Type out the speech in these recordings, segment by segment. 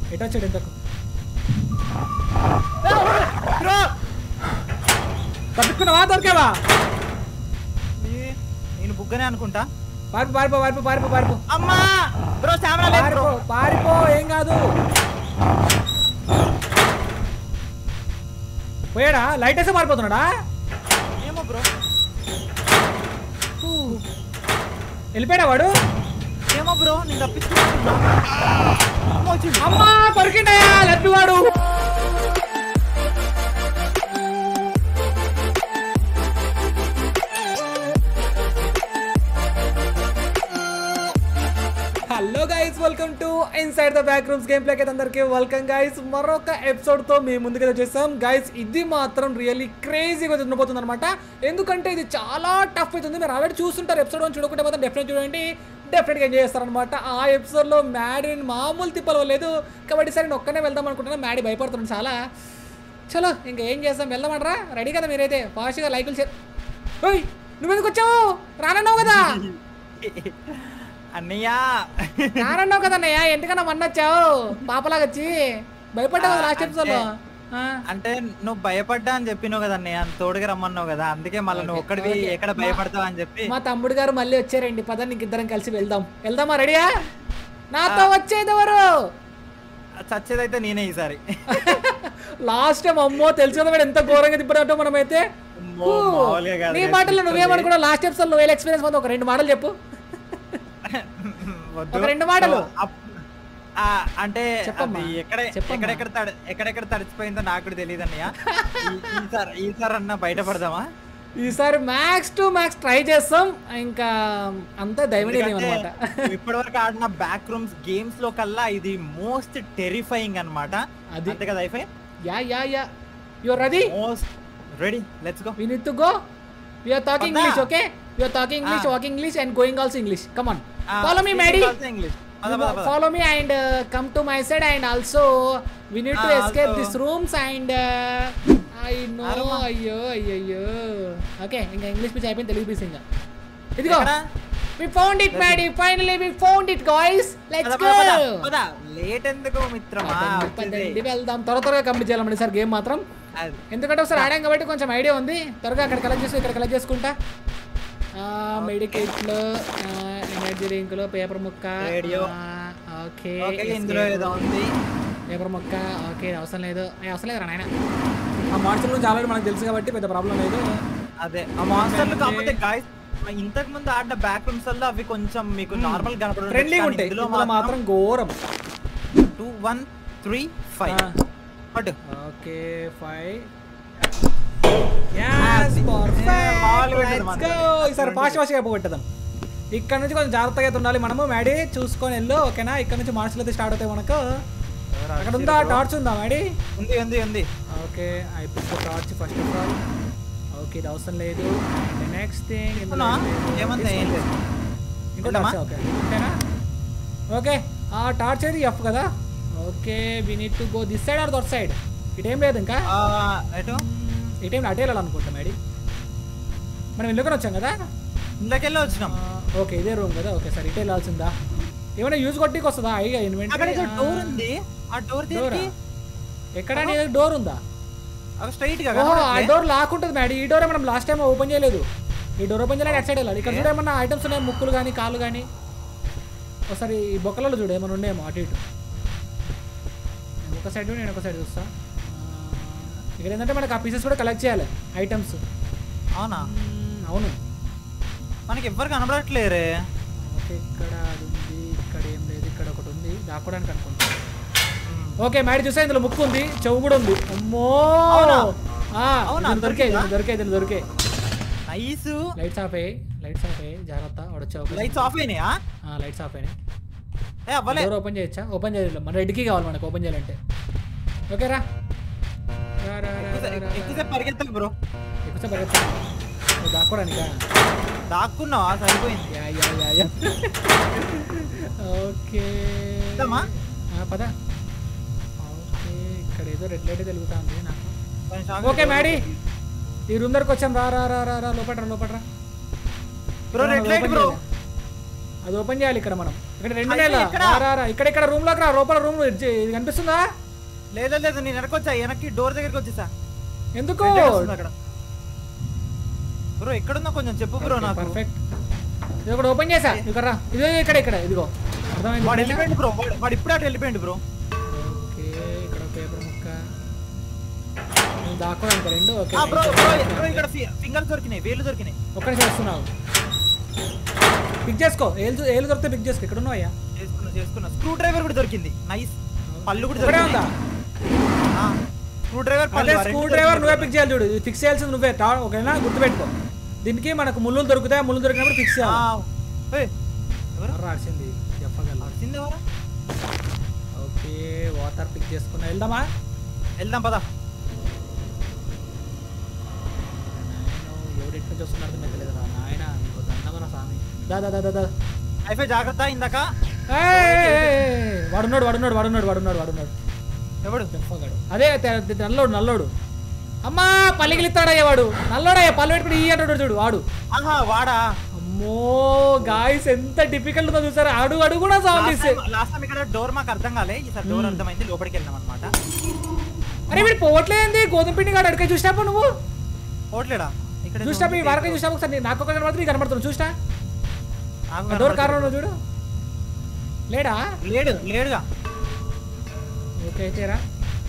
ఎటు వచ్చాడు ఇంతకు బ్రో తప్పుకున్నావా దొరికావా నీ- నేను బుగ్గనే అనుకుంటా పారిపో పారిపో పారిపో పారిపో పారిపో అమ్మా బ్రో కెమెరా లేదు బ్రో పారిపో పారిపో ఏం కాదు పోయాడా లైట్ వేస్తే మారిపోతున్నాడా ఏమో బ్రో ఊ. వెళ్ళిపోయాడా వాడు ఏమో బ్రో నేను తప్పించుకుంటున్నా అమ్మో వచ్చిండు అమ్మా దొరికిండయా లడ్డు వాడు hello guys welcome to inside the back rooms game ప్లేకి అందరికీ వెల్కమ్ గైస్ మరొక ఎపిసోడ్ తో మేము ముందుకు వచ్చేసాం గైస్ ఇది మాత్రం రియల్లీ క్రేజీగా ఉండబోతుంది అనమాట ఎందుకంటే ఇది చాలా టఫ్ అవుతుంది మీరు ఆల్రెడీ చూస్తుంటారు ఎపిసోడ్ వన్ చూడకుంటే మాత్రం డెఫినెట్ చూడండి డెఫినెట్గా ఎంజాయ్ చేస్తారనమాట ఆ ఎపిసోడ్లో మ్యాడీ మామూలు తిప్పలు లేదు కాబట్టి సరే నేను ఒక్కనే వెళ్దాం అనుకుంటున్నా మ్యాడీ భయపడుతున్నాను చాలా చలో ఇంకా ఏం చేస్తాం వెళ్దామంటారా రెడీ కదా మీరైతే ఫాస్ట్గా లైకులు చే ఓయ్ నువ్వెందుకు వచ్చావు రానన్నావు కదా అన్నయ్య రానన్నావు కదా అన్నయ్య ఎందుకన్నా మొన్న వచ్చావు పాపలాగా వచ్చి భయపడ్డావు ఆ, లాస్ట్ ఎపిసోడ్లో అంటే నువ్వు భయపడ్డా అని చెప్పినావు కదా అన్నయ్య తోడుగా రమ్మన్నావు కదా అందుకే మళ్ళీ నువ్వు ఓకే, ఒక్కడివి ఓకే. ఎక్కడ భయపడతావు అని చెప్పి మా తమ్ముడు గారు మళ్ళీ వచ్చారండి పద నీకు ఇద్దరం కలిసి వెళ్దాం వెళ్దామా రెడీయా నాతో వచ్చేది ఎవరు చచ్చేదైతే నేనే ఈసారి లాస్ట్ టైం అమ్మో తెలుసు కదా వాడు ఎంత ఘోరంగా తిప్పడంటో మనమైతే అమ్మో, మామూలుగా కాదు నీ guys, మాటలు నువ్వేమనుకున్నావు లాస్ట్ ఎపిసోడ్ నువ్వు ఎక్స్పీరియన్స్ పొంది ఒక రెండు మాటలు చెప్పు వద్దు. ఒక రెండు మాటలు. అప్- ఆ, అంటే చెప్పమ్మా. అది ఎక్కడ చెప్పమ్మా. ఎక్కడెక్కడ తడి ఎక్కడెక్కడ తడిచిపోయిందో నాకు కూడా తెలియదు అన్నయ్య ఈ- ఈసారి ఈసారి అన్న బయటపడదామా ఈసారి మ్యాక్స్ టు మ్యాక్స్ ట్రై చేస్తాం ఇంకా అంతా దైవనీయం అనమాట ఇప్పటి వరకు ఆడిన బ్యాక్ రూమ్స్ గేమ్స్ లో కల్లా ఇది మోస్ట్ టెరిఫైయింగ్ అన్నమాట అది. అంతే కదా అయిపోయి yeah yeah yeah your ready most ready let's go we need to go we are talking Panda. english okay we are talking english Ah. walking english and going also english come on follow me maddie English You mo- follow me and uh, come to my side and also we need to Ah, escape also. these rooms and uh, I know Aruma. అయ్యో అయ్యో okay ఇంకా English pitch అయిపోయింది Telugu pitch ఇంకా ఇదిగో we found it maddie finally we found it guys let's go late ఎందుకు మిత్రమా పదండి, వచ్చేది. పదండి, వెళ్దాం త్వర త్వరగా కంప్లీట్ చేయాలండి సార్ గేమ్ మాత్రం అది. ఎందుకంటే ఒకసారి ఆడాం కాబట్టి కొంచెం ఐడియా ఉంది త్వరగా అక్కడ కలెక్ట్ చేసి ఇక్కడ కలెక్ట్ చేసుకుంటా మెడికేట్లు ఎనర్జీ రింకులు పేపర్ ముక్క Radio. ఓకే ఓకే ఇందులో ఏదో ఉంది పేపర్ ముక్క ఓకే అవసరం లేదు ఏ, అవసరం లేదు నాయన ఆ మాన్స్టర్ గురించి ఆల్రెడీ మనకు తెలుసు కాబట్టి పెద్ద ప్రాబ్లం లేదు అదే ఆ మాన్స్టర్లు కాకపోతే గాయస్ ఇంతకు ముందు ఆడిన బ్యాక్ రూమ్స్ వల్ల అవి కొంచెం మీకు నార్మల్ కనపడదు ట్రెండింగ్ ఉంటాయి ఇందులో మాత్రం ఘోరం టూ వన్ త్రీ ఫైవ్ ఆ. పట్టు ఓకే ఫైవ్ అది. మామూలుగా ఉంటుంది ఈసారి మాత్రం. ఫాస్ట్ ఫాస్ట్గా పోగొట్టదాం ఇక్కడ నుంచి కొంచెం జాగ్రత్తగా అయితే ఉండాలి మనము మ్యాడీ చూసుకొని వెళ్ళు ఓకేనా ఇక్కడ నుంచి మార్చులు అయితే స్టార్ట్ అవుతాయి మనకు అక్కడ ఉందా టార్చ్ ఉందా మ్యాడీ ఉంది ఉంది ఉంది okay I pick torch first of all okay ఇది అవసరం లేదు అండ్ నెక్స్ట్ థింగ్ ఇందులో అవునా? ఏముంది? ఏం లేదు. ఇంకో ఉండమా? టార్చ్ ఓకే ఓకేనా ఓకే ఆ టార్చ్ అయితే ఎఫ్ కదా okay we need to go this side or that side ఇటేం లేదు ఇంకా ఆ, ఎటు ఇటేం అటే వెళ్ళాలనుకుంటా మేడీ మనం ఇల్లుకొని వచ్చాం కదా ఇందాకెళ్ళి వచ్చినాం ఆ, ఓకే ఇదే రూమ్ కదా ఓకే సార్ ఇటే వెళ్ళాల్సిందా ఏమైనా యూజ్ కొట్టికి వస్తుందా ఐగా అక్కడ ఇన్వెంటరీ ఏదో డోర్ ఉంది ఆ డోర్ డోరా దేనికి ఎక్కడ డోర్ ఉందా అక్కడ స్ట్రైట్ గా ఓహో ఆ కనబడట్లే? డోర్ లాక్ ఉంటుంది మేడం ఈ డోర్ మనం లాస్ట్ టైం ఓపెన్ చేయలేదు ఈ డోర్ ఓపెన్ చేయలేదు అటు సైడ్ వెళ్ళాలి ఇక్కడ చూడ ఏమన్నా ఐటమ్స్ ఉన్నాయి ముక్కులు కానీ కాళ్ళు కానీ ఒకసారి ఈ బొక్కలలో చూడు ఏమైనా ఉన్నాయేమో అటు ఇటు నేను ఒక సైడ్ నేను ఒక సైడ్ చూస్తా ఆ, ఇక్కడ ఏంటంటే మనకి ఆ పీసెస్ కూడా కలెక్ట్ చేయాలి ఐటమ్స్ అవునా అవును మనకి ఎవ్వరు కనబడట్లేరే ఓకే ఇక్కడ అది ఉంది ఇక్కడ ఏం లేదు ఇక్కడ ఒకటి ఉంది దాక్కోడానికి అనుకుంటా ఓకే మేడం చూసా ఇందులో ముక్కు ఉంది చెవు కూడా ఉంది అమ్మో అవునా? ఆ, అవునా? దీని దొరికే దొరికిందా? దీని దొరికే దీని దొరికే నైస్ లైట్స్ ఆఫ్ అయ్యి లైట్స్ ఆఫ్ అయ్యి జాగ్రత్త వాడొచ్చావు లైట్స్ ఆఫ్ అయినాయా లైట్స్ ఆఫ్ అయినాయి ఏ అవ్వలే డోర్ ఓపెన్ చేయొచ్చా ఓపెన్ చేయలేదు మన రెడ్కి కావాలి మనకు ఓపెన్ చేయాలంటే ఓకే రా రా, రా, రా, రా, రా, రా. ఎక్కువసేపు పరిగెత్తాలి బ్రో ఎక్కువసేపు పరిగెత్తా. నువ్వు దాక్కోడానికా దాక్కున్నావా సరిపోయింది yeah yeah yeah yeah okay వెళ్దామా? ఆ, పద ఓకే ఇక్కడ ఏదో రెడ్ లైట్ వెలుగుతుంది నాకు కొంచెం ఆగు. ఓకే మ్యాడీ ఈ రూమ్ దగ్గరకు వచ్చాం రా రా రా రా రా లోపట్రా లోపట్రా బ్రో రెడ్ లైట్ బ్రో అది ఓపెన్ చేయాలి ఇక్కడ మనం ఇక్కడ రెండు అయితే నెలల ఎక్కడ? రా రా ఇక్కడ ఇక్కడ రూమ్ లోకి రా లోపల రూమ్ ఇది కనిపిస్తుందా లేదు లేదు నేను వెనకొచ్చా వెనక్కి డోర్ దగ్గరికి వచ్చేసా ఎందుకు వెంటనే వస్తుంది అక్కడ బ్రో ఎక్కడున్నా కొంచెం చెప్పు బ్రో నాకు పర్ఫెక్ట్ ఇది ఒకటి ఓపెన్ చేసా ఇక్కడ రా ఇదిగో ఇక్కడ ఇక్కడ ఇదిగో వాడు అర్థమైంది వెళ్ళిపోయింది బ్రో వాడు వాడు ఇప్పుడే అటు వెళ్ళిపోయింది బ్రో ఓకే ఇక్కడ పేపర్ ముక్క నేను దాక్కోడానికి రెండు ఓకే ఆ బ్రో బ్రో బ్రో ఇక్కడ ఫింగర్ దొరికినాయి వేలు దొరికినాయి ఒక్కడి చేస్తున్నావు పిక్ చేసుకో ఏలు ఏలు దొరికితే పిక్ చేసుకో ఇక్కడ ఉన్నావు అయ్యా చేసుకున్నా చేసుకున్నా స్క్రూ డ్రైవర్ కూడా దొరికింది నైస్ పళ్ళు కూడా ఇక్కడే దొరికింది ఉందా స్క్రూ డ్రైవర్ అదే పళ్ళు స్క్రూ డ్రైవర్ నువ్వే పిక్ చేయాలి చూడు ఇది ఫిక్స్ చేయాల్సింది నువ్వే తా- ఓకేనా గుర్తుపెట్టుకో దీనికి మనకు ముళ్ళు దొరుకుతాయి ఆ ముళ్ళు దొరికినప్పుడు ఫిక్స్ చేయాలి ఎవరు రాసింది చెప్పగల వచ్చింది ఎవరు ఓకే వాటర్ పిక్ చేసుకున్నా వెళ్దామా వెళ్దాం పదా నాయనో, ఎవడు ఎట్లా చూస్తున్నారు అర్థమైతలేదురా నాయన నీకు దండమరా స్వామి దా దా దా దా దా అయిపోయి జాగ్రత్త ఇందాక ఏయ్, ఏయ్, ఏయ్, ఏయ్, వాడున్నాడు వాడున్నాడు వాడున్నాడు వాడున్నాడు వాడున్నాడు ఎవడు చెప్పగాడు అదే తె- తె- నల్లోడు నల్లోడు అమ్మా పల్లిగిలిస్తాడయ్యా వాడు నల్లోడయ్యా పళ్ళు పెట్టుకుని ఈ అంటాడు చూడు వాడు ఆహా వాడా అమ్మో గాయస్ ఎంత డిఫికల్ట్ ఉందో చూసారా అడు అడుగు కూడా సౌండ్ ఇస్తే లాస్ట్ టైం ఇక్కడ డోర్ మాకు అర్థం కాలే ఈసారి డోర్ Hmm. అర్థమైంది లోపలికి వెళ్ళాం అనమాట అరే వీడు పోవట్లేంది గోధుమ పిండి కాడు అడిగే చూసినాపు నువ్వు పోవట్లేడా ఇక్కడ చూసినాపు ఈ వారకే చూసినాపు ఒకసారి నీ- నాకు ఒక కనబడుతుంది నీకు కనబడుతుంది చూసినా నాకు ఆ డోర్ కనబడట్లేదు. కారణంలో చూడు లేడా లేడు లేడుగా ఓకే అయితే రా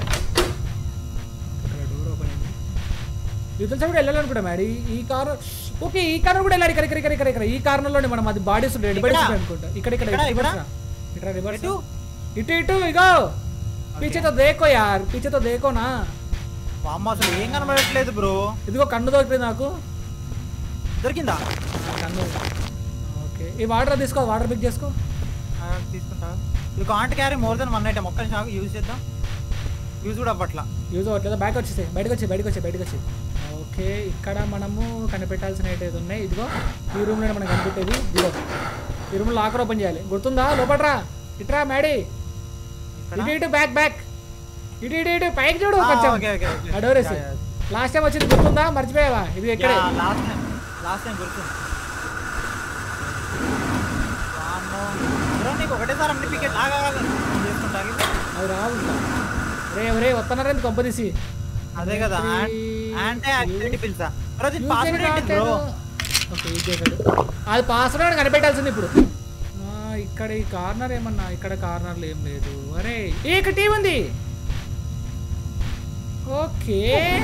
ఇక్కడ డోర్ ఓపెన్ అయింది యుద్ధం సైడ్ వెళ్ళాలనుకుంటా మ్యాడీ ఈ కార్ ఓకే ఈ కార్ కూడా వెళ్ళాలి ఇక్కడ ఇక్కడ ఇక్కడ ఇక్కడ ఇక్కడ ఈ కార్నర్లోనే మనం అది బాడీస్ డెడ్ బాడీస్ ఇక్కడ? అనుకుంటా ఇక్కడ ఇక్కడ ఇక్కడ? రివర్స్ ఇక్కడ? రా. ఇక్కడ రివర్స్ ఎటు? ఇటు ఇటు ఇగో పీछे तो देखो यार पीछे तो देखो ना అమ్మ అసలు ఏం కనబడట్లేదు బ్రో ఇదిగో కన్ను దొరికింది నాకు దొరికిందా ఆ, కన్ను ఓకే ఈ వాటర్ తీసుకో వాటర్ పిక్ చేసుకో ఆ, తీసుకుంటా you can't carry more than one item ఒక్క నిమిషం యూజ్ చేద్దాం యూజ్ కూడా అవ్వట్లా యూజ్ అవ్వట్లేదు బ్యాక్ వచ్చేసాయి బయటకు వచ్చి బయటకు వచ్చి బయటకు వచ్చి ఓకే ఇక్కడ మనము కనిపెట్టాల్సిన ఏదైతే ఉన్నాయి ఇదిగో ఈ రూమ్లో మనం కనిపెట్టేది ఇదిగో ఈ రూమ్ లాకర్ ఓపెన్ చేయాలి గుర్తుందా లోపట్రా ఇట్రా మ్యాడీ ఇక్కడ ఇటు ఇటు బ్యాక్ బ్యాక్ ఇటు ఇటు ఇటు పైకి చూడు ఆ, కొంచెం ఓకే, ఓకే, ఓకే. ఆ డోర్ వేసి యా, యా. లాస్ట్ టైం వచ్చింది గుర్తుందా మర్చిపోయావా ఇది ఎక్కడే లాస్ట్ టైం లాస్ట్ టైం గుర్తుంది వామ్మో. బ్రో నీకు ఒకటేసారి అన్ని పికెట్ ఆగా చేసుకుంటా అది రావు ఇంకా రే రే వస్తున్నారా కొంప తీసి అదే కదా అంటే యాక్టివిటీ పిల్సా బ్రో దీని పాస్వర్డ్ ఏంటి బ్రో ఓకే యూజ్ చేశాడు అది పాస్వర్డ్ కనిపెట్టాల్సింది ఇప్పుడు ఆ, ఇక్కడ ఈ కార్నర్ ఏమన్నా ఇక్కడ కార్నర్లు ఏం లేదు అరే ఏ ఇక్కడ టీం ఉంది okay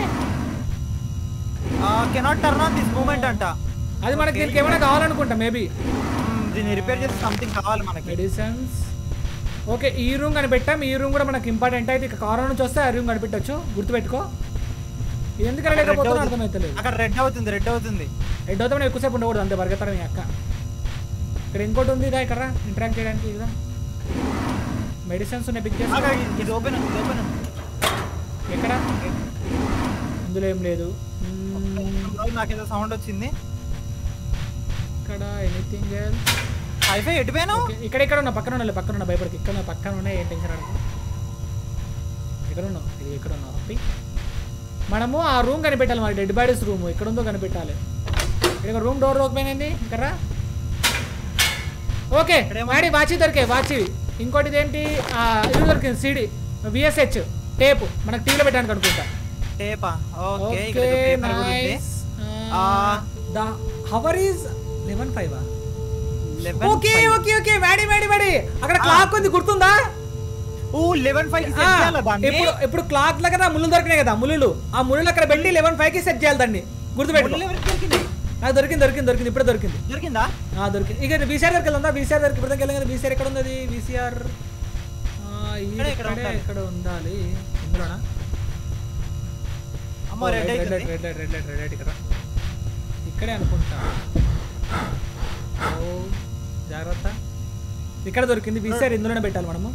cannot turn on this moment అంట అది మనకి దీనికి ఏమైనా కావాలనుకుంటా మేబీ మ్మ్, దీన్ని రిపేర్ చేసి సంథింగ్ కావాలి మనకి మెడిసిన్స్ ఓకే ఈ రూమ్ కనిపెట్టాం ఈ రూమ్ కూడా మనకి ఇంపార్టెంట్ అయితే ఇక కార్నర్ నుంచి వస్తే ఆ రూమ్ కనిపెట్టచ్చు గుర్తుపెట్టుకో ఇది ఎందుకు రెడ్ లేకపోతున్నా అవుతుంది. అర్థమవుతలేదు అక్కడ రెడ్ అవుతుంది రెడ్ అవుతుంది హెడ్ అవుతాం ఎక్కువసేపు ఉండకూడదు అంతే పరిగెత్తారు మీ అక్క ఇక్కడ ఇంకోటి ఉంది ఇదా ఇక్కడ ఇంటరాక్ట్ చేయడానికి ఇదా మెడిసిన్స్ ఉన్నాయి పిక్ చేసి అక్కడ ఇది- ఇది ఓపెన్ ఇది ఓపెన్ ఎక్కడ ఇందులో ఏం లేదు మ్మ్, నాకేదో సౌండ్ వచ్చింది ఇక్కడ ఎనీథింగ్ ఎల్స్ హైఫై ఎటుపోయాను ఇక్కడ ఇక్కడ ఉన్నా పక్కన ఉన్నా పక్కన ఉన్నా భయపడికి ఇక్కడ ఉన్నా, పక్కన ఉన్నాయి ఏం టెన్షన్ అడగదు ఎక్కడ ఉన్నావు ఇది ఎక్కడ ఉన్నావు హ్యాపీ మనము ఆ రూమ్ కనిపెట్టాలి మరి డెడ్ బాడీస్ రూమ్ ఎక్కడ ఉందో కనిపెట్టాలి ఇక్కడ రూమ్ డోర్ ఓపెన్ అయింది ఇక్కడ ఓకే ఇక్కడేమో- వాడి వాచి దొరికే వాచి ఇంకోటి ఏంటి ఆ, ఇది దొరికింది సిడి విఎస్హెచ్ టేప్ మనకు టీవీలో పెట్టడానికి అనుకుంటా టేపా ఓకే ఇక్కడ ఓకే ఏదో paper కూడా ఉంది. నైస్ ఆ. The hour is eleven five 11 okay five. Okay okay వాడి వాడి వాడి అక్కడ క్లాక్ ఉంది గుర్తుందా ఓ లెవెన్ ఫైవ్ ఆ, ఇప్పుడు ఇప్పుడు క్లాక్ దగ్గర ముళ్ళు దొరికినాయి కదా ముళ్ళు ఆ ముళ్ళు అక్కడ పెట్టి లెవెన్ ఫైవ్ కి సెట్ చేయాలి దాన్ని గుర్తుపెట్టుకో దొరికింది నాకు దొరికింది దొరికింది దొరికింది ఇప్పుడే దొరికింది దొరికిందా ఆ దొరికింది ఇక వీసీఆర్ దగ్గరికి వెళ్దా వీసీఆర్ దగ్గరికి ఇప్పుడు వెళ్ళాం కదా వీసీఆర్ ఎక్కడ ఉంది అది వీసీఆర్ ఇక్కడే, ఇక్కడ ఇక్కడే ఉండాలి. ఎక్కడ ఉండాలి ఇందులోనా అమ్మో రెడ్ రెడ్ అవుతుంది red red red red red ఇక్కడ ఇక్కడే అనుకుంటా ఓ జాగ్రత్త ఇక్కడ దొరికింది వీసీఆర్ ఇందులోనే పెట్టాలి మనము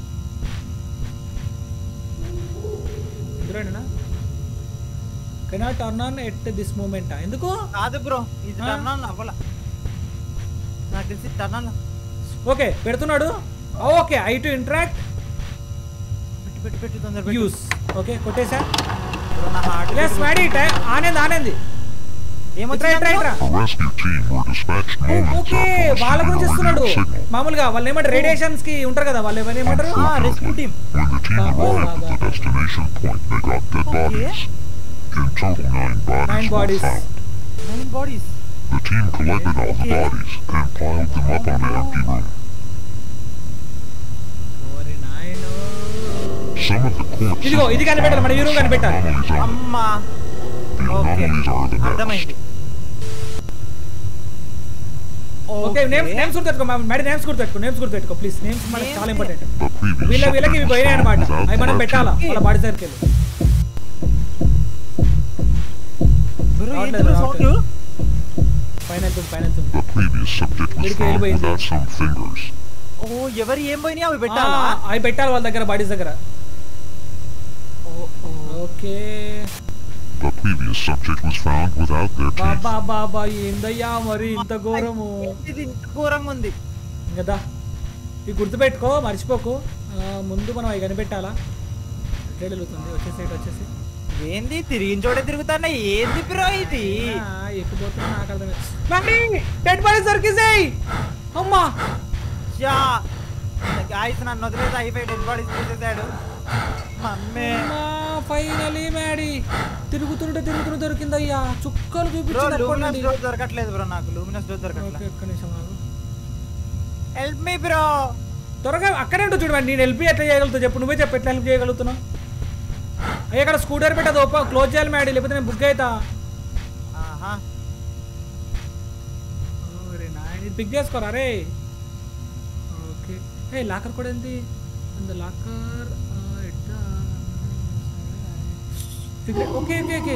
ఇందులోనేనా cannot turn on at this moment ఎందుకు కాదు బ్రో ఇది ఆ? టర్న్ ఆన్ అవ్వాల నాకు తెలిసి టర్న్ ఆన్ ఓకే పెడుతున్నాడు ఓకే ఐ టు ఇంటరాక్ట్ పెట్టి పెట్టి పెట్టి తొందర పెట్టు. యూస్ ఓకే కొట్టేసా బ్రో, నా హార్ట్ ఎస్ మ్యాడీ ఆనేది ఆనేది ఇట్రా ఇట్రా ఏమొచ్చింది ఇట్రా A rescue team were dispatched moments okay after వాళ్ళ receiving గురించి a ఇస్తున్నాడు radio signal. మామూలుగా వాళ్ళు ఏమంటారు రేడియేషన్స్ కి ఉంటారు కదా వాళ్ళు ఎవరు ఏమంటారు rescue team When the team Baba, arrived at the Baba. destination point, they got dead Okay. bodies. In total, nine bodies Nine were bodies. found. Nine bodies The team collected all the Okay. bodies and piled them up on an empty room. ఓరి నాయనో. Some of the corpses ఇదిగో ఇది కనిపెట్టాలి మన hero కనిపెట్టాలి anomalies on them. అమ్మా The okay anomalies are the next. అర్థమైంది okay names names గుర్తుపెట్టుకో మేడం నేమ్స్ గుర్తుపెట్టుకో నేమ్స్ గుర్తుపెట్టుకో ప్లీజ్ నేమ్స్ మనకి Names చాలా ఇంపార్టెంట్ The previous వీళ్ళ వీళ్ళకి ఇవి subject was పోయినాయి found అనమాట without అవి మనం correction. పెట్టాలా వాళ్ళ బాడీ దగ్గరికి వెళ్ళి బ్రో ఏంటి రావట్లేదు, సౌండ్ రావట్లేదు. పైన వెళ్తుంది పైన వెళ్తుంది The previous subject was వీడికి found వెళ్ళిపోయింది. without some fingers. ఓ ఎవరు ఏం పోయినాయి అవి ఆ, పెట్టాలా అవి పెట్టాలి వాళ్ళ దగ్గర బాడీస్ దగ్గర ఓ, ఓ. Okay The previous subject was found without their teeth. బాబా బాబా ఏందయ్యా మరి ఇంత ఘోరము ఇది ఇంత ఘోరంగా ఉంది కదా ఇవి గుర్తుపెట్టుకో మర్చిపోకు ఆ, ముందు మనం అవి కనిపెట్టాలా ఎట్లా వెళ్తుంది వచ్చేసి ఇటు వచ్చేసి ఏంది తిరిగిన చోటే తిరుగుతానా ఏంది బ్రో ఇది ఆ, ఎక్కిపోతున్నా నాకు అర్థం మమ్మీ డెడ్ బాడీస్ దొరికేసాయి అమ్మా యా గాయస్ నన్ను వదిలేసి అయిపోయి డెడ్ బాడీస్ తీసేసాడు మమ్మీ ఫైనలీ మ్యాడీ తిరుగుతుంటే తిరుగుతుంటే దొరికిందయ్యా చుక్కలు బ్రో చూపించింది అప్పటి లూమినస్ నుండి. డోర్ దొరకట్లేదు బ్రో నాకు లూమినస్ డోర్ ఓకే దొరకట్లేదు ఒక్క నిమిషం ఆగు. హెల్ప్ మీ బ్రో త్వరగా అక్కడే ఉంటుంది చూడండి నేను హెల్ప్ ఎట్లా చేయగలుగుతావు చెప్పు నువ్వే చెప్పు ఎట్లా హెల్ప్ చేయగలుగుతున్నావు అయ్యా అక్కడ స్కూటర్ పెట్టదు ఓప క్లోజ్ చేయాలి మేడం లేకపోతే నేను బుక్ అవుతా ఆహా పిక్ చేసుకోరా రే ఓకే ఏ లాకర్ కూడా ఏంటి అంద locker okay okay okay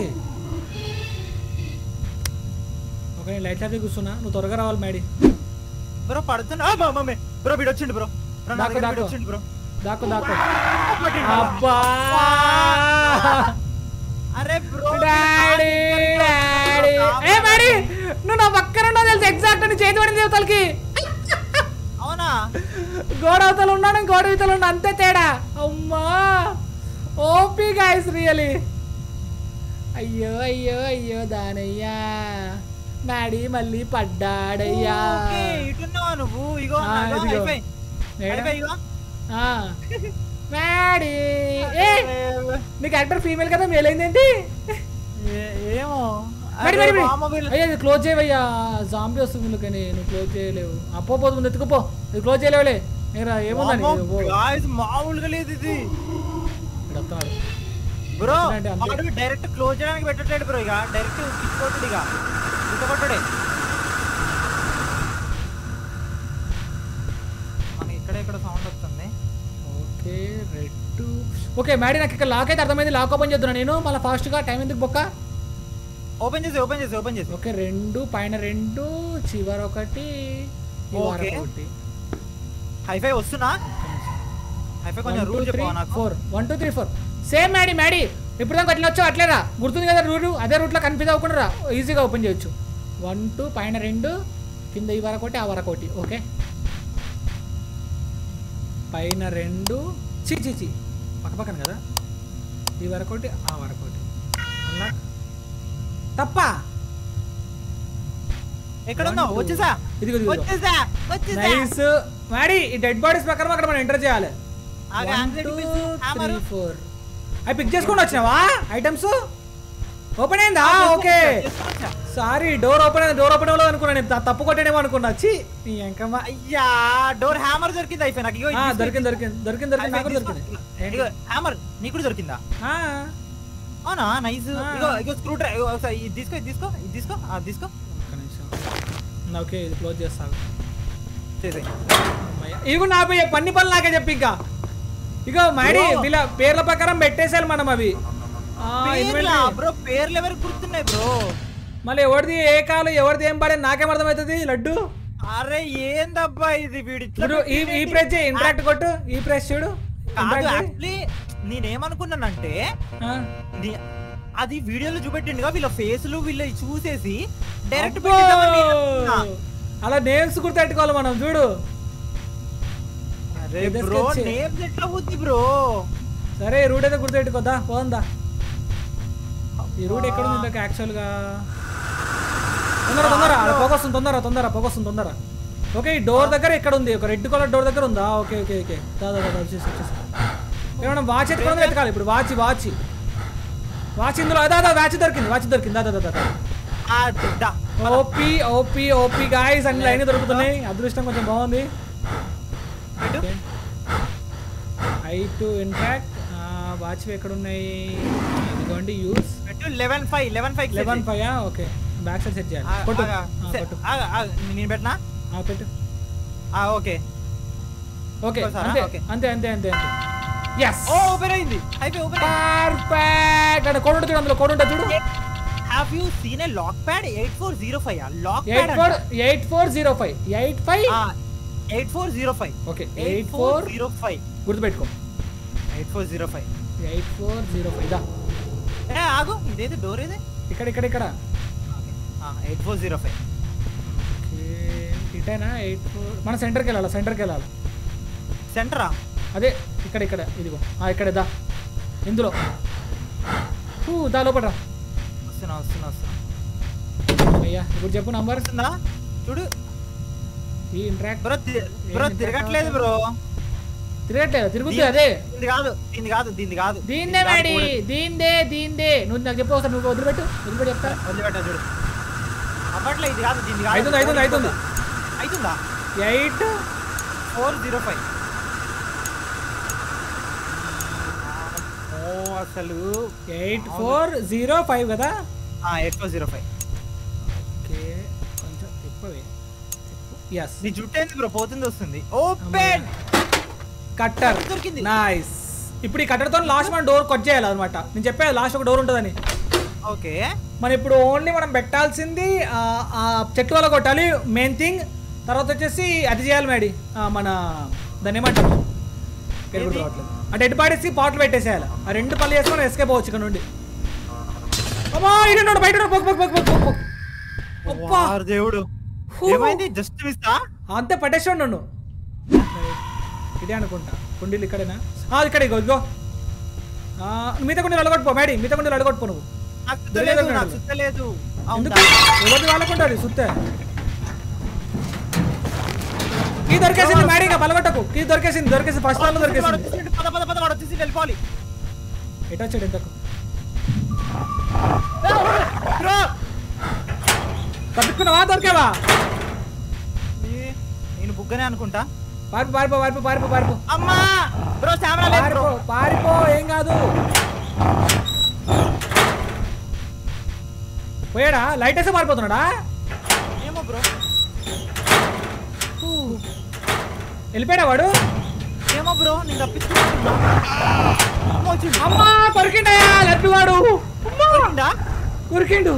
okay నేను లైట్ ఆఫ్ కూర్చున్నా నువ్వు త్వరగా రావాలి మేడీ బ్రో పడుతున్నా ఆ, మా మమ్మీ బ్రో వీడు వచ్చిండు బ్రో బ్రో నా దాక్కో, దగ్గర వీడు దాక్కో. వచ్చిండు బ్రో దాక్కో దాక్కో పట్టిండు. అబ్బా అరే బ్రో డాడీ డాడీ ఏ మరి నువ్వు నా పక్కన ఉన్నావు తెలుసు ఎగ్జాక్ట్ నీ చేతి పడింది దేవతలకి అవునా గోడ అవతల ఉన్నాను గోడ అవతల ఉన్నా అంతే తేడా అమ్మా ఓపీ గాయస్ రియలీ అయ్యో అయ్యో అయ్యో దానయ్యా డాడీ మళ్ళీ పడ్డాడయ్యా ఓకే ఇటున్నావా నువ్వు ఇగో ఆ, ఇగో, ఇదిగో. అయిపోయి. ఏడా? అయిపోయి, ఇగో ఆ. డాడీ ఏ నీ క్యారెక్టర్ ఫీమేల్ కదా మేల్ అయిందేంటి ఏ- ఏమో మరి అరే, మరి మరి. మామ వీళ్ళు- అయ్యా ఇది క్లోజ్ చేయవయ్యా జాంబీ వస్తుంది నువ్వు కానీ నువ్వు క్లోజ్ చేయలేవు అప్పో పోదు ముందు ఎత్తుకుపో ఇది క్లోజ్ చేయలేవులే ఏరా ఏముందని వామ్మో, guys, మామూలుగా లేదు ఇది ఇక్కడ వస్తున్నాడు బ్రో వచ్చినట్టే అంతే. వాడు డైరెక్ట్ క్లోజ్ చేయడానికి పెట్టట్లేడు బ్రో ఇక డైరెక్ట్ పిచ్చుకోట్టుడు ఇక పిచ్చుకోట్టుడే మనకి ఇక్కడ ఇక్కడ సౌండ్ వస్తుంది ఓకే రెడ్ ఓకే మేడీ నాకు ఇక్కడ లాక్ అయితే అర్థమైంది లాక్ ఓపెన్ చేస్తున్నా నేను మళ్ళీ ఫాస్ట్గా టైం ఎందుకు బొక్క ఓపెన్ చేసి ఓపెన్ చేసి ఓపెన్ చేసి ఓకే రెండు పైన రెండు చివర ఒకటి ఈ వార ఓకే. ఒకటి హైఫై వస్తున్నా హైఫై కొంచెం రూల్ చెప్పవా నాకు four one two three four same Maddy Maddy ఇప్పుడు దాకా అట్లా వచ్చావు అట్లేరా గుర్తుంది కదా రూలు అదే రూట్లో కన్ఫ్యూజ్ అవ్వకుండా రా ఈజీగా ఓపెన్ చేయొచ్చు వన్ టూ పైన రెండు కింద ఈ వరకోటి ఆ వరకోటి ఓకే పైన రెండు చి చి చి పక్క పక్కన కదా ఈ వరకోటి ఆ వరకోటి అలా తప్ప ఎక్కడ ఉన్నావు One, two. వచ్చేసా ఇదిగో ఇదిగో వచ్చేసా వచ్చేసా నైస్ మ్యాడీ ఈ డెడ్ బాడీస్ ప్రకారం అక్కడ మనం ఎంటర్ చేయాలి ఆగు, one anxiety two pills, hammer. Three four అవి పిక్ చేసుకొని వచ్చినావా ఐటమ్స్ ఓపెన్ అయిందా ఓకే చేసుకోవచ్చా? సారీ డోర్ ఓపెన్ అయింది డోర్ ఓపెన్ అవ్వలేదు అనుకున్నా నేను త- తప్పు కొట్టడేమో అనుకున్నా చి నీ ఎంకమ్మా అయ్యా డోర్ హ్యామర్ దొరికింది అయిపోయి నాకు ఇగో ఇది ఆ, తీసుకో, దొరికింది దొరికింది దొరికింది దొరికింది నాకు కూడా దొరికింది ఏంటి? ఇగో హ్యామర్ నీకు కూడా దొరికిందా ఆ, అవునా నైస్ ఆ. ఇగో ఇగో స్క్రూ డ్రైవర్ ఒకసారి ఇది తీసుకో ఇది తీసుకో ఇది తీసుకో అది తీసుకో ఒక్క నిమిషం నా ఓకే ఇది క్లోజ్ చేస్తాను చేసేయ్ ఇగో నా పోయే పన్ని పనులు నాకే చెప్పి ఇంకా ఇగో మాడి Bro. వీళ్ళ పేర్ల ప్రకారం పెట్టేసాలి మనం అవి ఆ, పేర్లా inventory. బ్రో పేర్లు ఎవరికి గుర్తున్నాయి బ్రో మళ్ళీ ఎవరిది ఏ కాలు ఎవరిది ఏం పడే నాకేం అర్థమవుతుంది లడ్డు అరే ఏందబ్బా ఇది వీడి ఇట్లా ఇప్పుడు ఈ ఈ ప్రెస్ చేయి ఇంట్రాక్ట్ కొట్టు ఈ ప్రెస్ చూడు కాదు Interact చేయి. యాక్చువల్లీ నేనేమనుకున్నానంటే ఆ. నీ- అది వీడియోలో చూపెట్టిండుగా వీళ్ళ ఫేస్లు వీళ్ళ చూసేసి డైరెక్ట్ అబ్బో! అలా నేమ్స్ గుర్తెట్టుకోవాలి మనం చూడు అరే పెద్ద బ్రో sketch. నేమ్స్ ఎట్లా ఉంది బ్రో సరే ఈ రూట్ అయితే గుర్తెట్టుకోదా పోందా ఈ రూట్ ఎక్కడ ఉంది ఇంతకు యాక్చువల్గా తొందర తొందర ఆడ పొగ వస్తుంది తొందర తొందర పొగ వస్తుంది తొందర ఓకే ఈ డోర్ దగ్గర ఇక్కడ ఉంది ఒక రెడ్ కలర్ డోర్ దగ్గర ఉందా ఓకే ఓకే ఓకే దాదా దాదా వచ్చేసి వచ్చేసి ఏమన్నా వాచ్ ఎత్తుకోవడం ఎతకాలి ఇప్పుడు వాచ్ వాచ్ వాచ్ ఇందులో అదా అదా వాచ్ దొరికింది వాచ్ దొరికింది దాదా దాదా ఆ, దా. ఓపీ ఓపీ ఓపీ గాయస్ అన్ని లైన్ దొరుకుతున్నాయి అదృష్టం కొంచెం బాగుంది పెట్టు. ఐ టు ఇన్ఫాక్ట్ వాచ్ ఎక్కడ ఉన్నాయి ఇదిగోండి యూస్ పెట్టు eleven five eleven five eleven five okay back side set చేయాలి కొట్టు ఆ, కొట్టు నేను పెట్టినా ఆ, పెట్టు ఆ, ఓకే ఓకే ఇంకోసారా? అంతే ఓకే. అంతే అంతే అంతే అంతే ఎస్ ఓ ఓపెన్ అయింది అయిపోయి ఓపెన్ పర్ఫెక్ట్ అంటే కోడ్ ఉంటుంది చూడు అందులో కోడ్ ఉంటుంది చూడు have you seen a lock pad eight four zero five lock eight pad four eight four zero five eight five eight four zero five okay eight eight four four zero five గుర్తుపెట్టుకో eight four zero five eight four zero five ఇదా ఏ ఆగు ఇదేది door ఏదే ఇక్కడ ఇక్కడ ఇక్కడ eight four zero five okay ఇటేనా ఎయిట్ ఫోర్ మన సెంటర్కి వెళ్ళాలి సెంటర్కి వెళ్ళాలి సెంటరా అదే ఇక్కడ ఇక్కడ ఇదిగో ఆ, ఇక్కడ దా ఇందులో ఊ, దా లోపల వస్తున్నా వస్తున్నా వస్తున్నా అయ్యా ఇప్పుడు చెప్పు నంబర్ వస్తుందా చూడు ఈ ఇంట్రాక్ట్ బ్రో బ్రో తిరగట్లేదు బ్రో తిరగట్లేదు తిరుగుతుంది అదే దీన్ని కాదు దీన్ని కాదు దీన్ని కాదు దీన్నే మేడి దీందే దీందే నువ్వు నాకు చెప్పు ఒకసారి నువ్వు వదిలిపెట్టు వదిలిపెట్టి చెప్తా వదిలిపెట్టా చూడు అప్పట్లో ఇది కాదు దీన్ని కాదు అవుతుంది, అవుతుంది, అవుతుంది. అవుతుందా ఎయిట్ ఫోర్ జీరో ఫైవ్ ఓ అసలు ఎయిట్ ఫోర్ జీరో ఫైవ్ కదా eight four zero five okay కొంచెం తిప్పవే ఎస్ నీ జుట్టు ఏంది బ్రో పోతుంది వస్తుంది ఓపెన్ కట్టర్ దొరికింది. నైస్ ఇప్పుడు ఈ కట్టర్తో లాస్ట్ మనం డోర్ కట్ చేయాలి అనమాట నేను చెప్పేది లాస్ట్ ఒక డోర్ ఉంటుందని ఓకే మనం ఇప్పుడు ఓన్లీ మనం పెట్టాల్సింది ఆ, ఆ చెట్టు వల్ల కొట్టాలి మెయిన్ థింగ్ తర్వాత వచ్చేసి అది చేయాలి మేడి ఆ, మన దాన్ని ఏమంటారు పేరు గుర్తు ఏది? రావట్లేదు. ఆ డెడ్ బాడీస్ పాటలు పెట్టేసేయాలి ఆ రెండు పనులు చేసుకొని ఎస్కేప్ అవ్వచ్చు ఇక్కడ నుండి అమ్మా ఇడు బయట ఉన్నాడు. పొక్ పొక్ పొక్ పొక్ పొక్ పొక్. అబ్బా వారు దేవుడు హూ. ఏమైంది జస్ట్ మిస్తా అంతే పట్టేసాడు నన్ను ఇదే అనుకుంటా కుండీలు ఇక్కడేనా ఆ, ఇక్కడ ఇగో ఇగో ఆ, మిగతా కుండీలు అడగొట్టుపో మేడి మిగతా కుండీలు అడగొట్టుపో నువ్వు నాకు సుత్తలేదు నాకు సుత్తలేదు ఎందుకు ఎవరిది వాళ్ళకుంటుంది సుత్తే కీ దొరికేసింది మేడం ఇంకా బలగొట్టకు కీ దొరికేసింది దొరికేసింది ఫస్ట్ వన్ దొరికేసింది పద పద పద వాడు వచ్చేసి వెళ్ళిపోవాలి ఎటు వచ్చాడు ఇంతకు బ్రో తప్పించుకున్నావా దొరికావా నేను బుగ్గనే అనుకుంటా పారిపో పారిపో పారిపో పారిపో పారిపో అమ్మా బ్రో కెమెరా లేదు పారిపో బ్రో పారిపో ఏం కాదు పోయాడా లైట్ వేస్తే పారిపోతున్నాడా ఏమో బ్రో ఊ. వెళ్ళిపోయాడా వాడు ఏమో బ్రో నేను తప్పించుకుంటున్నా అమ్మో, చూడు. అమ్మా కొరికిండయా లడ్డువాడు అమ్మా దొరికిందా? కొరికిండు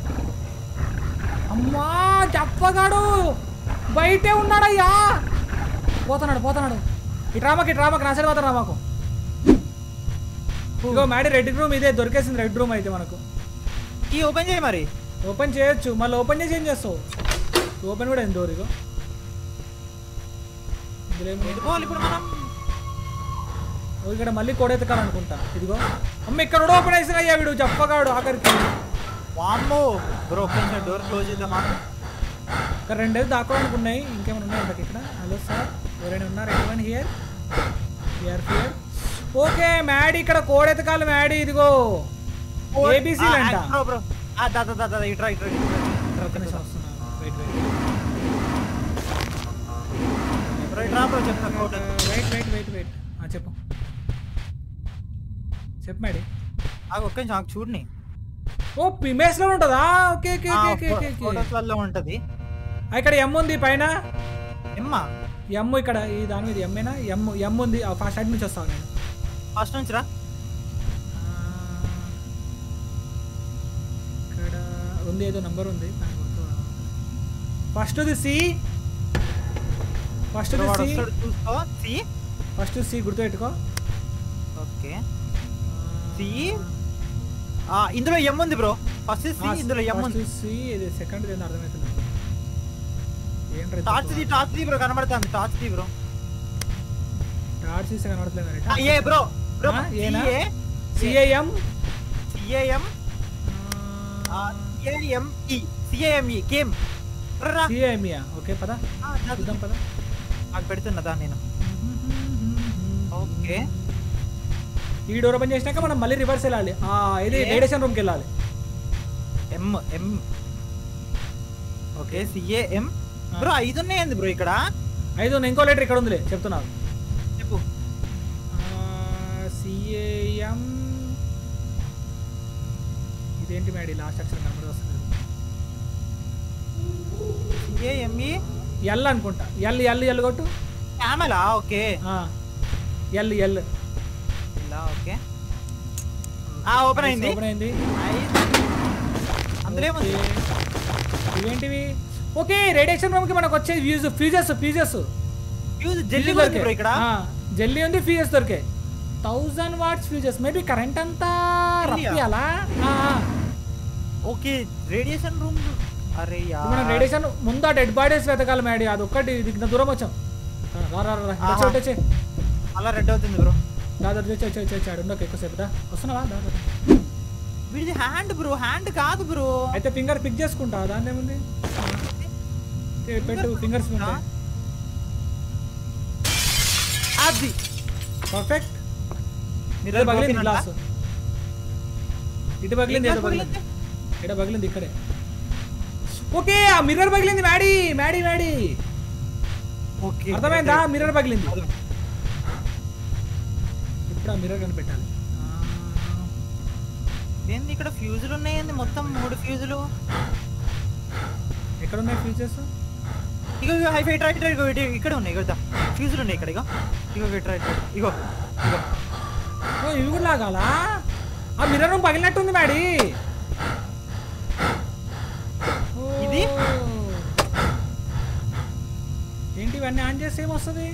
అమ్మా చెప్పగాడు బయటే ఉన్నాడయ్యా పోతున్నాడు పోతున్నాడు ఈ డ్రామాకి ఈ డ్రామాకి నా సైడ్ పోతాడు రామాకు ఇగో మేడ రెడ్ రూమ్ ఇదే దొరికేసింది రెడ్ రూమ్ అయితే మనకు ఈ ఓపెన్ చేయి మరి ఓపెన్ చేయొచ్చు మళ్ళీ ఓపెన్ చేసి ఏం చేస్తావు ఓపెన్ కూడా ఏంది డోర్ ఇగో ఇందులో ఏముంది? వెళ్ళిపోవాలి ఇప్పుడు మనం ఓ, ఇక్కడ మళ్ళీ కోడెతకాలనుకుంటా ఇదిగో అమ్మ ఇక్కడ కూడా ఓపెన్ చేసిన అయ్యా వీడు చెప్పగాడు ఆఖరికి వామ్మో బ్రో ఒక్క నిమిషం డోర్ క్లోజ్ చేద్దామా ఇక్కడ రెండేది దాక్కోవడానికి ఉన్నాయి ఇంకేమైనా ఉన్నాయి ఇంతకు ఇక్కడ హలో సార్ ఎవరైనా ఉన్నారు ఎవరైనా here here here okay Maddy ఇక్కడ కోడెతకాలి మ్యాడీ ఇదిగో ఏబిసి అంట బ్రో బ్రో ఆ దా దా దా దా ఇట్రా ఇట్రా ఇట్రా ఒక్క నిమిషం వస్తున్నాను. Wait, wait. బ్రో ఇట్రా బ్రో చెప్తా code wait wait wait wait ఆ, చెప్పు చెప్పు మ్యాడీ ఆ ఒక్క నిమిషం ఆగు, చూడని ఓ పిమేస్ లో ఉంటుందా okay okay okay okay okay okay photos వల్ల ఉంటది ఆ, ఇక్కడ ఎమ్ ఉంది పైన ఎమ్మా ఎమ్ ఇక్కడ ఈ దాని మీద ఎమ్మేనా ఎమ్ ఎమ్ ఉంది ఆ ఫస్ట్ సైడ్ నుంచి వస్తాను నేను ఫస్ట్ నుంచి రా ఆ, ఇక్కడ ఉంది ఏదో నంబర్ ఉంది first the C first the వాడు సి వస్తాడు చూసుకో సి ఫస్ట్ సి గుర్తుపెట్టుకో ఓకే సి ఆ ఇందులో ఎమ్ ఉంది బ్రో ఫస్ట్ సి ఇందులో ఎమ్ ఉంది సి ఇది సెకండ్ ఏదో అర్థమవుతుంది ఏంట్రా torch the torch the bro కనబడుతుంది టార్చ్ ది బ్రో టార్చ్ తీస్తే కనబడట్లేదు మరి ఆ, ఏ బ్రో బ్రో ఆ, ఏనా? సిఏ సిఏఎం సిఏఎం సిఏఎం ఈ సిఏఎంఈ గేమ్ రా సిఏమియా ఓకే పద ఆ, దా, చూద్దాం పద నాకు పెడుతున్నదా నేను ఓకే ఈ డోర్ ఓపెన్ చేసినాక మనం మళ్ళీ రివర్స్ వెళ్ళాలి ఆ ఇది ఏ? రేడియేషన్ రూమ్కి వెళ్ళాలి ఎం ఎం ఓకే సిఏఎం ఆ. బ్రో ఐదు ఉన్నాయండి బ్రో ఇక్కడ ఐదు ఉన్నాయి. ఇంకో లెటర్ ఇక్కడ ఉందిలే చెప్తున్నాను చెప్పు సిఏఎం ఇదేంటి మేడం లాస్ట్ అక్షరం కనబడి వస్తుంది సిఏఎంఈ ఎల్ అనుకుంటా ఎల్ ఎల్ ఎల్ కొట్టు క్యామెలా ఓకే ఎల్ ఎల్ ఇలా ఓకే ఆ ఓపెన్ అయింది ఓపెన్ అయింది Nice. అందులో ఏముంది ఓకే. ఇవేంటివి ఓకే రేడియేషన్ రూమ్ కి మనకు వచ్చే వ్యూస్ ఫ్యూజెస్ ఫ్యూజెస్ ఫ్యూజ్ జల్లి కూడా ఉంది బ్రో ఇక్కడ జల్లీ ఉంది ఫ్యూజెస్ దొరికాయి thousand watts fuses maybe current అంతా జల్లియా? రప్పియాలా ఓకే రేడియేషన్ రూమ్ అరే యార్ మనం రేడియేషన్ ముందు ఆ డెడ్ బాడీస్ వెతకాలి మేడీ అది ఒక్కటి దిగిన దూరం వచ్చాం ఆ, రా రా రా, రా ఆహా. వచ్చే వచ్చే అలా రెడ్ అవుతుంది బ్రో దాదా వచ్చి వచ్చి వచ్చి వచ్చాడు ఉండకు ఎక్కువసేపు దా వస్తున్నావా దాదా వీడిది హ్యాండ్ బ్రో హ్యాండ్ కాదు బ్రో అయితే ఫింగర్ పిక్ చేసుకుంటా దాని ఏముంది ఏ, పెట్టు ఫింగర్స్ ఉంటాయి అది పర్ఫెక్ట్ మీరు ఇటు పగిలింది గ్లాస్ ఇటు పగిలింది ఏం ఏదో glass పగిలింది ఇక్కడ పగిలింది ఇక్కడే ఓకే ఆ మిర్రర్ పగిలింది మ్యాడీ మ్యాడీ మ్యాడీ ఓకే అర్థమైందా మిర్రర్ పగిలింది ఇప్పుడు ఆ మిర్రర్ కనిపెట్టాలి ఆ, ఏంది ఇక్కడ ఫ్యూజులు ఉన్నాయండి మొత్తం మూడు ఫ్యూజులు ఎక్కడ ఉన్నాయి ఫీచర్స్ ఇగో ఇగో హైఫై ట్రై ట్రై ఇగో ఇటు- ఇక్కడ ఉన్నాయి ఇగో ఫ్యూజులు ఉన్నాయి ఇక్కడ ఇగో ఇగో ఇగో ట్రై ట్రై ఇగో ఇగో ఓ ఇవి కూడా లాగాలా ఆ మిర్రర్ రూమ్ పగిలినట్టుంది మ్యాడీ ఓ. ఇది? ఏంటి ఇవన్నీ ఆన్ చేస్తే ఏమొస్తుంది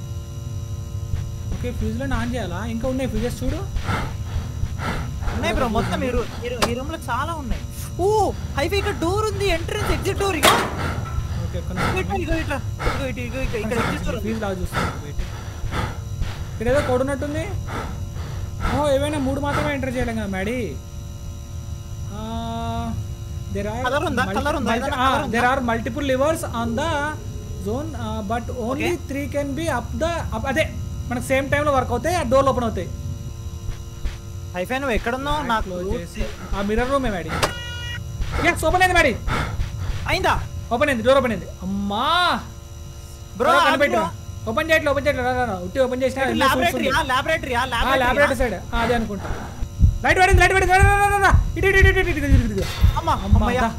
ఓకే ఫ్యూజ్లో ఆన్ చేయాలా ఇంకా ఉన్నాయి ఫ్యూజెస్ చూడు ఉన్నాయి బ్రో మొత్తం ఈ రూ- ఈ రూ- ఈ రూమ్ లో చాలా ఉన్నాయి ఓ హైఫై ఇక్కడ డోర్ ఉంది ఎంట్రన్స్ ఎగ్జిట్ డోర్ ఇగో ఓకే ఒక్క ఇగో ఇట్లా, నిమిషం. ఇగో ఇట్లా ఇగో ఇటు ఇగో ఇక్కడ ఇక్కడ ఎగ్జిట్ డోర్ ఫీజు లాగా చూస్తాను వెయిట్ ఇక్కడ ఏదో కోడ్ ఉన్నట్టుంది ఓ ఏవైనా మూడు మాత్రమే ఎంటర్ చేయలేం కదా మ్యాడీ దెర్ Colour ఉందా? Colour ఉందా? ఏదైనా colour ఉందా? There are multiple levers on the zone but only Okay. Three can be up the అదే మనకు సేమ్ టైంలో వర్క్ అవుతాయి ఆ డోర్లు ఓపెన్ అవుతాయి హైఫై నువ్వు ఎక్కడున్నావు నాకు క్లోజ్ చేసి ఆ మిర్రర్ రూమే మ్యాడీ ఎస్ ఓపెన్ అయింది మ్యాడీ అయిందా ఓపెన్ అయింది డోర్ ఓపెన్ అయింది అమ్మా బ్రో కనిపెట్టు ఓపెన్ చేయట్లే ఓపెన్ చేయట్లే రా, రా, రా. ఉట్టి ఓపెన్ చేసినా laboratory laboratory laboratory laboratory side అదే అనుకుంటా లైట్ పడింది లైట్ పడింది రా, రా, రా, రా, రా. ఇటు ఇటు ఇటు ఇటు ఇటు ఇటు ఇటు ఇటు. అమ్మా అమ్మా, అమ్మయ్య దా.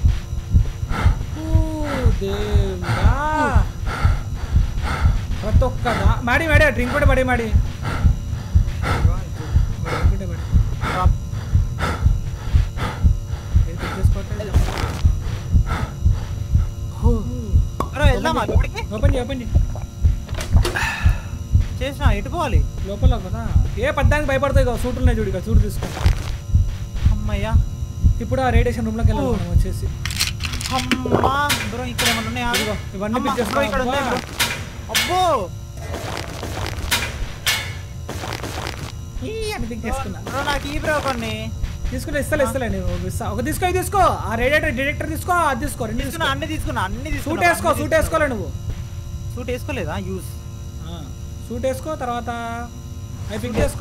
ఓ, దేవుడా. ప్రతి ఒక్క దా- మాడి మాడి డ్రింక్ కూడా పడి మాడి drink కూడా పడి. ఏది pick చేసుకోవట్లేదు. హో. బ్రో వెళ్దామా లోపలికి ఓపెన్ చేయి ఓపెన్ చేయి చేసిన ఎటు పోవాలి లోపల కదా ఏ పద్దానికి భయపడతాయి కదా సూట్లు ఉన్నాయి చూడు ఇక సూట్ తీసుకో అమ్మయ్యా ఇప్పుడు ఆ రేడియేషన్ రూమ్ లోకి వెళ్ళాలి మనం వచ్చేసి అమ్మా బ్రో ఇక్కడ ఏమన్నా ఉన్నాయా ఇదిగో, ఇవన్నీ అమ్మా, pick బ్రో ఇక్కడ ఉన్నాయి చేసుకో. బ్రో అబ్బో ఈ అని పిక్ చేసుకున్నా బ్రో నాకు ఈ బ్రో కొన్ని తీసుకుంటే ఇస్తలే ఇస్తలే నేను ఇస్తా ఒక తీసుకో ఇది తీసుకో ఆ రేడియేటర్ డిటెక్టర్ తీసుకో అది తీసుకో రెండు తీసుకున్నా తీసుకో అన్ని తీసుకున్నా అన్ని తీసుకున్నా సూట్ వేసుకో సూట్ వేసుకోలే నువ్వు సూట్ వేసుకోలేదా యూస్ ఆ, సూట్ వేసుకో తర్వాత అవి పిక్ చేసుకో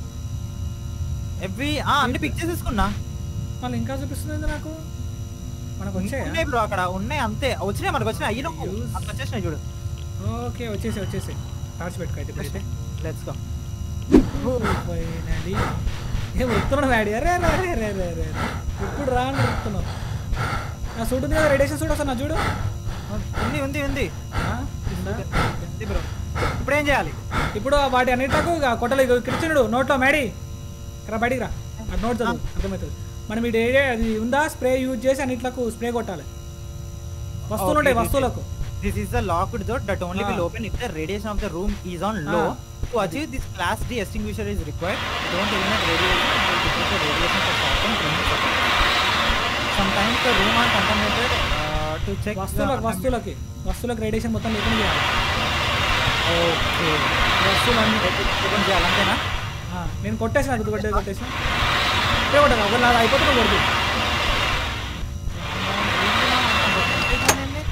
ఎవ్వి ఆ అన్ని పిక్ చేసేసుకున్నా మళ్ళీ ఇంకా చూపిస్తుంది నాకు మనకు వచ్చాయా ఉన్నాయి బ్రో అక్కడ ఉన్నాయి అంతే వచ్చినాయి మనకు వచ్చినాయి అయ్యి నువ్వు Use. అక్కడ వచ్చేసినాయి చూడు ఓకే వచ్చేసి వచ్చేసి టార్చ్ పెట్టుకో అయితే ఇప్పుడైతే లెట్స్ గో పోయినది ఏం ఉడుతున్నావు డాడీ అరే అరే అరే అరే అరే అరే ఇప్పుడు రా అని ఉడుతున్నావు నా సూట్ ఉంది కదా రేడియేషన్ సూట్ వస్తా నా చూడు ఉంది ఉంది ఉంది ఆ, ఉందా? ఉంది బ్రో ఇప్పుడు ఏం చేయాలి ఇప్పుడు వాటి అన్నిటికు ఇక కొట్టలు ఇక ఇక్కడ ఇచ్చినాడు నోట్లో మేడీ ఇక్కడ బయటికి రా ఆ నోట్ చదువు అర్థమవుతుంది మనం ఈ ఏరియా అది ఉందా స్ప్రే యూజ్ చేసి అన్నిట్లకు స్ప్రే కొట్టాలి వస్తువులు ఉంటాయి Okay, వస్తువులకు This is the locked door that only will Ah. open if the radiation of the room is on low. Ah. To achieve this class D extinguisher is required. Don't eliminate radiation and will detect the radiation for certain minutes. Sometimes the room are contaminated uh, to check వస్తువులకు వస్తువులకి వస్తువులకు radiation మొత్తం లేకుండా చేయాలి okay వస్తువులు అన్ని open చేయాలంతేనా ఆ, నేను కొట్టేసిన అది కొట్టేది కొట్టేసిన ఇప్పుడే కొట్టాను ఒకవేళ నాది అయిపోతే నువ్వు కొడుతుంది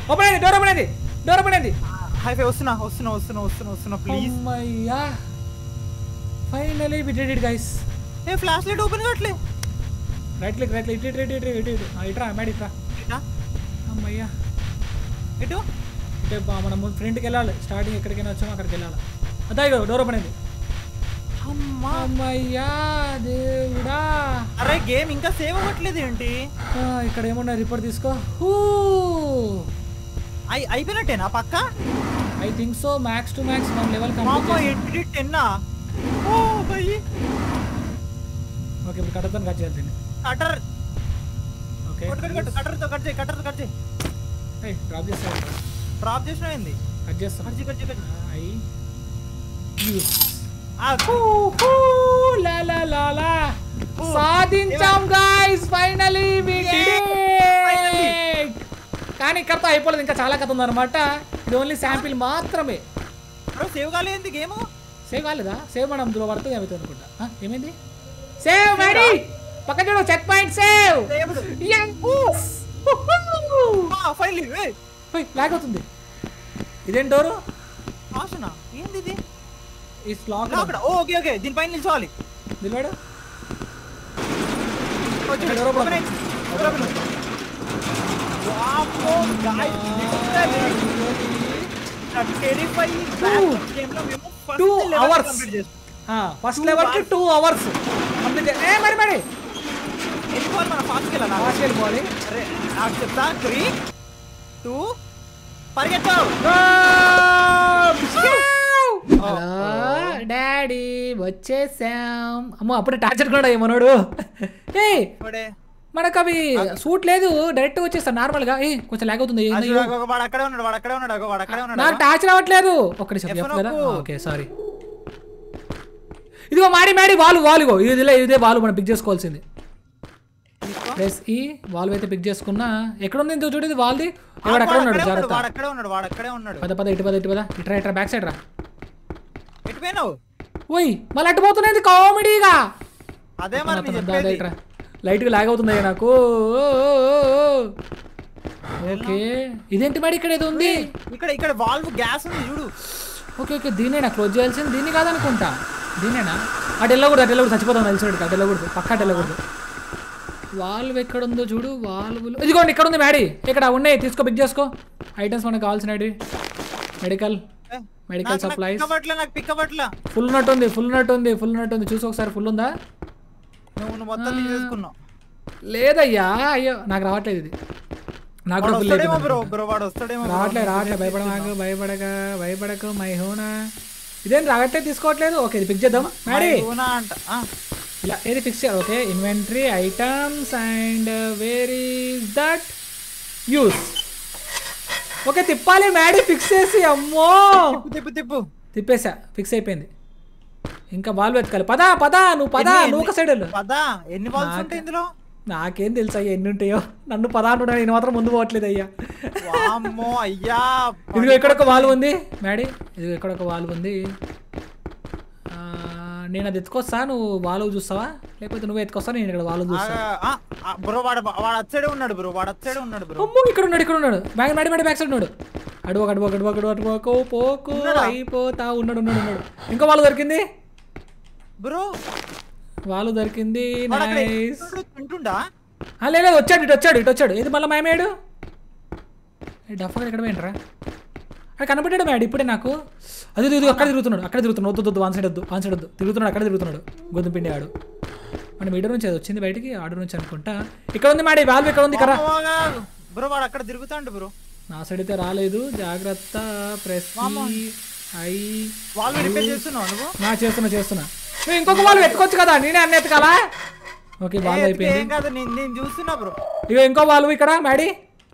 ఓపెన్ అయింది డోర్ ఓపెన్ అయింది డోర్ ఓపెన్ అయింది హైఫై వస్తున్నా వస్తున్నా వస్తున్నా వస్తున్నా వస్తున్నా ప్లీజ్ అమ్మయ్యా finally we did it guys ఏ ఫ్లాష్ లైట్ ఓపెన్ కావట్లే రైట్ క్లిక్ రైట్ ఇటు ఇటు ఇటు ఇటు ఇటు ఆ, ఇట్రా మేడ ఇట్రా ఇటా? అమ్మయ్యా ఇటు అంటే బా- మనం ఫ్రంట్కి వెళ్ళాలి స్టార్టింగ్ ఎక్కడికైనా వచ్చామో అక్కడికి వెళ్ళాలి అదే ఇగో డోర్ ఓపెన్ అయింది అమ్మా అమ్మయ్యా దేవుడా అరే గేమ్ ఇంకా సేవ్ అవ్వట్లేదు ఏంటి ఆ, ఇక్కడ ఏమున్నా రిపోర్ట్ తీసుకో హూ అయి అయిపోయినట్టేనా పక్క I think so max to max మన లెవెల్ మామ కంప్లీట్ ఎయిటీ టెన్నా ఓ భయ్ ఓకే ఇప్పుడు కట్టతో కట్ చేయాలి దీన్ని cutter okay cut cut cut కటర్తో కట్ చేయి కటర్తో కట్ చేయి డ్రాప్ చేస్తాను డ్రాప్ చేసిన ఏంది కట్ చేస్తాను కట్ చేయి కట్ చేయి కట్ చేయి. ఐ యూస్ ఆ, లా లా లా లా సాధించాం గాయ్స్ ఫైనలీ వి కానీ కథ అయిపోలేదు ఇంకా చాలా కథ ఉందన్నమాట ఇది ఓన్లీ శాంపిల్ మాత్రమే బ్రో సేవ్ కాలేదు గేమ్ సేవ్ కాలేదా సేవ్ మనం అందులో పడుతుంది అవుతుంది అనుకుంటా ఆ, ఏమైంది సేవ్ మేడీ పక్క చూడు checkpoint save finally log అవుతుంది ఇదేం డోరు ఆశనా ఏంది ఇది ఈ లాక్ అక్కడ ఓకే ఓకే దీనిపైన నిల్చోవాలి నిలబడు వచ్చి, ఇక్కడ ఎవరో open అయింది. Open అయింది. వామ్మో, guys, literally, a terrifying backup game లో మేము first Two level hours. complete చేసాం. ఫస్ట్ Two లెవెల్ కి hours. టూ అవర్స్ కంప్లీట్ ఏ మరి మరి వెళ్ళిపోవాలి మనం ఫాస్ట్ వెళ్ళాలి లాస్ట్ వెళ్ళిపోవాలి అరే నాకు చెప్తా త్రీ టూ పరిగెత్తావు డాడీ వచ్చేసాం అమ్మో అప్పుడే టార్చర్ కూడా మనోడు ఏ ఇప్పుడే మనకు అవి సూట్ లేదు డైరెక్ట్ వచ్చేస్తా నార్మల్ గా ఏ కొంచెం లాగ్ అవుతుంది ఏంది అది ఇది? ఒక వాడు అక్కడే ఉన్నాడు వాడు అక్కడే ఉన్నాడు అగో వాడు అక్కడే ఉన్నాడు నాకు టార్చ్ రావట్లేదు ఒక్కడి F చెప్పు కదా నొక్కు. ఓకే సారీ ఇదిగో మాడి మాడి వాలు వాలుగో ఇదిలే ఇదే వాలు మనం పిక్ చేసుకోవాల్సింది తీసుకో. ప్లస్ ఈ వాల్వ్ అయితే పిక్ చేసుకున్నా ఎక్కడ ఉంది ఇంత చూడు ఇది వాల్ది ఆ, వాడు అక్కడ వాడు ఉన్నాడు అక్కడే ఉన్నాడు, జాగ్రత్త వాడు అక్కడే ఉన్నాడు వాడు అక్కడే ఉన్నాడు పద పద ఇటు పద ఇటు పద ఇట్రా ఇట్రా బ్యాక్ సైడ్ రా ఎటు పోయినావు ఓయ్ మళ్ళీ అటు పోతున్నది కామెడీగా అదే మరి నేను దా, దా, చెప్పేది ఇట్రా లైట్గా లాగ్ అవుతుంది అయ్యా నాకు ఓకే ఇదేంటి మరి ఇక్కడ ఏదో ఉంది ఇక్కడ ఇక్కడ వాల్వ్ గ్యాస్ ఉంది చూడు ఓకే ఓకే దీనేనా క్లోజ్ చేయాల్సింది దీన్ని కాదనుకుంటా దీనేనా అటు వెళ్ళకూడదు అటు వెళ్ళకూడదు చచ్చిపోతాం తెలిసినట్టు అటు వెళ్ళకూడదు పక్క అటు వెళ్ళకూడదు వాల్వ్ ఎక్కడ ఉందో చూడు వాల్వ్ ఇదిగోండి ఇక్కడ ఉంది మ్యాడీ ఇక్కడ ఉన్నాయి తీసుకో పిక్ చేసుకో ఐటమ్స్ మనకు కావాల్సినవి మెడికల్ ఏ, మెడికల్ నాకు- నాకు సప్లైస్ pick అవ్వట్లే నాకు పిక్ అవ్వట్లే ఫుల్ ఉన్నట్టు ఉంది ఫుల్ ఉన్నట్టు ఉంది ఫుల్ ఉన్నట్టు ఉంది చూసి ఒకసారి ఫుల్ ఉందా నువ్వు నువ్వు మొత్తం తీసేసుకున్నావు లేదయ్యా అయ్యో నాకు రావట్లేదు ఇది నాకు వాడు కూడా ఫుల్ వస్తాడేమో బ్రో అయిపోయింది బ్రో వాడు వస్తాడేమో bro. రావట్లేదు రావట్లేదు భయపడమాకు భయపడక భయపడకు మై హోనా ఇదేం రావట్లేదు తీసుకోవట్లేదు ఓకే ఇది పిక్ చేద్దాం మ్యాడీ అవునా అంట ఆ, ఇలా ఏది ఫిక్స్ చేయాలి okay inventory items and where is that use okay తిప్పాలి మ్యాడీ ఫిక్స్ చేసి అమ్మో తిప్పు తిప్పు తిప్పు తిప్పేసా ఫిక్స్ అయిపోయింది ఇంకా బాల్ వెతకాలి పదా పదా నువ్వు పదా ఎన్ని- నువ్వు ఒక సైడ్ వెళ్ళు పదా ఎన్ని బాల్స్ నాకు- ఉంటాయి ఇందులో నాకేం తెలుసు అయ్యా ఎన్ని ఉంటాయో నన్ను పదా అంటున్నాను నేను మాత్రం ముందు పోవట్లేదు అయ్యా వామ్మో అయ్యా ఇదిగో ఇక్కడ ఒక వాల్వ్ ఉంది మ్యాడీ ఇదిగో ఇక్కడ ఒక వాల్వ్ ఉంది ఆ, నేను అది ఎత్తుకొస్తా నువ్వు వాల్వ్ చూస్తావా లేకపోతే నువ్వు ఎత్తుకొస్తా నేను ఇక్కడ వాల్వ్ చూస్తా బ్రో వాడు వాడు అచ్చడే ఉన్నాడు బ్రో వాడు అచ్చడే ఉన్నాడు బ్రో అమ్మో ఇక్కడ ఉన్నాడు ఇక్కడ ఉన్నాడు bag Maddy Maddy back side ఉన్నాడు అడుగు అడుగు అడుగు అడుగు అడుగు పోకు పోకు ఉన్నాడా? అయిపోతా ఉన్నాడు ఉన్నాడు ఉన్నాడు ఇంకో వాళ్ళు దొరికింది బ్రో వాళ్ళు దొరికింది వాడు అక్కడ నైస్ ఎక్కడో తింటుండా లేదు వచ్చాడు ఇటు వచ్చాడు ఇటు వచ్చాడు ఇది మళ్ళీ మాయమేడు డఫర్ ఎక్కడ పోయింట్రా అక్కడ కనపడ్డాడు మ్యాడ్ ఇప్పుడే నాకు అది ఇది అక్కడ తిరుగుతున్నాడు అక్కడ తిరుగుతున్నాడు వద్దు వద్దు వన్ సైడ్ వద్దు వన్ సైడ్ వద్దు తిరుగుతున్నాడు అక్కడ తిరుగుతున్నాడు గొంతు పిండి ఆడు మన మీటర్ నుంచి అది వచ్చింది బయటికి ఆర్డర్ నుంచి అనుకుంటా ఇక్కడ ఉంది మ్యాడీ వాల్వ్ ఇక్కడ ఉంది కరా బ్రో వాడు అక్కడ తిరుగుతాండు బ్రో నా సైడ్ అయితే రాలేదు జాగ్రత్త ప్రెస్ ఐ వాళ్ళు రిపేర్ చేస్తున్నావు నువ్వు నా చేస్తున్నా చేస్తున్నా నువ్వు ఇంకొక వాళ్ళు ఎత్తుకోవచ్చు కదా నేనే అన్న ఎత్తుకాలా ఓకే బాల్ ఏ, అయిపోయింది ఏం కాదు నేను నేను చూస్తున్నా బ్రో ఇక ఇంకో వాళ్ళు ఇక్కడ మ్యాడీ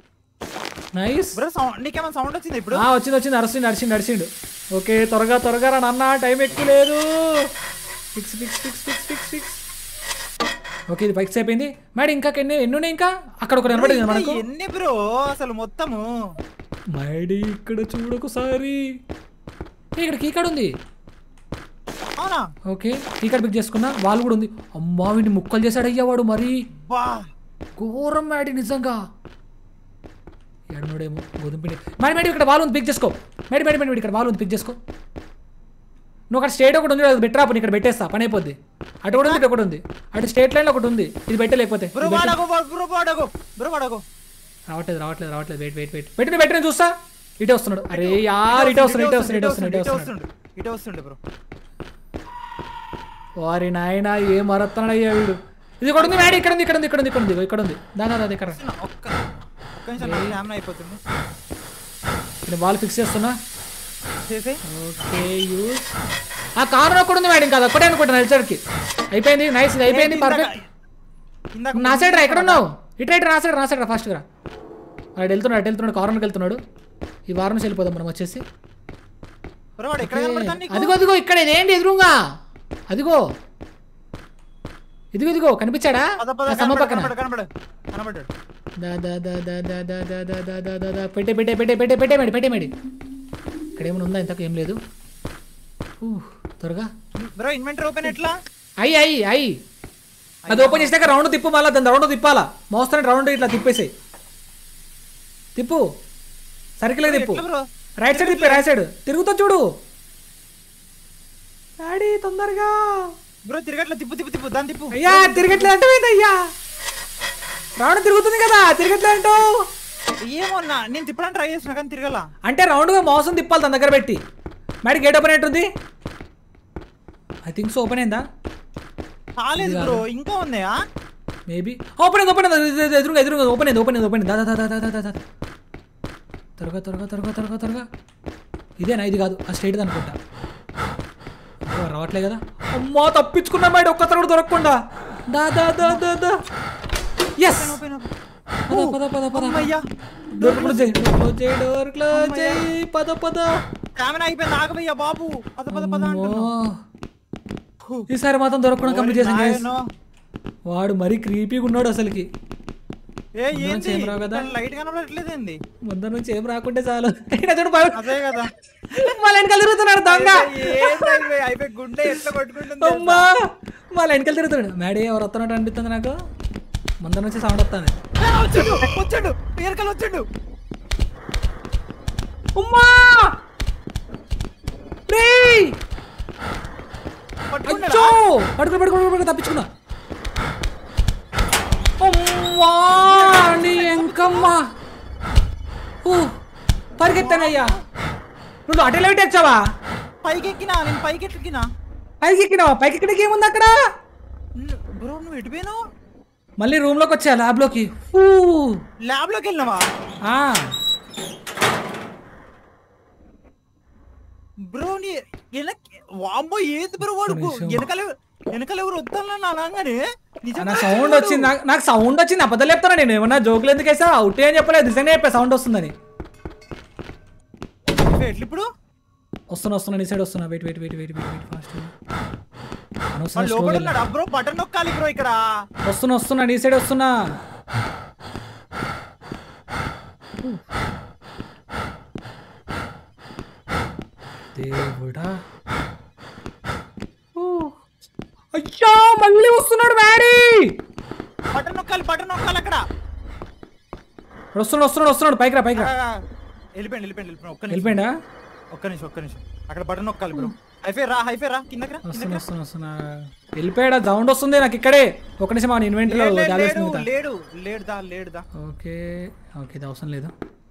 నైస్ బ్రో సౌండ్ నీకేమైనా సౌండ్ వచ్చింది ఇప్పుడు ఆ, వచ్చింది వచ్చింది అరసిండు అరిసిండు అరిసిండు ఓకే త్వరగా త్వరగా రా నాన్న టైం ఎక్కువ లేదు fix fix fix fix fix fix okay ఇది ఫిక్స్ అయిపోయింది మేడం ఇంకా ఎన్ని ఎన్ని ఉన్నాయి ఇంకా అక్కడ ఒక నిలబడింది ఇంకా మనకు ఎన్ని బ్రో అసలు మొత్తము మైడీ ఇక్కడ చూడొకసారి ఏ, ఇక్కడ కీకాడ్ ఉంది అవునా ఓకే కీకాడ్ పిక్ చేసుకున్నా వాళ్ళు కూడా ఉంది అమ్మా వీడిని ముక్కలు చేశాడు అయ్యా వాడు మరి బా ఘోరం మ్యాడీ నిజంగా ఎడనోడేమో గోధుమ పిండి మేడం మేడం ఇక్కడ వాళ్ళు ఉంది పిక్ చేసుకో మేడం మేడం మేడం ఇక్కడ వాళ్ళు ఉంది పిక్ చేసుకో నువ్వు అక్కడ స్టేట్ ఒకటి ఉంది అది బెటర్ ఆపు ఇక్కడ పెట్టేస్తా పని అయిపోద్ది అటు కూడా ఉంది ఇటు ఒకటి ఉంది అటు స్టేట్ లైన్లో ఒకటి ఉంది ఇది పెట్టలేకపోతే బ్రో వాడగో బ్రో వాడగో బ్రో వాడగో రావట్లేదు రావట్లేదు రావట్లేదు వెయిట్ వెయిట్ వెయిట్ పెట్టిన పెట్టిన చూస్తా ఇటే వస్తున్నాడు అరే యార్ ఇటే వస్తున్నాడు ఇటే వస్తున్నాడు ఇటే వస్తున్నాడు ఇటే వస్తున్నాడు ఇటే వస్తుండే బ్రో వారి నాయన ఏ మరత్తనయ్యా వీడు ఇది ఇక్కడ ఉంది మేడం ఇక్కడ ఉంది ఇక్కడ ఉంది ఇక్కడ ఉంది ఇక్కడ ఉంది ఇక్కడ ఉంది దాదా దాదా ఇక్కడ వస్తున్నా, ఒక్క ఒక్క నిమిషం నా స్టామినా అయిపోతుంది నేను బాల్ ఫిక్స్ చేస్తున్నా చేసే ఓకే యూస్ ఆ కారు ఒక్కడు ఉంది మేడం కాదు ఒక్కటే అనుకుంటా నడిచరికి అయిపోయింది నైస్ ఇది అయిపోయింది పర్ఫెక్ట్ ఇందాక నా సైడ్ రా ఎక్కడ ఉన్నావు ఇటు రైట్ నా సైడ్ నా సైడ్ రా ఫాస్ట్ రా వాడు వెళ్తున్నాడు అటు వెళ్తున్నాడు కారుకి వెళ్తున్నాడు ఈ వారం నుంచి వెళ్ళిపోదాం మనం వచ్చేసి బ్రో వాడు ఎక్కడ కనబడతాను నీకు అదిగో అదిగో ఇక్కడ ఇదేంటి ఎదురుగా అదిగో ఇదిగో ఇదిగో కనిపించాడా పద పద ఆ స్తంభం కనబడు పక్కన కనబడు కనబడు కనబడ్డాడు దా దా దా దా దా దా దా దా దా దా దా దా పెట్టే పెట్టే పెట్టే పెట్టే పెట్టే మేడి పెట్టే మేడి ఇక్కడ ఏమైనా ఉందా ఇంతకు ఏం లేదు ఊ, త్వరగా బ్రో ఇన్వెంటరీ ఓపెన్ ఎట్లా అయ్యి అయ్యి అయ్యి అది ఓపెన్ చేసినాక రౌండ్ తిప్పు మళ్ళీ దాని రౌండ్ తిప్పాలా మోస్తానే రౌండ్ ఇట్లా తిప్పేసాయి తిప్పు సర్కిల్ తిప్పు ఎట్లా బ్రో రైట్ సైడ్ తిప్పే రైట్ సైడ్ తిరుగుతా చూడు డాడీ తొందరగా బ్రో తిరగట్లా తిప్పు తిప్పు తిప్పు దాన్ని తిప్పు అయ్యా తిరగట్లే అంటే అయ్యా రౌండ్ తిరుగుతుంది కదా తిరగట్లే అంటావు ఏమో నా నేను తిప్పడానికి ట్రై చేసిన కానీ తిరగల అంటే రౌండ్గా మోసం తిప్పాలి తన దగ్గర పెట్టి మేడం గేట్ ఓపెన్ అయ్యింది ఐ థింక్ సో ఓపెన్ అయిందా కాలేదు బ్రో ఇంకా ఉన్నాయా మేబీ ఓపెన్ అయింది ఓపెన్ అయింది ఎదురుగా ఎదురుగా ఓపెన్ అయింది ఓపెన్ అయింది ఓపెన్ అయింది దా దా దా దా దా దా దా త్వరగా త్వరగా త్వరగా త్వరగా త్వరగా ఇదేనా ఇది కాదు ఆ స్టేట్ అనుకుంటా ఓ, రావట్లే కదా అమ్మా తప్పించుకున్నా మేడం ఒక్క తరగతి దొరకకుండా దా దా దా దా దా ఎస్ ఓపెన్ ఓపెన్ పద పద పద పద అమ్మయ్యా డోర్ క్లోజ్ చేయి క్లోజ్ చేయి డోర్ క్లోజ్ చేయి పద పద స్టామినా అయిపోయింది ఆగబయ్యా బాబు పద పద పద అంటున్నా అమ్మో. ఈసారి మాత్రం దొరకకుండా కంప్లీట్ చేసాం guys. నాయనో. వాడు మరీ క్రీపీగా ఉన్నాడు అసలుకి ఏ ముందు ఏంది నుంచి ఏం రావు కదా? లైట్ కనబడట్లేదు ఏంది ముందర నుంచి ఏం రాకుంటే చాలు అయినా చూడు భయం అదే కదా మళ్ళీ వెనకాల తిరుగుతున్నాడు దొంగ ఏంది అయిపోయి అయిపోయి గుండె ఎట్లా కొట్టుకుంటుంది అమ్మా మళ్ళీ వెనకాల తిరుగుతున్నాడు మేడే ఎవరు వస్తున్నట్టు అనిపిస్తుంది నాకు ముందర నుంచి సౌండ్ వస్తుంది ఏ, వచ్చాడు వచ్చాడు పేరుకలు వచ్చాడు అమ్మా రేయ్! పట్టుకున్నాడా అచ్చో పడుకో పడుకో పడుకో తప్పించుకున్నా అమ్మా నీ ఎంకమ్మ ఊ, పరిగెత్తానయ్యా నువ్వు అటు లైట్ వచ్చావా పైకి ఎక్కినా నేను పైకి ఎక్కినా పైకి ఎక్కినావా పైకి ఎక్కడికి ఏముంది అక్కడ బ్రో నువ్వు ఎటు పోయినావు మళ్ళీ రూమ్ లోకి వచ్చా ల్యాబ్ లోకి ఊ, ల్యాబ్ లోకి వెళ్ళినావా ఆ, బ్రో నీ వెనక్ వామ్మో ఏంది బ్రో వాడు నిమిషం. వెనకాల వెనకాల ఎవరు వద్దన్నా అనగానే నిజంగా నా సౌండ్ వచ్చింది నాకు నాకు సౌండ్ వచ్చింది అబద్ధాలు చెప్తాను నేను ఏమన్నా జోకులు ఎందుకు వేసా అవుట్ అని చెప్పలేదు నిజంగా చెప్పా సౌండ్ వస్తుందని ఎట్లా ఇప్పుడు వస్తున్నా వస్తున్నా నీ సైడ్ వస్తున్నా wait wait wait wait wait wait fast వాడు లోపల ఉన్నాడా బ్రో బటన్ నొక్కాలి బ్రో ఇక్కడ వస్తున్నా వస్తున్నా నీ సైడ్ వస్తున్నా దేవుడా ఊ. అయ్యా మళ్ళీ వస్తున్నాడు మ్యాడీ బటన్ నొక్కాలి బటన్ నొక్కాలి అక్కడ వస్తున్నాడు వస్తున్నాడు వస్తున్నాడు పైకి రా పైకి రా ఆ, వెళ్ళిపోయింది వెళ్ళిపోయింది వెళ్ళిపోయింది ఒక్క నిమిషం వెళ్ళిపోయిందా ఒక్క నిమిషం ఒక్క నిమిషం అక్కడ బటన్ నొక్కాలి బ్రో హైఫే రా హైఫే రా కిందకి రా వస్తున్నా వస్తున్నా వస్తున్నా వెళ్ళిపోయాడా సౌండ్ వస్తుంది నాకు ఇక్కడే ఒక నిమిషం మన ఇన్వెంటరీలో లేడు, డాలర్స్ లేడు మిగతా లేడు లేడు దా లేడు దా ఓకే ఓకే ఇది అవసరం లేదు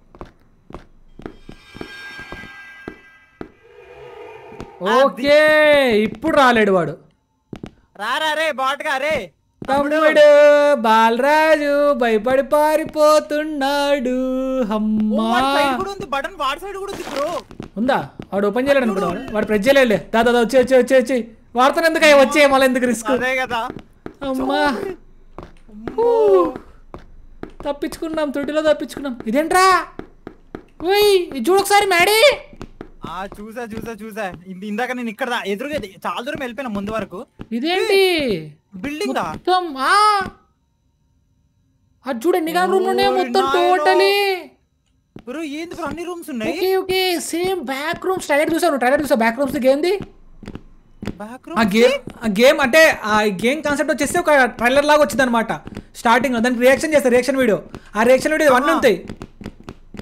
ఓకే ఇప్పుడు రాలేడు వాడు రా రా రే బాట్గా రే తమ్ముడు బాలరాజు భయపడి పారిపోతున్నాడు అమ్మా సైడ్ కూడా ఉంది బటన్ వాడి సైడ్ కూడా ఉంది బ్రో ఉందా వాడు ఓపెన్ చేయలేడు అనుకుంటా వాడు. వాడు ప్రెస్ చేయలేడులే దాదా దాదా, వచ్చి వచ్చి వచ్చి వచ్చి వాడుతాను ఎందుకు అయ్యా వచ్చే మళ్ళీ ఎందుకు రిస్క్ అదే కదా అమ్మా ఊ. తప్పించుకున్నాం తొట్టిలో తప్పించుకున్నాం ఇదేంట్రా ఓయ్ ఇది చూడు ఒకసారి మేడీ ఆ చూసా చూసా చూసా ఇంద- ఇందాక నేను ఇక్కడ దా- ఎదురుగా ఇది- చాలా దూరం వెళ్ళిపోయినా ముందు వరకు ఇదేంటి బిల్డింగ్ దా మొత్తం ఆ అది చూడు ఎన్ని కానీ రూమ్లు ఉన్నాయో ఓరి మొత్తం నాయనో. టోటలీ బ్రో ఏంది బ్రో అన్ని రూమ్స్ ఉన్నాయి okay okay same back rooms trailer చూసాను ట్రైలర్ చూసా బ్యాక్ రూమ్స్ గేమ్ది బ్యాక్ ఆ రూమ్ గేమ్ ఆ గేమ్ అంటే ఆ గేమ్ కాన్సెప్ట్ వచ్చేసి ఒక ట్రైలర్ లాగా వచ్చింది అనమాట స్టార్టింగ్ లో దానికి రియాక్షన్ చేస్తారు రియాక్షన్ వీడియో ఆ రియాక్షన్ వీడియో అన్నీ ఉంటాయి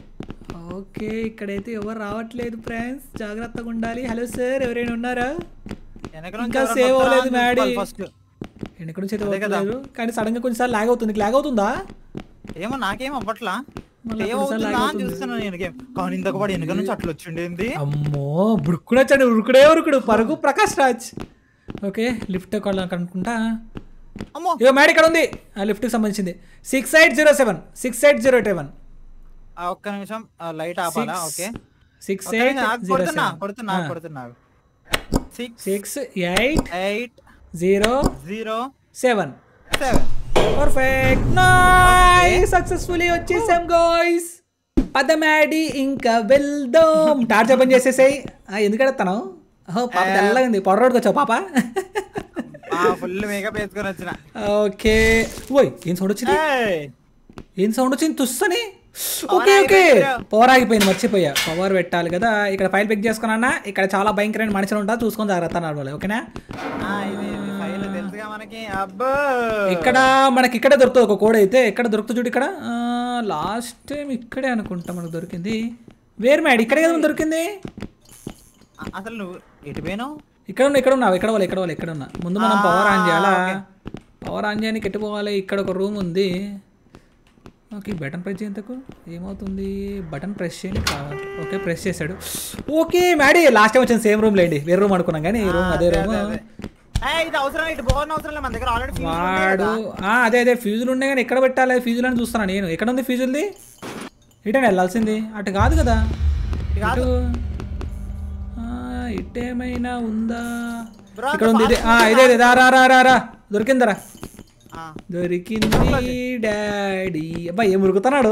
ఓకే ఇక్కడైతే ఎవరు రావట్లేదు ఫ్రెండ్స్ జాగ్రత్తగా ఉండాలి హలో సార్ ఎవరైనా ఉన్నారా వెనక ఇంకా నుంచి save అవ్వలేదు, Maddie. ఫస్ట్ వెనక నుంచి అయితే అదే కదా. అవ్వట్లేదు కానీ సడన్ గా కొంచెం లాగ్ అవుతుంది లాగ్ అవుతుందా ఏమో నాకేం అవ్వట్లా మళ్ళా ఏం కొన్నిసార్లు అవుతుందా అని ఆగుతుంది. చూస్తున్నాను నేను గేమ్ కానీ ఇంతకు వాడు వెనక నుంచి అట్లా వచ్చిండేంది అమ్మో బుడుక్కుడు వచ్చాడు ఉరుకుడే ఉరుకుడు పరుగు ప్రకాష్ రాజ్ ఓకే లిఫ్ట్ అనుకుంటా అమ్మో ఇగో మ్యాడ్ ఇక్కడ ఉంది ఆ లిఫ్ట్కి సంబంధించింది six eight zero seven six eight zero seven ఆ, ఒక్క నిమిషం లైట్ ఆపాలా ఓకే సిక్స్ ఒక్క ఎయిట్ నిమిషం, ఆగు, జీరో కొడుతున్నా సెవెన్ కొడుతున్నా కొడుతున్నా six six eight eight zero zero seven seven perfect nice successfully వచ్చేసాం గాయ్స్ పదమాడి ఇంకా వెళ్దాం టార్చ్ ఓపెన్ చేసేసాయి ఎందుకు అడుగుతాను ఓహో పాప తెల్లగా ఉంది పొడరోడ్కి వచ్చావు పాప ఫుల్ మేకప్ వేసుకొని వచ్చిన ఓకే ఓయ్ ఏం సౌండ్ వచ్చింది ఏయ్, ఏం సౌండ్ వచ్చింది తుస్సని Power ఓకే ఓకే ఆగిపోయింది. పవర్ ఆగిపోయింది మర్చిపోయా పవర్ పెట్టాలి కదా ఇక్కడ ఫైల్ పిక్ చేసుకున్నా ఇక్కడ చాలా భయంకరమైన మనుషులు ఉంటారు చూసుకొని జాగ్రత్త నార్మల్ ఓకేనా ఆ, ఇది ఇది ఫైల్ తెలుసుగా మనకి అబ్బో ఇక్కడ మనకి ఇక్కడే దొరుకుతుంది ఒక కోడ్ అయితే ఎక్కడ దొరుకుతుంది చూడు ఇక్కడ లాస్ట్ టైం ఇక్కడే అనుకుంటా మనకు దొరికింది వేరు మ్యాడ్ ఇక్కడే కదా మనకు దొరికింది ఆ, అసలు నువ్వు ఎటు పోయినావు ఇక్కడ ఉన్నా ఇక్కడ ఉన్నావు ఇక్కడ వాళ్ళు ఇక్కడ వాళ్ళు ఇక్కడ ఉన్నా ముందు మనం పవర్ ఆన్ చేయాలా ఓకే. పవర్ ఆన్ చేయడానికి ఎట్టు పోవాలి ఇక్కడ ఒక రూమ్ ఉంది ఓకే బటన్ ప్రెస్ చేయంతకు ఏమవుతుంది బటన్ ప్రెస్ చేయని కావాలి ఓకే ప్రెస్ చేశాడు ఓకే మ్యాడీ లాస్ట్ టైం వచ్చిన సేమ్ రూమ్ లేండి వేరే రూమ్ అనుకున్నాం కానీ ఈ రూమ్ అదే రూమ్ ఏయ్, ఇది అవసరం ఇటు పోవాలని అవసరం లేదు మన దగ్గర ఆల్రెడీ వాడు ఆ, అదే అదే ఫ్యూజులు ఉన్నాయి కానీ ఎక్కడ పెట్టాలి ఫ్యూజులు అని చూస్తున్నాను నేను ఎక్కడ ఉంది ఫ్యూజుల్ది ఇటేనా వెళ్ళాల్సింది అటు కాదు కదా ఇటు ఆ, ఇటేమైనా ఉందా Bro, ఇక్కడ ఉంది ఇదే ఆ, ఇదే ఇదే రా రా రా రా రా దొరికిందరా ఆ, దొరికింది డాడీ అబ్బా ఏం ఉరుకుతున్నాడు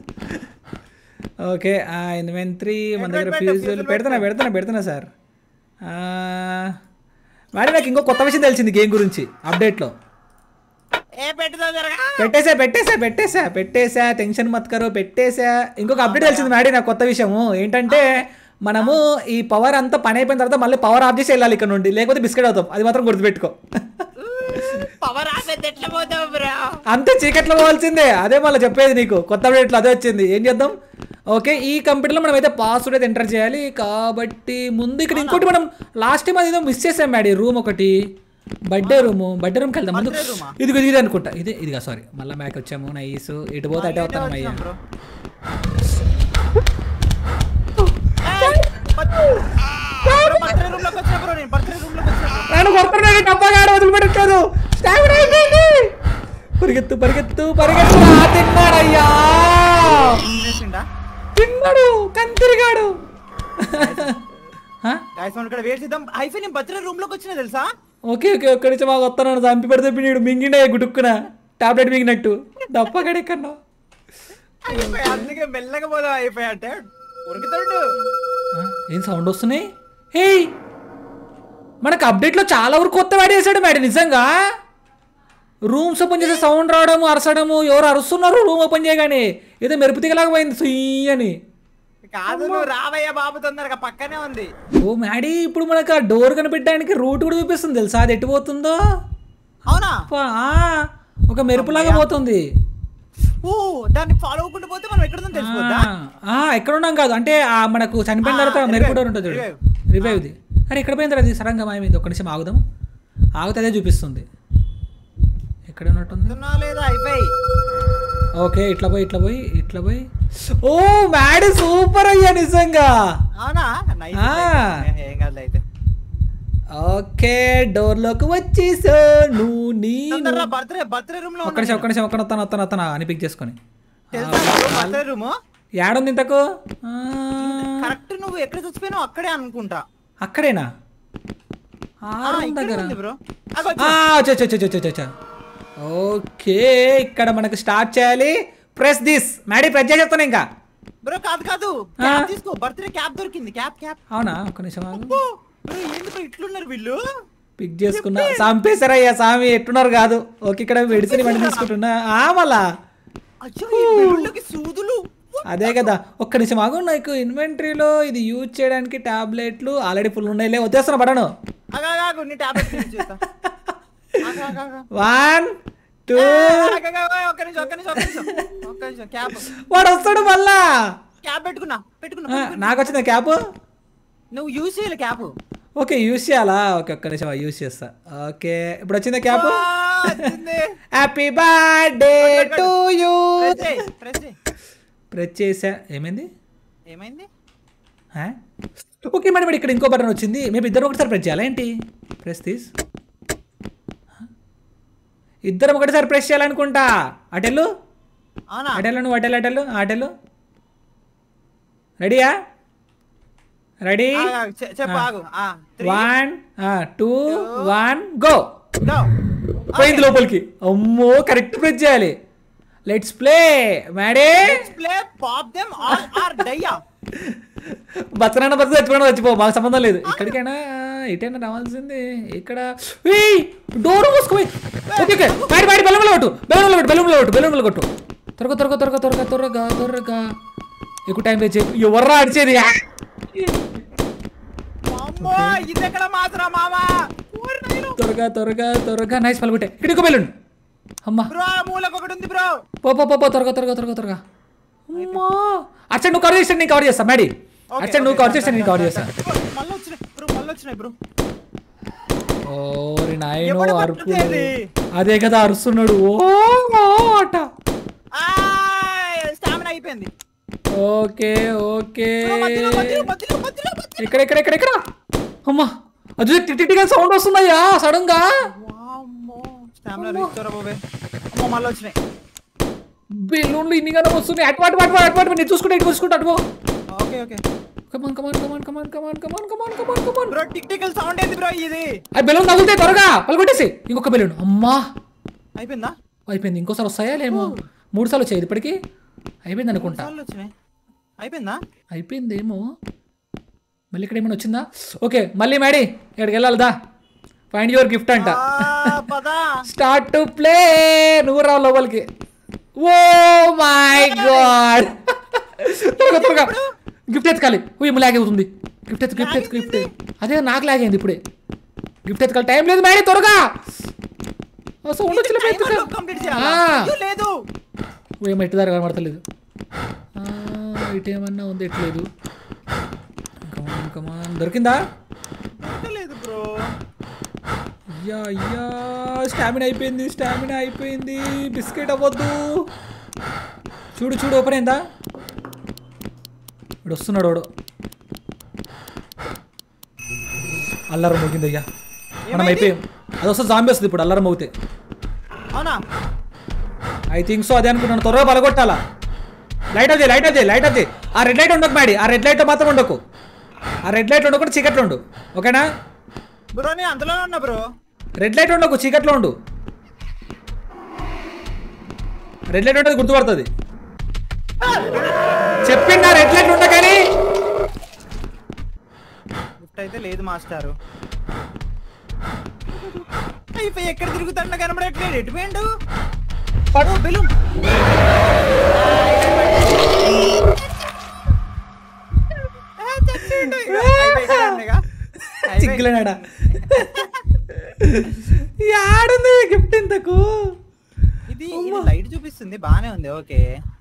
ఓకే ఇన్వెంటరీ మన దగ్గర పెట్టు, ఫ్యూజులు ఫ్యూజులు పెడుతున్నా పెడుతున్నా పెడుతున్నా సార్ మరి నాకు ఇంకో కొత్త విషయం తెలిసింది గేమ్ గురించి అప్డేట్లో ఏ పెట్టుదో జరగా పెట్టేసా పెట్టేసా పెట్టేసా పెట్టేసా టెన్షన్ మత్కరు పెట్టేసా ఇంకొక అప్డేట్ తెలిసింది మేడీ నాకు కొత్త విషయము ఏంటంటే మనము ఈ పవర్ అంతా పని అయిపోయిన తర్వాత మళ్ళీ పవర్ ఆఫ్ చేసి వెళ్ళాలి ఇక్కడ నుండి లేకపోతే బిస్కెట్ అవుతాం అది మాత్రం గుర్తుపెట్టుకో పవర్ ఆపేది ఎట్లా పోతావు బ్రో అంతే చీకట్లో పోవాల్సిందే అదే మళ్ళీ చెప్పేది నీకు కొత్త అప్డేట్లో అదే వచ్చింది ఏం చేద్దాం ఓకే ఈ కంప్యూటర్లో మనం అయితే పాస్వర్డ్ అయితే ఎంటర్ చేయాలి కాబట్టి ముందు ఇక్కడ ఇంకోటి మనం లాస్ట్ టైం అది ఏదో మిస్ చేసాం మేడీ రూమ్ ఒకటి బర్త్డే రూమ్ బర్త్డే రూమ్కి వెళ్దాం ముందు Birthday room ఆ? ఇది ఇది అనుకుంటా ఇదే ఇదిగా సారీ మళ్ళీ బ్యాక్ వచ్చాము నైస్ ఇటు పోతే అటే వస్తాం అయ్యా బ్రో బర్త్డే రూమ్ లోకి వచ్చా బ్రో నేను బర్త్డే రూమ్ లోకి వచ్చా నన్ను కొడుతున్నాడు డబ్బాగాడు వదిలిపెట్టలేదు స్టామినా అయిపోయింది పరిగెత్తు పరిగెత్తు పరిగెత్తు ఆ, తిన్నాడయ్యా చేసిండా తిన్నాడు కంతిరిగాడు హ? గైస్ మనం ఇక్కడ వెయిట్ చేద్దాం ఐఫై నేను బర్త్డే రూమ్ లోకి వచ్చిన తెలుసా ఓకే ఓకే ఒక్కడి నుంచి బాగా వస్తున్నాడు చంపి పెడితే పిన్నీడు మింగిండే గుటుక్కున టాబ్లెట్ మింగినట్టు దప్పగాడు ఎక్కడో అయిపోయి అందుకే మెల్లగా పోదాం అయిపోయి అంటే ఉరుకుతాడు ఏం సౌండ్ వస్తున్నాయి హే మనకు అప్డేట్లో చాలా వరకు కొత్త వాడేసాడు మేడం నిజంగా రూమ్స్ ఓపెన్ చేసే సౌండ్ రావడము అరసడము ఎవరు అరుస్తున్నారు రూమ్ ఓపెన్ చేయగానే ఏదో మెరుపుతిగలాగా పోయింది సుయ్యి అని కాదు నువ్వు రావయ్యా బాబు తొందరగా పక్కనే ఉంది ఓ మ్యాడీ ఇప్పుడు మనకు ఆ డోర్ కనిపెట్టడానికి రూట్ కూడా చూపిస్తుంది తెలుసా అది ఎటు పోతుందో అవునా అబ్బా, ఆ, ఒక మెరుపులాగా పోతుంది ఓ దాన్ని ఫాలో అవ్వకుండా పోతే మనం ఎక్కడ ఉందో తెలిసిపోద్దా ఆ, ఆ, ఎక్కడ ఉన్నాం కాదు అంటే ఆ మనకు చనిపోయిన ఆ, తర్వాత revive, మెరుపు డోర్ ఉంటుంది చూడు revive. రివైవ్ది అరే ఎక్కడ పోయింది అది సడన్గా మాయమైంది ఒక్క నిమిషం ఆగుదాం ఆగితే అదే చూపిస్తుంది ఎక్కడ ఉన్నట్టుంది వస్తున్నా లేదా అయిపోయి ఓకే ఇట్లా పోయి ఇట్లా పోయి ఇట్లా పోయి ఓ మ్యాడ్ సూపర్ అయ్యా నిజంగా అవునా నైస్ ఆ. ఏం కాదు అయితే ఓకే డోర్లోకి వచ్చేసా నువ్వు నేను తొందరగా బర్త్డే బర్త్డే రూమ్ లో ఒక్క నిమిషం ఒక్క నిమిషం ఒక్క వస్తాను వస్తాను వస్తాను అని పిక్ చేసుకొని తెలుసా బర్త్డే రూమ్ ఏడుంది ఇంతకు ఆ, కరెక్ట్ నువ్వు ఎక్కడ చచ్చిపోయినావు అక్కడే అనుకుంటా అక్కడేనా ఆ, ఆ రూమ్ ఇక్కడే దగ్గర ఉంది బ్రో ఆ, వచ్చా వచ్చా వచ్చా వచ్చా వచ్చా ఓకే ఇక్కడ మనకు స్టార్ట్ చేయాలి ప్రెస్ దిస్ మ్యాడీ ప్రెస్ చేసి చెప్తాను ఇంకా బ్రో కాదు కాదు ఆ. క్యాప్ తీసుకో బర్త్డే క్యాప్ దొరికింది క్యాప్ క్యాప్ అవునా ఒక్క నిమిషం ఆగు. బ్రో ఎందుకు ఇట్లున్నారు వీళ్ళు పిక్ చేసుకున్నా చంపేశారయ్యా స్వామి ఎట్టున్నారు కాదు ఓకే ఇక్కడ మెడిసిన్ ఇవన్నీ తీసుకుంటున్నా ఆ మళ్ళా అచ్చో ఈ బిల్లులకి సూదులు అదే కదా ఒక్క నిమిషం ఆగు నాకు ఇన్వెంటరీలో ఇది యూజ్ చేయడానికి టాబ్లెట్లు ఆల్రెడీ ఫుల్ ఉన్నాయిలే వచ్చేస్తున్నా పడను అగాగు నీ టాబ్లెట్ చేస్తా ఆగు, ఆగు, ఆగు. వన్ టూ ఆ, ఆగు, ఆగు, ఆగు, ఒక్క నిమిషం ఒక్క నిమిషం ఒక్క నిమిషం ఒక్క నిమిషం క్యాప్ వాడు వస్తాడు మళ్ళా క్యాప్ పెట్టుకున్నా పెట్టుకున్నా ఆ, పెట్టుకున్నా. నాకు వచ్చిందా క్యాప్ నువ్వు యూజ్ చేయాలి క్యాప్ ఓకే యూస్ చేయాలా ఓకే ఒక్క నిమిషం యూస్ చేస్తా ఓకే ఇప్పుడు వచ్చిందా cap happy birthday to you press చేసా ఏమైంది ఏమైంది ఆ? ఓకే మరి మరి ఇక్కడ ఇంకో బటన్ వచ్చింది మేము ఇద్దరం ఒకటిసారి ప్రెస్ చేయాలా ఏంటి ప్రెస్ తీస్ ఇద్దరం ఒకటిసారి ప్రెస్ చేయాలనుకుంటా అటెల్లు అవునా అటెల్లు నువ్వు అటెల్ అటెల్లు అటెల్లు రెడీయా రెడీ ఆ, ఆ, చె- చెప్పు ఆగు ఆ, three, one two one go go. పోయింది లోపలికి అమ్మో కరెక్ట్ ప్రెస్ చేయాలి let's play Maddy Let's play pop them all or die. బతకనైనా బతక చచ్చిపోయినా చచ్చిపో మాకు సంబంధం లేదు ఇక్కడికైనా ఇటైనా రావాల్సింది ఇక్కడ డోర్ మూసుకోయి ఓకే ఓకే బయట బయట బెల్లం కొట్టు బెల్లం కొట్టు బెల్లం కొట్టు బెల్లం కొట్టు త్వరగా త్వరగా త్వరగా త్వరగా త్వరగా త్వరగా ఎక్కువ టైం వేస్ట్ చేయకు ఎవర్రా అడిచేది అమ్మో ఇది ఎక్కడ మాత్రం మామా త్వరగా త్వరగా త్వరగా నైస్ పలుగుంటే ఇక్కడ ఇంకో బెల్లం అమ్మా బ్రో మూలకు ఒకటి ఉంది బ్రో పో పో పో పో త్వరగా త్వరగా త్వరగా త్వరగా అమ్మా అచ్చా నువ్వు కవర్ చేస్తాను నేను కవర్ చేస్తా మేడీ అచ్చా నువ్వు కవర్ చేస్తాను నేను కవర్ చేస్తా మళ్ళీ వచ్చినాయి బ్రో మళ్ళీ వచ్చినాయి బ్రో ఓరి నాయనో ఎప్పుడు అరుపులు పట్టుకునేది? అదే కదా అరుస్తున్నాడు ఓ ఓ అట స్టామినా అయిపోయింది ఓకే ఓకే బ్రో, మధ్యలో మధ్యలో మధ్యలో మధ్యలో మధ్యలో. ఇక్కడ ఇక్కడ ఇక్కడ ఇక్కడ అమ్మా అది టిటిగా సౌండ్ వస్తుందయ్యా సడన్ గా వామ్మో స్టామినా రీచ్ బాబే అమ్మో మళ్ళీ వచ్చినాయి బెలూన్లు ఇన్నిగానే వస్తున్నాయి అటు అటు అటు అటు అటు నేను చూసుకుంటే ఇటు చూసుకుంటా అటు okay okay come on come on come on come on come on come on come on come on come on bro టిక్టికల్ సౌండ్ ఏంది బ్రో ఇది ఆ బెలూన్ తగులుతాయి త్వరగా పలుకొట్టేసి ఇంకొక బెలూన్ అమ్మా అయిపోయిందా అయిపోయింది ఇంకోసారి వస్తాయా లేమో మూడు సార్లు వచ్చాయి ఇప్పటికి అయిపోయింది అనుకుంటా సార్లు వచ్చినాయి అయిపోయిందా అయిపోయిందేమో మళ్ళీ ఇక్కడ ఏమైనా వచ్చిందా ఓకే మళ్ళీ మేడీ ఇక్కడికి వెళ్ళాలిదా ఫైండ్ యువర్ గిఫ్ట్ అంట ఆ, పదా స్టార్ట్ టు ప్లే నువ్వు రావు లోపలికి ఓ మై గాడ్ త్వరగా త్వరగా గిఫ్ట్ ఎత్తుకాలి ఓ లాగ్ అవుతుంది గిఫ్ట్ ఎత్తు గిఫ్ట్ ఎత్తు గిఫ్ట్ అదే నాకు లాగ్ అయింది ఇప్పుడే గిఫ్ట్ ఎత్తుకాలి టైం లేదు మేడీ త్వరగా సౌండ్ వచ్చిన కంప్లీట్ చేయాలా ఆ. అయ్యో, లేదు ఏమో ఇటు దారి కనబడతలేదు ఆ, ఇటు ఏమన్నా ఉంది ఎట్లేదు కమాన్ కమాన్ దొరికిందా లేదు బ్రో అయ్యా అయ్యా స్టామినా అయిపోయింది స్టామినా అయిపోయింది బిస్కెట్ అవ్వద్దు చూడు చూడు ఓపెన్ అయిందా ఇప్పుడు వస్తున్నాడు వాడు అల్లారం మోగింది అయ్యా మనం ఏమైంది? అయిపోయాం అది వస్తే జాంబీ వస్తుంది ఇప్పుడు అల్లారం మోగితే అవునా ఐ థింక్ సో అదే అనుకున్నాను త్వరగా పలగొట్టాలా లైట్ అదే లైట్ అదే లైట్ అదే ఆ రెడ్ లైట్ ఉండకు మేడి ఆ రెడ్ లైట్ మాత్రం ఉండకు ఆ రెడ్ లైట్ ఉండకుండా చీకట్లో ఉండు ఓకేనా బ్రో నేను అందులోనే ఉన్నా బ్రో రెడ్ లైట్ ఉండకు చీకట్లో ఉండు రెడ్ లైట్ ఉంటుంది గుర్తుపడుతుంది చెప్పిండా రెడ్ లైట్ ఉండకని గిఫ్ట్ అయితే లేదు మాస్టారు అయిపోయి ఎక్కడ తిరుగుతాడో కనబడట్లేదు ఎటు పోయిండు ఓ, బెలూన్ ఆ, చచ్చిండు. ఇక అయిపోయి ఇక్కడే ఉన్నాయిగా. అయిపోయి. చిగ్గులేనాడా యాడుంది గిఫ్ట్ ఇంతకు ఇది ఇది లైట్ చూపిస్తుంది బానే ఉంది ఓకే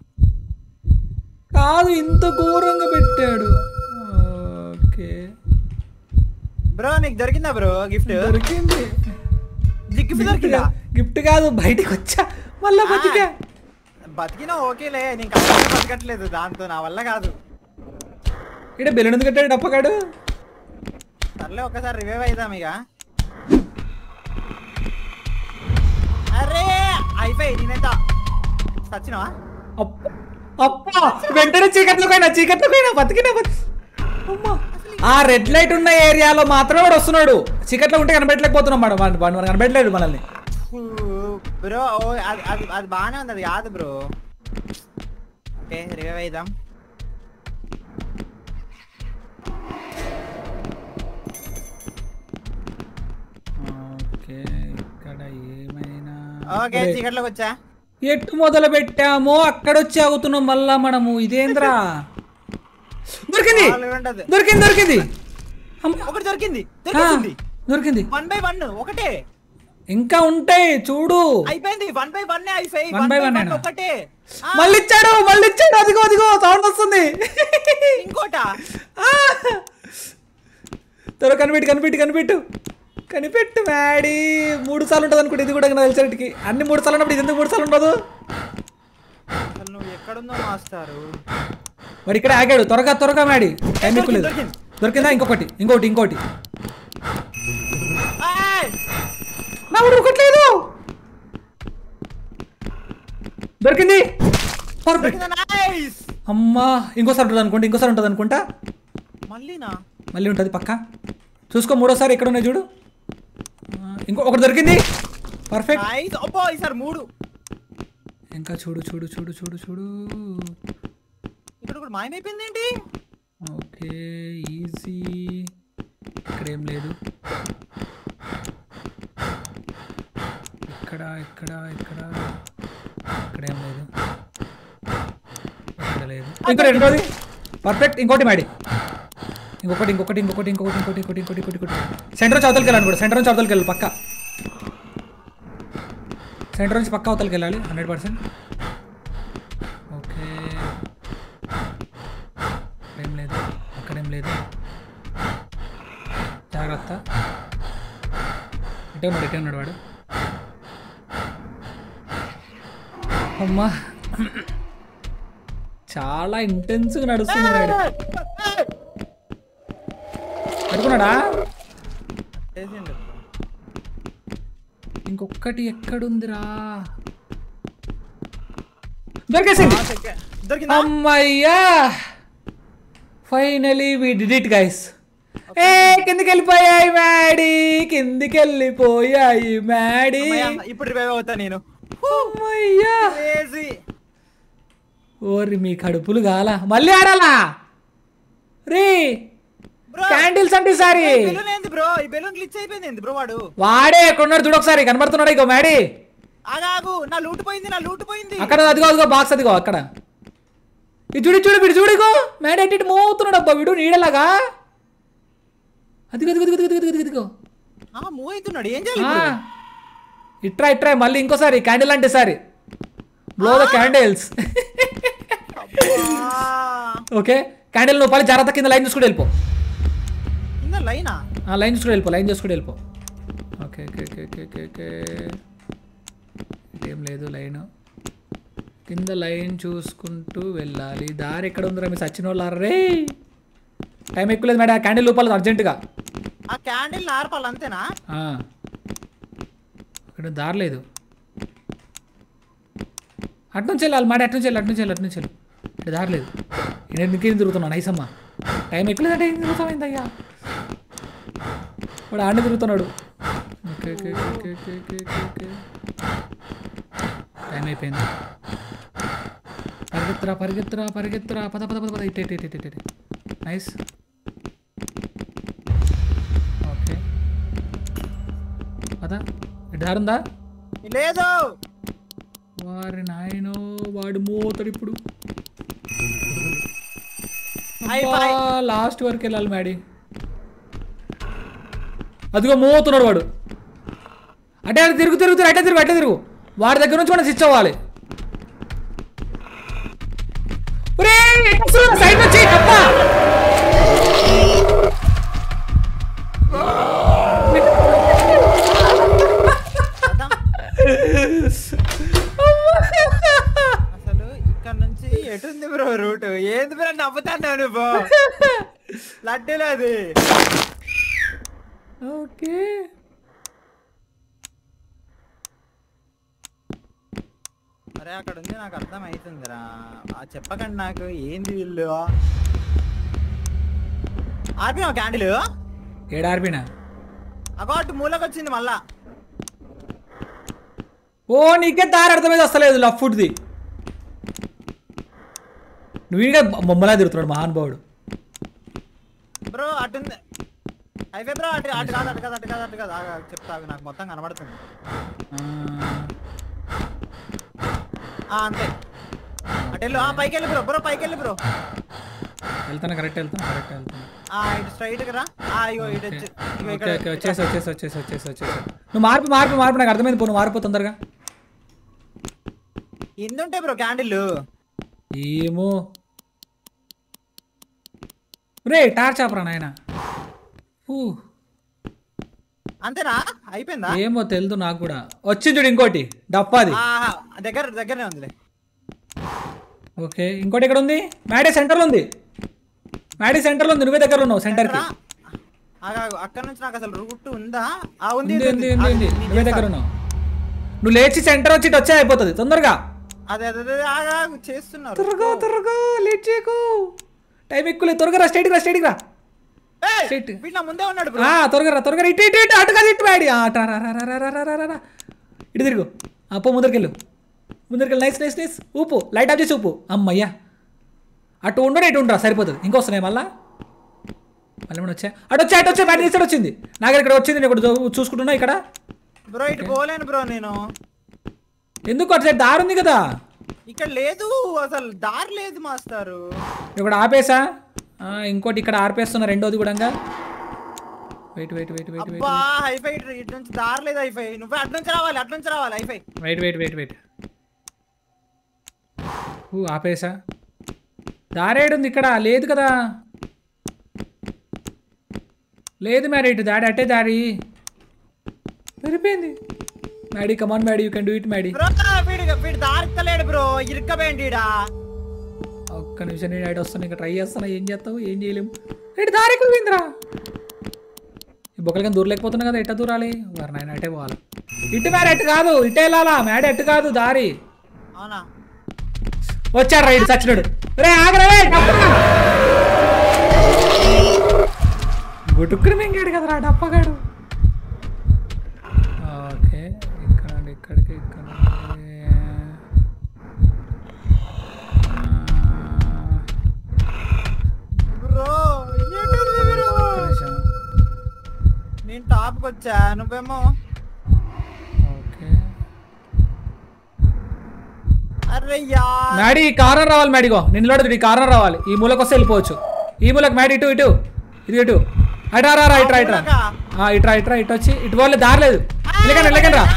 కాదు ఇంత ఘోరంగా పెట్టాడు ఓకే బ్రో నీకు దొరికిందా బ్రో గిఫ్ట్ దొరికింది గిఫ్ట్ దొరికిందా గిఫ్ట్ కాదు బయటికి వచ్చా మళ్ళా బతికా బతికినా ఓకేలే నీకు అసలు బతకట్లేదు దాంతో నా వల్ల కాదు ఇక్కడ బెలూన్ ఎందుకు కట్టాడు డప్పగాడు సర్లే ఒకసారి రివైవ్ అయిదాం ఇక అరే అయిపోయి నేనైతే సచ్చినవా అప్ప అప్ప వెంటనే చీకట్లో పోయినా చీకట్లో పోయినా బతికినా బతి అమ్మా ఆ రెడ్ లైట్ ఉన్న ఏరియాలో మాత్రమే వాడు వస్తున్నాడు చీకట్లో ఉంటే కనబెట్టలేకపోతున్నాం మేడం వాడు వాడు మనకు కనబెట్టలేడు మనల్ని బ్రో ఓ అది అది అది బాగానే ఉంది అది కాదు బ్రో ఓకే రివైవ్ అయిదాం ఓకే ఇక్కడ ఏమైనా ఓకే చీకట్లోకి వచ్చా ఎట్టు మొదలు పెట్టామో అక్కడ వచ్చి ఆగుతున్నాం మళ్ళా మనము ఇదేంద్రా దొరికింది మామూలుగా ఉండదు. దొరికింది దొరికింది అమ్మ. ఒకటి దొరికింది ఆ, దొరికింది దొరికింది వన్ బై వన్ ఒకటే ఇంకా ఉంటాయి చూడు అయిపోయింది వన్ బై వన్ అయిపోయి One by one ఏనా? ఒకటే ఆ, మళ్ళీ ఇచ్చాడు మళ్ళీ ఇచ్చాడు అదిగో అదిగో సౌండ్ వస్తుంది ఇంకోటా ఆ! త్వరగా కనిపెట్టు కనిపెట్టు కనిపెట్టు కనిపెట్టు మ్యాడీ మూడు సార్లు ఉంటుంది అనుకుంటే ఇది కూడా నాకు తెలిసేటికి అన్ని మూడు సార్లు ఉన్నప్పుడు ఇది ఎందుకు మూడు సార్లు ఉండదు అసలు నువ్వు ఎక్కడుందో మాస్టారు మరి ఇక్కడ ఆగాడు త్వరగా త్వరగా మ్యాడీ టైం ఎక్కువ లేదు దొరికింది. దొరికిందా ఇంకొకటి ఇంకోటి ఇంకోటి ఏయ్! నా ఉడకట్లేదు దొరికింది పర్ఫెక్ట్ దొరికిందా? నైస్ అమ్మా ఇంకోసారి ఉంటుంది అనుకుంటా ఇంకోసారి ఉంటుంది అనుకుంటా మళ్ళీనా మళ్ళీ ఉంటుంది పక్క చూసుకో మూడోసారి ఎక్కడ ఉన్నాయి చూడు ఆ, ఇంకో ఒకటి దొరికింది పర్ఫెక్ట్ నైస్ అబ్బో ఈసారి మూడు ఇంకా చూడు చూడు చూడు చూడు చూడు ఇక్కడ కూడా మాయమైపోయింది ఏంటి ఓకే ఈజీ ఇక్కడ ఏం లేదు ఇక్కడ ఇక్కడ ఇక్కడ ఇక్కడ ఏం లేదు ఇక్కడ లేదు ఇంకా రెండోది పర్ఫెక్ట్ ఇంకోటి మాడి ఇంకొకటి ఇంకొకటి ఇంకొకటి ఇంకొకటి ఇంకోటి ఇంకోటి ఇంకోటి ఇంకోటి ఇంకోటి సెంటర్ నుంచి అవతలకి వెళ్ళాలి కూడా సెంటర్ నుంచి అవతలకి వెళ్ళాలి పక్క సెంటర్ నుంచి పక్క అవతలకి వెళ్ళాలి హండ్రెడ్ పర్సెంట్ ఓకే ఏం లేదు అక్కడేం లేదు జాగ్రత్త ఇటే ఉన్నాడు ఇటే ఉన్నాడు వాడు అమ్మా చాలా ఇంటెన్స్గా నడుస్తుంది వాడు పడుకున్నాడా చేసిండు ఇంకొకటి ఎక్కడుందిరా దొరికేసింది ఆ, చెక్కే. దొరికిందా అమ్మయ్యా finally we did it guys ఏ కిందికి వెళ్ళిపోయాయి మ్యాడీ కిందికి వెళ్ళిపోయాయి మ్యాడీ అమ్మయ్య, ఇప్పుడు రివైవ్ అవుతా నేను అమ్మయ్యా క్రేజీ ఓరి మీ కడుపులు గాల మళ్ళీ ఆడాలా రే బ్రో క్యాండిల్స్ అంటే సారి బెలూన్ ఏంది బ్రో ఈ బెలూన్ గ్లిచ్ అయిపోయింది ఏంది బ్రో వాడు వాడే ఎక్కడున్నాడు చూడు ఒకసారి కనబడుతున్నాడు ఇగో మ్యాడీ ఆగాగు నా లూట్ పోయింది నా లూట్ పోయింది అక్కడ అదిగో అదిగో బాక్స్ అదిగో అక్కడ ఇది చూడు చూడు వీడు చూడుగో మ్యాడీ అంటే ఇటు మోగుతున్నాడు అబ్బా వీడు నీడలాగా అదిగో అదిగో అదిగో అదిగో అదిగో అదిగో ఆ మూవ్ అవుతున్నాడు ఏం చేయాలి ఆ, ఇప్పుడు? ఇట్రా ఇట్రా మళ్ళీ ఇంకోసారి క్యాండిల్ అంటే సారి బ్లో ద క్యాండిల్స్ ఆ, ఓకే క్యాండిల్ నువ్వు పని జాగ్రత్త కింద లైన్ చూసుకుని వెళ్ళిపో కింద లైనా ఆ లైన్ చూసుకుని వెళ్ళిపో లైన్ చూసుకుని వెళ్ళిపో okay okay okay okay okay okay ఏం లేదు లైన్ కింద లైన్ చూసుకుంటూ వెళ్ళాలి దారి ఎక్కడ ఉందిరా మీ సచిన వాళ్ళు రే టైం ఎక్కువ లేదు మేడం ఆ క్యాండిల్ లోపాలి అర్జెంటుగా ఆ క్యాండిల్ నార్పాలి అంతేనా ఆ. అక్కడ దారి లేదు అటు నుంచి వెళ్ళాలి మాడి అటు నుంచి వెళ్ళి అటు నుంచి వెళ్ళి అటు నుంచి వెళ్ళి ఇక్కడ దారి లేదు నేను ఇంకేం తిరుగుతున్నాను నైసమ్మ టైం ఎక్కువ లేదంటే ఏం తిరుగుతామైంది అయ్యా వాడు ఆడిని తిరుగుతున్నాడు okay okay okay okay okay okay okay time అయిపోయింది పరిగెత్తురా పరిగెత్తురా పరిగెత్తురా పద పద పద పద ఇటే ఇటే ఇటే ఇటే నైస్ ఓకే పద ఇటు దారుందా లేదు వారి నాయనో వాడు మోతాడు ఇప్పుడు High five. లాస్ట్ వరకు వెళ్ళాలి మ్యాడీ అదిగో మోతున్నాడు వాడు అటే అటు తిరుగు తిరుగు తిరుగు, అటే తిరుగు అటే తిరుగు వాడి దగ్గర నుంచి మనం స్విచ్ అవ్వాలి ఒరేయ్, ఎక్కడ వస్తున్నావు? సైడ్ నుంచి అబ్బా కదా? అసలు ఇక్కడ నుంచి ఎటుంది బ్రో రూట్ ఏంది బ్రో నవ్వుతాను నువ్వు లడ్డూలు అది ఓకే అరే అక్కడ ఉంది నాకు అర్థం అవుతుందిరా ఆ చెప్పకండి నాకు ఏంది వీళ్ళు ఆపినా క్యాండిల్ ఏడార్పినా అగో అటు మూలకు వచ్చింది మళ్ళా ఓ నీకే దారి అర్థమైతే వస్తలేదు లఫ్ ఫుడ్ది నువ్వు ఇంకా బొమ్మలా తిరుగుతున్నాడు మహానుభావుడు బ్రో అటుంది హైవే బ్రో అటు అటు కాదు అటు కాదు అటు కాదు అటు కాదు ఆగు, ఆగు, చెప్తా ఆగు, నాకు మొత్తం కనబడుతుంది ఆ, అంతే అటు వెళ్ళు ఆ, పైకి వెళ్ళి బ్రో బ్రో పైకి వెళ్ళి బ్రో వెళ్తాను కరెక్ట్ వెళ్తాను కరెక్ట్ వెళ్తాను ఆ ఇటు స్ట్రైట్ రా ఆ ఇగో ఇటు వచ్చి ఇగో ఓకే ఇక్కడ ఓకే వచ్చేసి వచ్చేసి వచ్చేసి వచ్చేసి వచ్చేసి నువ్వు మార్పు మార్పు మార్పు నాకు అర్థమైంది పో నువ్వు మారిపో తొందరగా ఎన్ని ఉంటాయి బ్రో క్యాండిల్ ఏమో రే టార్చ్ ఆపరా నాయన ఊ, అంతేనా అయిపోయిందా ఏమో తెలుదు నాకు కూడా వచ్చింది చూడు ఇంకోటి డప్పాది ఆహా, దగ్గర దగ్గరనే ఉందిలే ఓకే ఇంకోటి ఎక్కడ ఉంది మ్యాడీ సెంటర్లో ఉంది మ్యాడీ సెంటర్లో ఉంది నువ్వే దగ్గర ఉన్నావు సెంటర్కి రా. ఆగు, ఆగు, అక్కడ నుంచి నాకు అసలు రూట్ ఉందా ఆ ఉంది ఉంది ఉంది, ఉంది ఉంది ఆగు, ఉంది నేను నువ్వే దగ్గర చేస్తా. ఉన్నావు నువ్వు లేచి సెంటర్ వచ్చి ఇటు వచ్చే అయిపోతుంది తొందరగా అదే అదే అదే ఆగు, ఆగు, చేస్తున్నారు త్వరగా త్వరగా లేట్ చేయకు టైం ఎక్కువ త్వరగా రా స్టేట్కి రా స్టేట్కి రా ఏయ్, Shit. వీడు నా ముందే ఉన్నాడు బ్రో ఆ, త్వరగా రా త్వరగా రా. ఇటు ఇటు ఇటు అటు కాదు ఇటు మ్యాడీ ఆ, అటు రా, రా, రా, రా, రా, రా, రా, రా, రా. ఇటు తిరుగు అప్పు ముందరికెళ్ళు ముందరికెళ్ళి నైస్ నైస్ నైస్ ఊపు లైట్ ఆఫ్ చేసి ఊపు అమ్మయ్యా అటు ఉండడు ఇటు ఉండరా సరిపోతుంది ఇంకొస్తున్నాయి మళ్ళా మళ్ళీ ఏమైనా వచ్చా అటు వచ్చా అటు వచ్చా బ్యాటరీ ఇస్తాడు వచ్చింది నాకు ఇక్కడ వచ్చింది నేను ఇక్కడ చూ- చూసుకుంటున్నా ఇక్కడ బ్రో ఇటు పోలేను బ్రో నేను ఎందుకు అటు సైడ్ దారి ఉంది కదా ఇక్కడ లేదు అసలు దారి లేదు మాస్టారు ఇక్కడ ఆపేసా ఆ, ఇంకోటి ఇక్కడ ఆర్పేస్తున్నా రెండోది కూడా wait wait wait wait wait అబ్బా హైఫై ఇటు ఇటు నుంచి దారి లేదు హైఫై నువ్వే అటు నుంచి రావాలి అటు నుంచి రావాలి high five wait wait wait wait ఊ ఆపేసా దారేడుంది ఇక్కడ లేదు కదా లేదు మ్యారీ ఇటు దాడి అట్టే దారి సరిపోయింది Maddy come on Maddy you can do it Maddy bro వీడు వీడు దారిస్తలేడు బ్రో ఇరుక్కబేండి ఈడ ఒక్క నిమిషం నేను ఇటు వస్తాను ఇంకా ట్రై చేస్తాను ఏం చేస్తావు ఏం చేయలేము ఇటు దారి ఎక్కువ పోయిందిరా ఈ బొక్కలకి దూరలేకపోతున్నా కదా ఎట్ట దూరాలి వారు నాయన అటే పోవాలి ఇటు మ్యారీ అటు కాదు ఇటే వెళ్ళాలా మ్యాడీ అటు కాదు దారి అవునా వచ్చాడు రైడ్ సచ్చినాడు రే ఆగరా రే డప్పగా గుటుక్కుని మింగాడు కదరా డప్పగాడు ఓకే ఇక్కడ నుండి ఇక్కడికి ఇక్కడ నుండి. బ్రో ఎటుంది బ్రో ఒక్క నిమిషం. నేను టాప్కి వచ్చా నువ్వేమో ఓకే అరే యా మ్యాడీ ఈ కారణం రావాలి మ్యాడీగో నిన్ను ఈ కారణం రావాలి ఈ మూలకు వస్తే వెళ్ళిపోవచ్చు ఈ మూలకు మ్యాడీ ఇటు ఇటు ఇది ఇటు అటు రా రా ఇట్రా ఇట్రా మూలకా? ఆ, ఇట్రా ఇట్రా ఇటు వచ్చి ఇటు పోలే దారి లేదు వెళ్ళకండి వెళ్ళకండి రా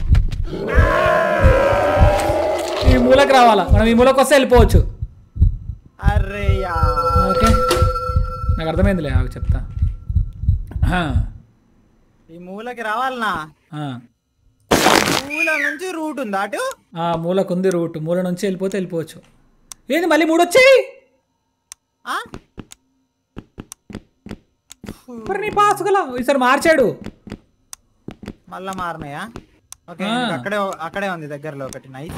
ఈ మూలకు రావాలా మనం ఈ మూలకు వస్తే వెళ్ళిపోవచ్చు అరే యా ఓకే నాకు అర్థమైందిలే ఆగు చెప్తా ఆ, ఈ మూలకి రావాలనా ఆ. మూల నుంచి రూట్ ఉందా అటు ఆ మూలకు ఉంది రూట్ మూల నుంచి వెళ్ళిపోతే వెళ్ళిపోవచ్చు ఏంది మళ్ళీ మూడు వచ్చాయి ఆ? మరి నీ పాసుగల ఈసారి మార్చాడు మళ్ళా మారినాయా ఓకే ఆ. ఇంకా అక్కడే అక్కడే ఉంది దగ్గరలో ఒకటి నైస్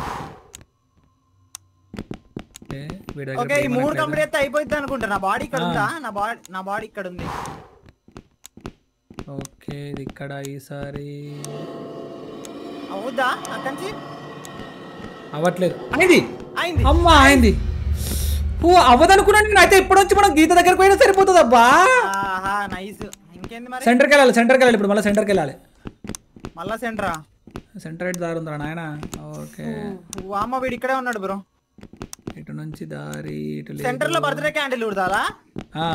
ఓకే, వీడి దగ్గర ఓకే ఈ ఇప్పుడు మూడు ఏమనట్లేదు. కంప్లీట్ అయితే అయిపోద్ది అనుకుంటా నా బాడీ ఇక్కడ ఆ. ఉందా నా బాడీ నా బాడీ ఇక్కడ ఉంది ఓకే ఇది ఇక్కడ ఈసారి అవుద్దా అక్కడి నుంచి అవ్వట్లేదు అయింది అయింది అమ్మా అయింది ఓ అవ్వదనుకున్నాను నేను అయితే ఇప్పుడు వచ్చి మనం గీత దగ్గరకు పోయినా సరిపోతుంది అబ్బా ఆహా నైస్ ఇంకేంది మరి సెంటర్కి వెళ్ళాలి సెంటర్కి వెళ్ళాలి ఇప్పుడు మళ్ళీ సెంటర్కి వెళ్ళాలి మళ్ళా సెంటరా సెంటర్ ఎయిట్ దారి ఉందా నాయన ఓకే అమ్మ వీడు ఇక్కడే ఉన్నాడు బ్రో ఇటు నుంచి దారి ఇటు లేదు. సెంటర్ లో బర్త్డే క్యాండిల్ ఉడతారా ఆ.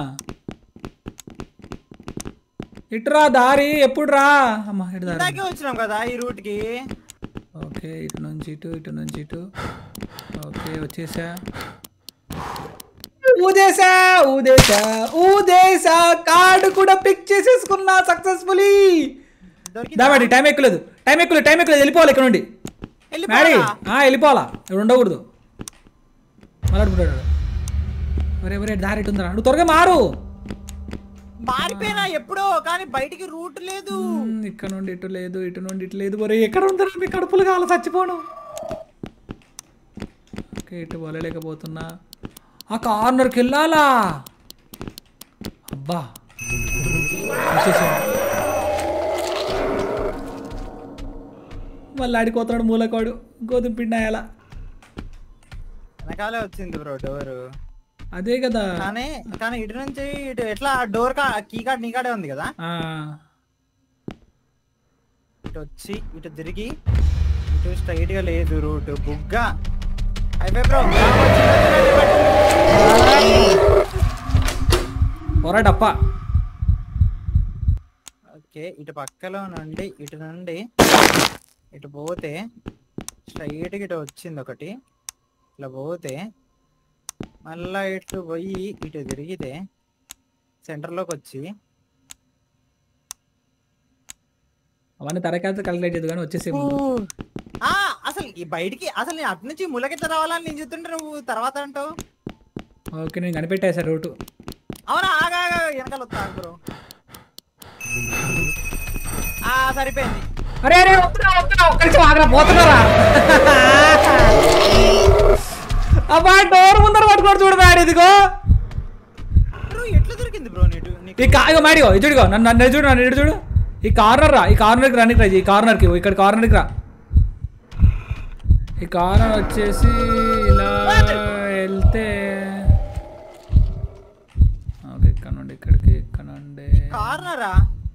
ఇటు రా దారి ఎప్పుడు రా అమ్మా ఇటు దారి ఇందాకే వచ్చినాం కదా ఈ రూట్ కి ఓకే ఇటు నుంచి ఇటు ఇటు నుంచి ఇటు ఓకే వచ్చేసా ఊదేసా ఊదేసా ఊదేసా కార్డు కూడా పిక్ చేసేసుకున్నా సక్సెస్ఫుల్లీ దొరికిందా? దాబడి టైం ఎక్కులేదు టైం ఎక్కులేదు టైం ఎక్కులేదు వెళ్ళిపోవాలి ఇక్కడ నుండి మ్యాడీ వెళ్ళిపోవాలా? ఆ, వెళ్ళిపోవాలా ఇక్కడ ఉండకూడదు మళ్ళీ అనుకుంటాడు ఒరే ఒరే దారి ఇటు ఉందిరా నువ్వు త్వరగా మారు మారిపోయినా ఎప్పుడో కానీ బయటికి రూట్ లేదు మ్మ్, ఇక్కడ నుండి ఇటు లేదు ఇటు నుండి ఇటు లేదు ఒరే ఎక్కడ ఉందరా మీ కడుపులు కావాలి చచ్చిపోను ఓకే ఇటు వలలేకపోతున్నా ఆ కార్నర్కి వెళ్ళాలా అబ్బా వచ్చేసాం. మళ్ళీ ఆడిపోతున్నాడు మూలకాడు గోధుమ పిండి అయ్యాలా వెనకాలే వచ్చింది బ్రో డోర్ అదే కదా కానీ కానీ ఇటు నుంచి ఇటు ఎట్లా డోర్ కా కీ కార్డ్ నీ కాడే ఉంది కదా ఆ, ఇటు వచ్చి ఇటు తిరిగి ఇటు స్ట్రైట్ గా లేదు రూట్ బుగ్గా అయిపోయి బ్రో పొరా డప్పా ఓకే ఇటు పక్కలో నుండి ఇటు నుండి ఇటు పోతే స్ట్రైట్ ఇటు వచ్చింది ఒకటి ఇట్లా పోతే మళ్ళా ఇటు పోయి ఇటు తిరిగితే సెంటర్లోకి వచ్చి అవన్నీ తరకాలతో కలెక్ట్ చేయదు కానీ వచ్చేసి ఆ, అసలు ఈ బయటికి అసలు నేను అటు నుంచి ములకెట్లా రావాలని నేను చెప్తుంటే నువ్వు తర్వాత అంటావు ఓకే నేను కనిపెట్టేసా రూటు అవునా ఆగా ఆగా, వెనకాల వస్తా బ్రో ఆ సరిపోయింది అరే అరే వస్తున్నా వస్తున్నా ఒక్క నిమిషం ఆగరా పోతున్నారా అబ్బా డోర్ ముందర పట్టుకోడు చూడు మ్యాడ్ ఇదిగో బ్రో ఎట్లా దొరికింది బ్రో నీటు నీకు ఈ కా ఇగో మ్యాడ్ ఇగో ఇటు ఇదిగో నన్ను నన్ను ఇటు చూడు నన్ను ఇటు చూడు ఈ కార్నర్ రా ఈ కార్నర్కి రానికి రా ఈ కార్నర్కి ఇక్కడ కార్నర్కి రా ఈ కార్నర్ వచ్చేసి ఇలా వెళ్తే ఓకే ఇక్కడ నుండి ఇక్కడికి ఇక్కడ నుండి కార్నరా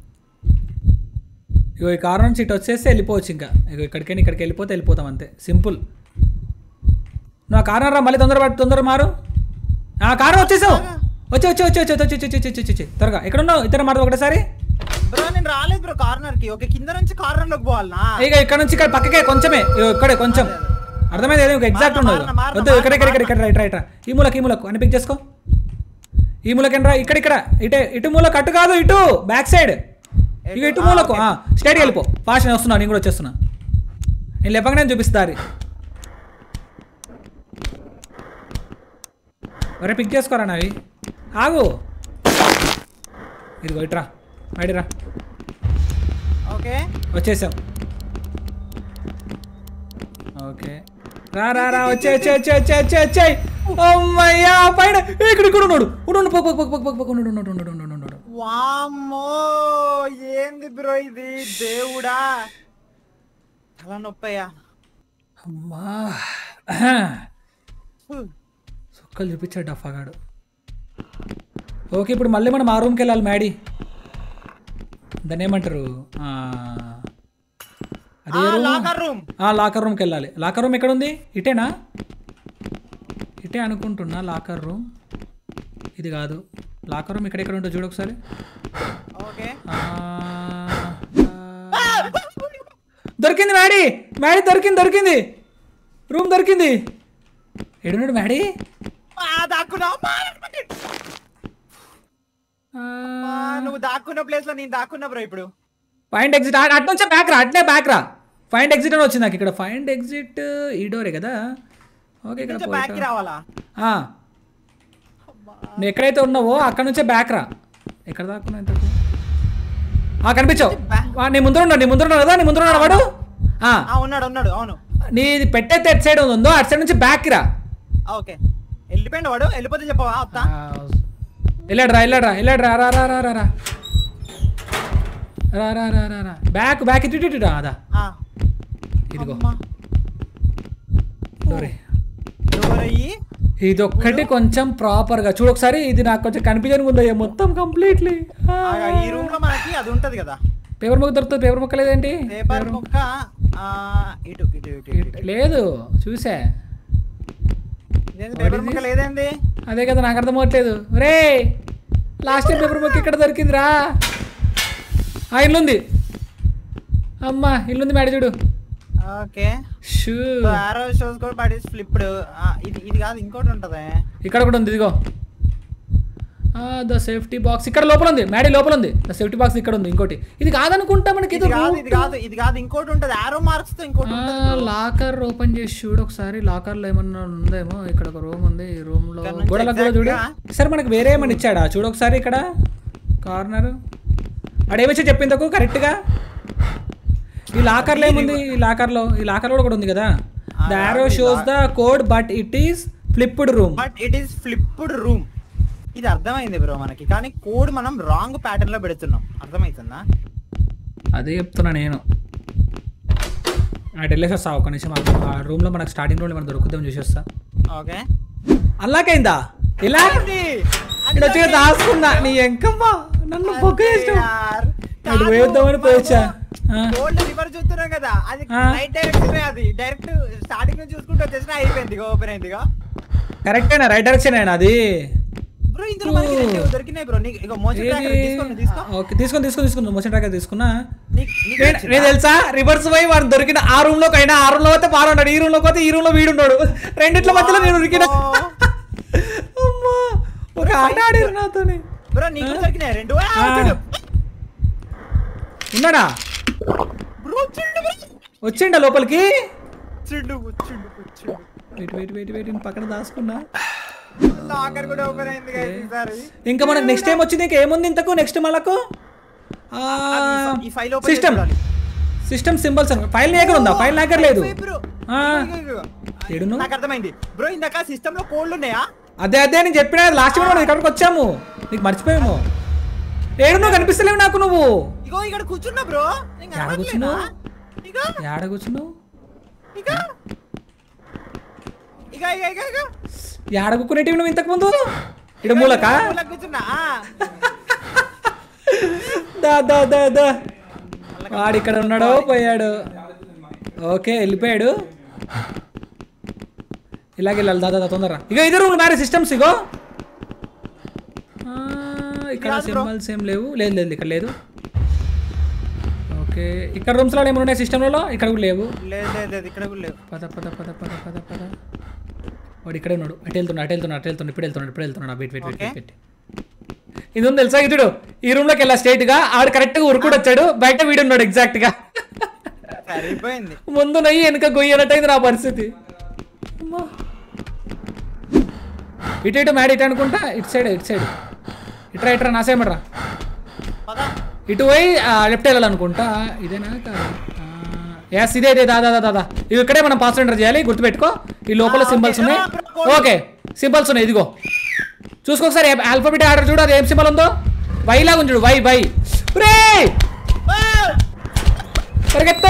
ఇగో ఈ కార్ నుంచి ఇటు వచ్చేస్తే వెళ్ళిపోవచ్చు ఇంకా ఇగో ఇక్కడికైనా ఇక్కడికి వెళ్ళిపోతే వెళ్ళిపోతాం అంతే సింపుల్ నువ్వు ఆ కార్ రా మళ్ళీ తొందర పట్టు తొందర మారు ఆ కారు వచ్చేసావు వచ్చి వచ్చి వచ్చి వచ్చి వచ్చి వచ్చి వచ్చి వచ్చి వచ్చి త్వరగా ఎక్కడ ఉన్నావు ఇద్దరు మాట ఒకటేసారి బ్రో నేను రాలేదు బ్రో కార్నర్ కి ఓకే కింద నుంచి కార్నర్ లోకి పోవాలనా ఇక ఇక్కడ నుంచి ఇక్కడ పక్కకే కొంచెమే ఇగో ఇక్కడే కొంచెం అర్థమైంది ఏదో ఎగ్జాక్ట్ మారన, ఉండదు మారన, వద్దు ఇక్కడ ఇక్కడ ఇక్కడ ఇక్కడ రైట్ రైట్ రా ఈ మూలకు ఈ మూలకు అని పిక్ చేసుకో ఈ మూలకి రా ఇక్కడ ఇక్కడ ఇటే ఇటు మూలకు అటు కాదు ఇటు బ్యాక్ సైడ్ ఇక ఇటు ఆ, మూలకు ఓకే. స్ట్రైట్ వెళ్ళిపో ఫాస్ట్ నేను వస్తున్నా నేను కూడా వచ్చేస్తున్నా నేను లేపగానే చూపిస్తా దారి ఒరే పిక్ చేసుకోరా నావి ఆగు ఇదిగో ఇట్రా బయటిరా ఓకే వచ్చేసాం ఓకే రా రా రా వచ్చే వచ్చే వచ్చే వచ్చే వచ్చే వచ్చే అమ్మయ్యా పైన ఏ, ఇక్కడ ఇక్కడ ఉన్నాడు ఉండు ఉండు పక్క పక్క పక్క పక్క పక్క ఉండు ఉండు ఉండు ఉండు ఉండు ఉండు ఉండు వామ్మో ఏంది బ్రో ఇది దేవుడా తల నొప్పయ్యా అమ్మా సుక్కలు చూపించాడు డఫాగాడు ఓకే ఇప్పుడు మళ్ళీ మనం ఆ రూమ్కి వెళ్ళాలి మ్యాడీ దాన్ని ఏమంటారు ఆ, అది ఏ room? లాకర్ రూమ్ ఆ లాకర్ రూమ్కి వెళ్ళాలి లాకర్ రూమ్ ఎక్కడ ఉంది ఇటేనా ఇటే అనుకుంటున్నా లాకర్ రూమ్ ఇది కాదు లాకర్ రూమ్ ఇక్కడ ఎక్కడ ఉంటుందో చూడు ఒకసారి ఓకే ఆ, ఆ. దొరికింది మ్యాడీ మ్యాడీ దొరికింది దొరికింది రూమ్ దొరికింది ఎడున్నాడు మ్యాడీ దాక్కున్నా ఆ, నువ్వు దాక్కున్న ప్లేస్ లో నేను దాక్కున్నా బ్రో ఇప్పుడు ఫైండ్ ఎగ్జిట్ అటు నుంచే బ్యాక్ రా అట్నే బ్యాక్ రా ఫైండ్ ఎగ్జిట్ అని వచ్చింది నాకు ఇక్కడ ఫైండ్ ఎగ్జిట్ ఈ డోరే కదా ఓకే ఇక్కడ నుంచి పోయి బ్యాక్ రావాలా ఆ. నువ్వు ఎక్కడైతే ఉన్నావో అక్కడ నుంచే బ్యాక్ రా ఎక్కడ దాక్కున్నా ఇంతకు ఆ కనిపించావు ఆ, నీ ముందర ఉన్నాడు నీ ముందర ఉన్నాడు కదా నీ ముందర ఉన్నాడు వాడు ఆ, ఆ ఉన్నాడు ఉన్నాడు అవును నీది పెట్టేది ఎటు సైడ్ ఉందో అటు సైడ్ నుంచి బ్యాక్ రా ఆ, ఓకే వెళ్ళిపోయిండు వాడు వెళ్ళిపోతే చెప్పవా వస్తా ఆ, వెళ్ళాడు రా వెళ్ళాడు రా వెళ్ళాడు రా రా రా రా రా రా రా రా రా రా రా బ్యాక్ బ్యాక్ ఇటు ఇటు ఇటు రా అదా ఆ. ఇదిగో అమ్మా. డోరే ఎవరయ్యి? ఇది ఒక్కటి కొంచెం ప్రాపర్ గా చూడు ఒకసారి ఇది నాకు కొంచెం కనిపించని ఉందయ్యా మొత్తం కంప్లీట్లీ ఆ, ఈ రూమ్ లో మనకి అది ఉంటది కదా పేపర్ ముక్క దొరుకుతుంది పేపర్ ముక్క లేదేంటి పేపర్ ముక్క ఆ, ఇటు ఇటు ఇటు ఇటు ఇట్- లేదు చూసా ఇదేంది పేపర్ ముక్క లేదేంది అదే కదా నాకు అర్థం అవ్వట్లేదు రే లాస్ట్ టైం పేపర్ ముక్క ఇక్కడ దొరికిందిరా ఆ ఇల్లుంది అమ్మా ఇల్లుంది మేడ చూడు ఓకే షూ ఆరో షోస్ కూడా బట్ ఇస్ ఫ్లిప్డ్ ఇది ఇది కాదు ఇంకోటి ఉంటది ఇక్కడ కూడా ఉంది ఇదిగో ద సేఫ్టీ బాక్స్ ఇక్కడ లోపల ఉంది మ్యాడీ లోపల ఉంది ద సేఫ్టీ బాక్స్ ఇక్కడ ఉంది ఇంకోటి ఇది కాదనుకుంటా మనకి ఇది కాదు ఇది కాదు ఇది కాదు ఇంకోటి ఉంటది ఆరో మార్క్స్ తో ఇంకోటి ఉంటది లాకర్ ఓపెన్ చేసి చూడు ఒకసారి లాకర్ లో ఏమన్నా ఉందేమో ఇక్కడ ఒక రూమ్ ఉంది ఈ రూమ్ లో ఇక్కడ నుంచి గోడలకు కూడా చూడు exact సరే మనకి వేరే ఏమన్నా ఇచ్చాడా చూడు ఒకసారి ఇక్కడ కార్నర్ అడేమొచ్చి చెప్పిందకు కరెక్ట్ గా ఈ లాకర్ లో ఏముంది ఈ లాకర్ లో ఈ లాకర్ లో కూడా ఉంది కదా the arrow shows the code but it is flipped room but it is flipped room ఇది అర్థమైంది బ్రో మనకి కానీ కోడ్ మనం రాంగ్ ప్యాటర్న్ లో పెడుతున్నాం అర్థమవుతుందా అదే చెప్తున్నా నేను అటు వెళ్ళేసి వస్తా ఒక నిమిషం ఆ రూమ్ లో మనకు స్టార్టింగ్ రూమ్ మనం దొరుకుతాం చూసేస్తా ఓకే అల్లాకైందా ఇలా ఇక్కడ వచ్చి దాచుకున్నా నీ ఎంకమ్మా నన్ను బొక్క అటు వేద్దామని పోయొచ్చా ఆ, గోల్డ్ రివర్ చూస్తున్నాం కదా అది ఆ. రైట్ డైరెక్షన్ అది డైరెక్ట్ స్టార్టింగ్ నుంచి చూసుకుంటూ వచ్చేసిన అయిపోయింది ఓపెన్ అయింది కరెక్టేనా రైట్ డైరెక్షన్ అయినా అది బ్రో ఇందులో మనకి రెండు దొరికినాయి బ్రో నీకు ఇగో మోషన్ ట్రాకర్ తీసుకోండి తీసుకో ఓకే తీసుకొని తీసుకొని తీసుకున్నా మోషన్ ట్రాకర్ తీసుకున్నా నీకు నీకు నేను నచ్చిందా? నేను తెలుసా రివర్స్ పోయి వాడు దొరికిన ఆ రూమ్ లోకి అయినా ఆ రూమ్ లో పోతే పారు ఉన్నాడు ఈ రూమ్ లోకి పోతే ఈ రూమ్ లో వీడు ఉన్నాడు రెండిట్ల మధ్యలో నేను ఉరికిన అమ్మా ఒక ఆట ఆడారు నాతోని బ్రో నీకు దొరికినాయి రెండు ఆ, ఆ. చూడు. ఉన్నాడా బ్రో చూడు బ్రో. వచ్చిండా లోపలికి చూడు చూడు చూడు వెయిట్ వెయిట్ వెయిట్ వెయిట్ నేను పక్కన దాచుకున్నా లాకర్ కూడా ఓపెన్ అయింది guys ఈసారి ఇంకా మనకు నెక్స్ట్ టైం వచ్చింది ఇంకా ఏముంది ఇంతకు నెక్స్ట్ మనకు అది ఈ file open system system symbols file నాకర్ ఉందా ఫైల్ నాకర్ లేదు బ్రో ఆ. ఏడును? నాకు అర్థమైంది బ్రో ఇందాక సిస్టమ్ లో కోడ్లు ఉన్నాయా అదే అదే నేను చెప్పిన లాస్ట్ టైం మనం ఇక్కడికి వచ్చాము నీకు మర్చిపోయాము ఏడు నువ్వు కనిపిస్తలేవు నాకు నువ్వు ఇగో ఇక్కడ కూర్చున్నా బ్రో నేను ఎక్కడ కనపడలేదా? కూర్చున్నావు? ఇగో ఏడ కూర్చున్నావు ఇగ ఇగ ఇగ ఇగ ఇగ ఏడ కూకునేటివి నువ్వు ఇంతకు ముందు ఇడు మూలక మూలకి కూర్చున్నా ఆ. దా దా దా దా వాడు ఇక్కడ ఉన్నాడో పోయాడు ఓకే వెళ్ళిపోయాడు ఇలాగే వెళ్ళాలి దాదా దా తొందరగా ఇక ఇదే రూమ్ మ్యారేజ్ సిస్టమ్స్ ఇగో ఆ, ఇక్కడ కాదు bro. సింబల్స్ ఏం లేవు లేదు లేదు ఇక్కడ లేదు ఓకే ఇక్కడ రూమ్స్లో ఏమైనా ఉన్నాయి సిస్టంలో ఇక్కడ కూడా లేవు లేదు లేదు లేదు ఇక్కడ కూడా లేవు పద పద పద పద పద పద వాడు ఇక్కడే ఉన్నాడు అటు వెళ్తున్నాడు అటు వెళ్తున్నాడు అటు వెళ్తున్నాడు ఇప్పుడు వెళ్తున్నాడు ఇప్పుడు వెళ్తున్నాడు wait wait wait Okay. Wait ఇది ఉంది తెలుసా ఇటుడు ఈ రూమ్ లోకి వెళ్ళా స్ట్రైట్ గా ఆడు కరెక్ట్ గా ఉరుకుడు వచ్చాడు బయట వీడు ఉన్నాడు ఎగ్జాక్ట్ గా సరిపోయింది ముందు నయ్యి వెనక గొయ్యి అన్నట్టయింది నా పరిస్థితి అమ్మా. ఇటు ఇటు మ్యాడ్ ఇటు అనుకుంటా ఇటు సైడ్ ఇటు సైడ్ ఇట్రా ఇట్రా నా సైడ్ రా పద ఇటు పోయి లెఫ్ట్ వెళ్ళాలనుకుంటా ఇదేనా కాదు ఎస్ ఇదే ఇదే దాదా దాదా ఇవి ఇక్కడే మనం పాస్ ఎంటర్ చేయాలి గుర్తుపెట్టుకో ఈ లోపల ఆ, సింబల్స్ okay. ఉన్నాయి ఆ, bro, code. ఓకే సింబల్స్ ఉన్నాయి ఇదిగో చూసుకో ఒకసారి ఆల్ఫాబెట్ ఆర్డర్ చూడు అది ఏం సింబల్ ఉందో వై లాగా ఉంది చూడు వై వై రే పరిగెత్తా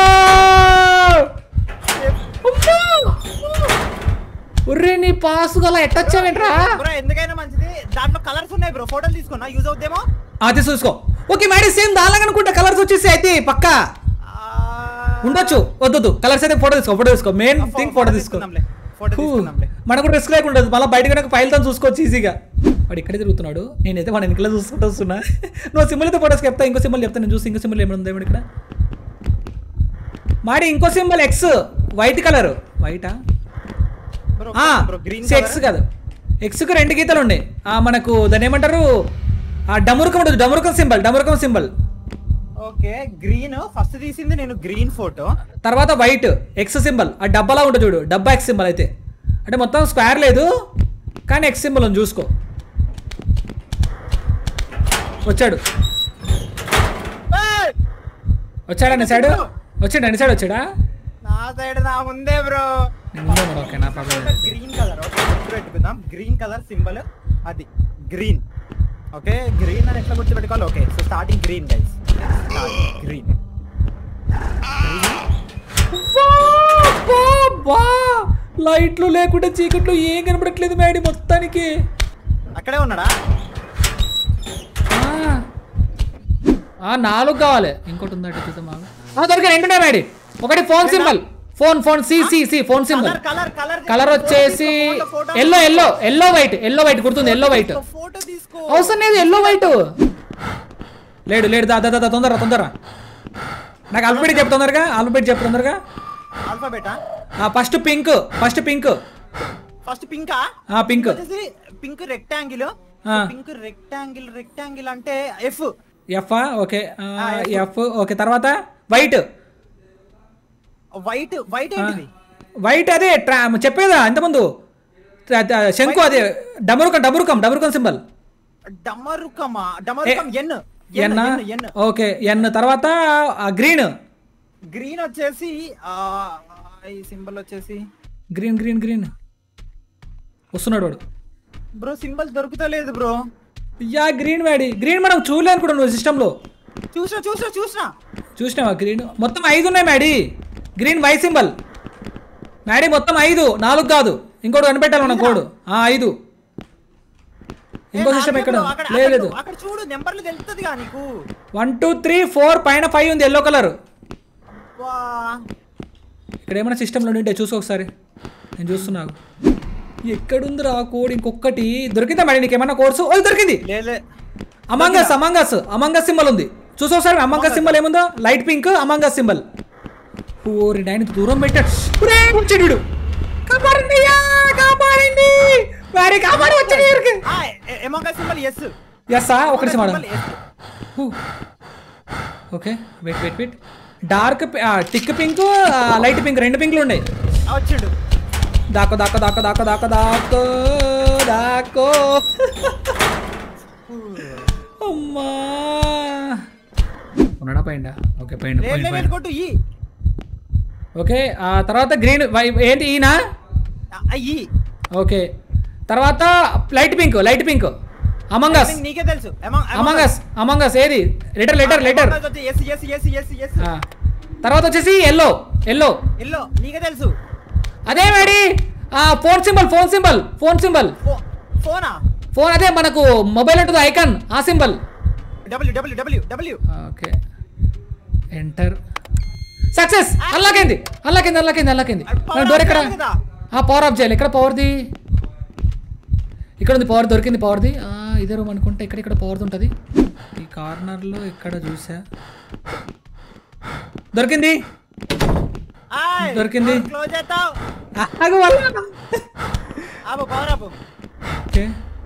ఉర్రే నీ పాస్ గల ఎట్టొచ్చావేంట్రా బ్రో ఎందుకైనా మంచిది దాంట్లో కలర్స్ ఉన్నాయి బ్రో ఫోటోలు తీసుకున్నా యూజ్ అవుతామో అది చూసుకో ఓకే మేడం సేమ్ దాలాగా అనుకుంటా కలర్స్ వచ్చేసి అయితే పక్కా ఉండొచ్చు వద్దొద్దు కలర్స్ అయితే ఫోటో తీసుకో ఫోటో తీసుకో మెయిన్ థింగ్ ఫోటో తీసుకో ఫోటో తీసుకుందాంలే మనకు రిస్క్ లేకుండా మళ్ళీ బయట కనుక ఫైల్ తో చూసుకోవచ్చు ఈజీగా వాడు ఇక్కడే తిరుగుతున్నాడు నేనైతే వాడు వెనకలో చూసుకుంటూ వస్తున్నా నువ్వు సింబల్ అయితే ఫోటోస్ చెప్తా ఇంకో సింబల్ చెప్తా నేను చూసి ఇంకో సింబల్ ఏమైనా ఉందా ఏమిటి ఇక్కడ మాడి ఇంకో సింబల్ ఎక్స్ వైట్ కలర్ వైటా బ్రో ఆ, బ్రో గ్రీన్ ఎక్స్ కాదు ఎక్స్కి రెండు గీతలు ఉన్నాయి ఆ, మనకు దాన్ని ఏమంటారు ఆ డమురుకం ఉంటుంది డమురుకం సింబల్ డమురుకం సింబల్ ఓకే గ్రీన్ ఫస్ట్ తీసింది నేను గ్రీన్ ఫోటో తర్వాత వైట్ ఎక్స్ సింబల్ ఆ డబ్బాలా ఉంటుంది చూడు డబ్బా ఎక్స్ సింబల్ అయితే అంటే మొత్తం స్క్వేర్ లేదు కానీ ఎక్స్ సింబల్ ఉంది చూసుకో వచ్చాడు వచ్చాడా నీ సైడ్ వచ్చాడా నీ సైడ్ వచ్చాడా నా సైడ్ నా ముందే బ్రో నేను ముందే ఉన్నాడు, ఓకే నా ప్రాబ్లం గ్రీన్ కలర్ ఓకే గుర్తుపెట్టుకుందాం గ్రీన్ కలర్ సింబల్ అది గ్రీన్ ఓకే గ్రీన్ అని ఎట్లా గుర్తుపెట్టుకోవాలి okay so starting green guys green లైట్లు లేకుండా చీకట్లో ఏం కనపడట్లేదు మేడి మొత్తానికి అక్కడే ఉన్నాడా ఆ. ఆ నాలుగు కావాలి ఇంకోటి ఉందట చూద్దాం ఆగు. ఆ దొరికాయి రెండు ఉన్నాయి మేడి ఒకటి phone symbol phone phone C C C phone symbol colour colour colour colour వచ్చేసి yellow yellow yellow white yellow white గుర్తుంది ఎల్లో వైట్ ఫోటో తీసుకో అవసరం లేదు ఎల్లో వైట్ లేడు లేడు దా దా దా, దా తొందర తొందర నాకు ఆల్ఫాబెట్ చెప్పు తొందరగా ఆల్ఫాబెట్ చెప్పు తొందరగా ఆల్ఫాబెటా first pink first pink first పింకా ఆ పింక్ వచ్చేసి పింక్ రెక్టాంగిల్ ఆ. పింక్ రెక్టాంగిల్ రెక్టాంగిల్ అంటే ఎఫ్ ఎఫ్ ఓకే ఆ, F. ఎఫ్ ఓకే తర్వాత వైట్ వైట్ వైట్ ఏంటిది వైట్ అదే ట్రా చెప్పేదా ఇంతకుముందు ట- ట- శంకు అదే డమరుకం డమరుకం డమరుకం సింబల్ డమరుకమా డమరుకం ఎన్ ఎన్ ఎన్ ఎన్ ఓకే ఎన్ తర్వాత గ్రీన్ గ్రీన్ వచ్చేసి ఆ, ఈ సింబల్ వచ్చేసి గ్రీన్ గ్రీన్ గ్రీన్ వస్తున్నాడు వాడు బ్రో సింబల్ దొరుకుతలేదు బ్రో యా గ్రీన్ వాడి గ్రీన్ మనం చూడలే అనుకుంటా నువ్వు సిస్టంలో చూసినా చూసినా చూసినా చూసినావా గ్రీన్ మొత్తం ఐదు ఉన్నాయి Maddy green Y symbol Maddy మొత్తం ఐదు నాలుగు కాదు ఇంకోటి కనిపెట్టాలి మనం కోడ్ ఆ ఐదు ఏ, ఇంకో నాకే సిస్టమ్ ఎక్కడ bro, అక్కడ- లేదు అక్కడ లేదు చూ- అక్కడ చూడు నెంబర్లు తెలుస్తుందిగా నీకు వన్ టూ త్రీ ఫోర్ పైన ఫైవ్ ఉంది ఎల్లో కలర్ వా. ఇక్కడ ఏమైనా సిస్టంలో ఉంటే చూసుకో ఒకసారి నేను చూస్తున్నాను ఎక్కడుందిరా కోడ్ ఇంకొకటి దొరికిందా మేడం నీకు ఏమన్నా కోర్సు ఓ దొరికింది లేలే అమంగస్ అమంగస్ అమంగస్ సింబల్ ఉంది చూసావు సార్ అమంగస్ సింబల్ ఏముందో లైట్ పింక్ అమంగస్ సింబల్ ఓరి నాయన దూరం పెట్టాడు ఒరే, వచ్చాడు వీడు. కాపాడండి అయ్యా, కాపాడండి వారి కాపాడి వచ్చాడు ఇక్కడికి ఎమోగా సింబల్ ఎస్ ఎస్ ఒకటి మాట okay wait wait wait dark tick pink light pink రెండు పింక్లు ఉన్నాయి వచ్చిండు దాకో దాకో దాకో దాకో దాకో దాకో దాకో అమ్మా ఉన్నాడా పోయిండా ఓకే పోయిండు లేదు పోయిండు లేదు పోయిండు కొట్టు ఈ ఓకే ఆ తర్వాత గ్రీన్ ఏంటి ఈయన అయ్యి ఓకే తర్వాత light pink light pink Among Us నీకే తెలుసు Among- Among అమంగస్ అమంగస్ ఏది letter letter letter Among Us వచ్చి S yes yes yes S తర్వాత వచ్చేసి ఎల్లో ఎల్లో ఎల్లో నీకే తెలుసు అదే Maddy phone symbol phone symbol phone symbol ఫో- ఫోనా ఫోన్ అదే మనకు మొబైల్ ఉంటుంది ఐకాన్ ఆ symbol W W W W okay enter success అల్లాకైంది అల్లాకైంది అల్లాకైంది అల్లాకైంది Power డోర్ off ఎక్కడ చేయాలి కదా. ఆ పవర్ ఆఫ్ చేయాలి ఎక్కడ పవర్ది ఇక్కడ ఉంది పవర్ దొరికింది పవర్ది ఇదే రూమ్ అనుకుంటే ఇక్కడ ఇక్కడ పవర్ది ఉంటుంది ఈ కార్నర్లో ఇక్కడ చూసా దొరికింది దొరికింది. క్లోజ్ చేస్తావు ఆగు వల్ల. ఆపు పవర్ ఆపు ఓకే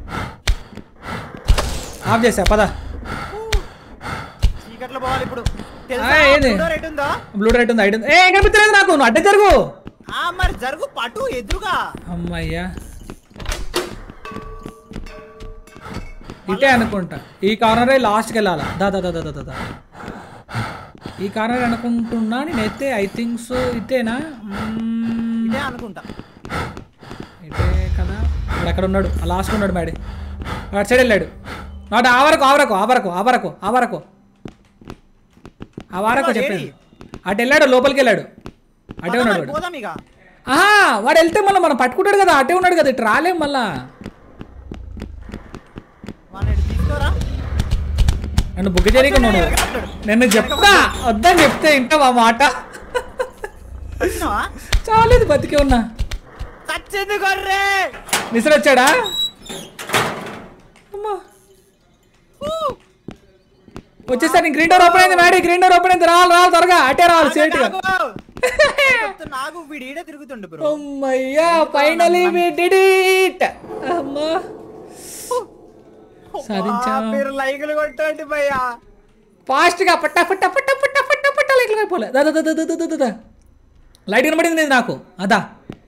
ఆఫ్ చేసా పద చీకట్లో పోవాలి ఇప్పుడు ఆ, తెలుసా ఏంది? డోర్ ఎటు ఉందో బ్లూ రైట్ ఉంది ఐట్ ఉంది ఏ కనిపించలేదు నాకు నువ్వు అడ్డం జరుగు ఆ మరి జరుగు పటు ఎదురుగా అమ్మయ్యా ఇటే అనుకుంటా ఈ కార్నరే లాస్ట్కి వెళ్ళాలా దా దా దా దా దా, దా దా ఈ కార్నర్ అనుకుంటున్నా నేనైతే ఐ థింక్ సో ఇటేనా మ్మ్, ఇదే అనుకుంటా ఇటే కదా ఇప్పుడు అక్కడ ఉన్నాడు ఆ లాస్ట్ ఉన్నాడు మేడి వాడు సైడ్ వెళ్ళాడు వాడు ఆ వరకు ఆ వరకు ఆ వరకు ఆ వరకు ఆ వరకు ఆ వరకు చెప్పాను అటు వెళ్ళాడు లోపలికి వెళ్ళాడు అటే పద ఉన్నాడు మరి వాడు పోదాం ఇక ఆహా వాడు వెళ్తే మళ్ళీ మనం పట్టుకుంటాడు కదా అటే ఉన్నాడు కదా ఇటు రాలేం మళ్ళా వాడిని ఇటు తీసుకోరా నన్ను బుక్ చేయకున్నాడు నిన్ను చెప్తా వద్దని చెప్తే ఇంకా మా మాట వచ్చినావా చాలేదు బతికే ఉన్నా చచ్చింది గొర్రె నిసరు వచ్చాడా అమ్మా వచ్చేసరి గ్రీన్ డోర్ ఓపెన్ అయింది మేడం గ్రీన్ డోర్ ఓపెన్ అయింది రావాలి రావాలి త్వరగా అటే రావాలి సేట్ గా నాకు వీడు ఈడే తిరుగుతుండు బ్రో అమ్మయ్యా ఫైనలీ వి డిడ్ ఇట్ అమ్మా సాధించాం. మీరు లైకులు కొట్టండి భయ్యా ఫాస్ట్ గా పట్ట పట్ట పట్ట పట్ట పట్ట పట్ట లైట్లు అయిపోలే దా దా దా దా దా దా దా లైట్ కనబడింది లేదు నాకు అదా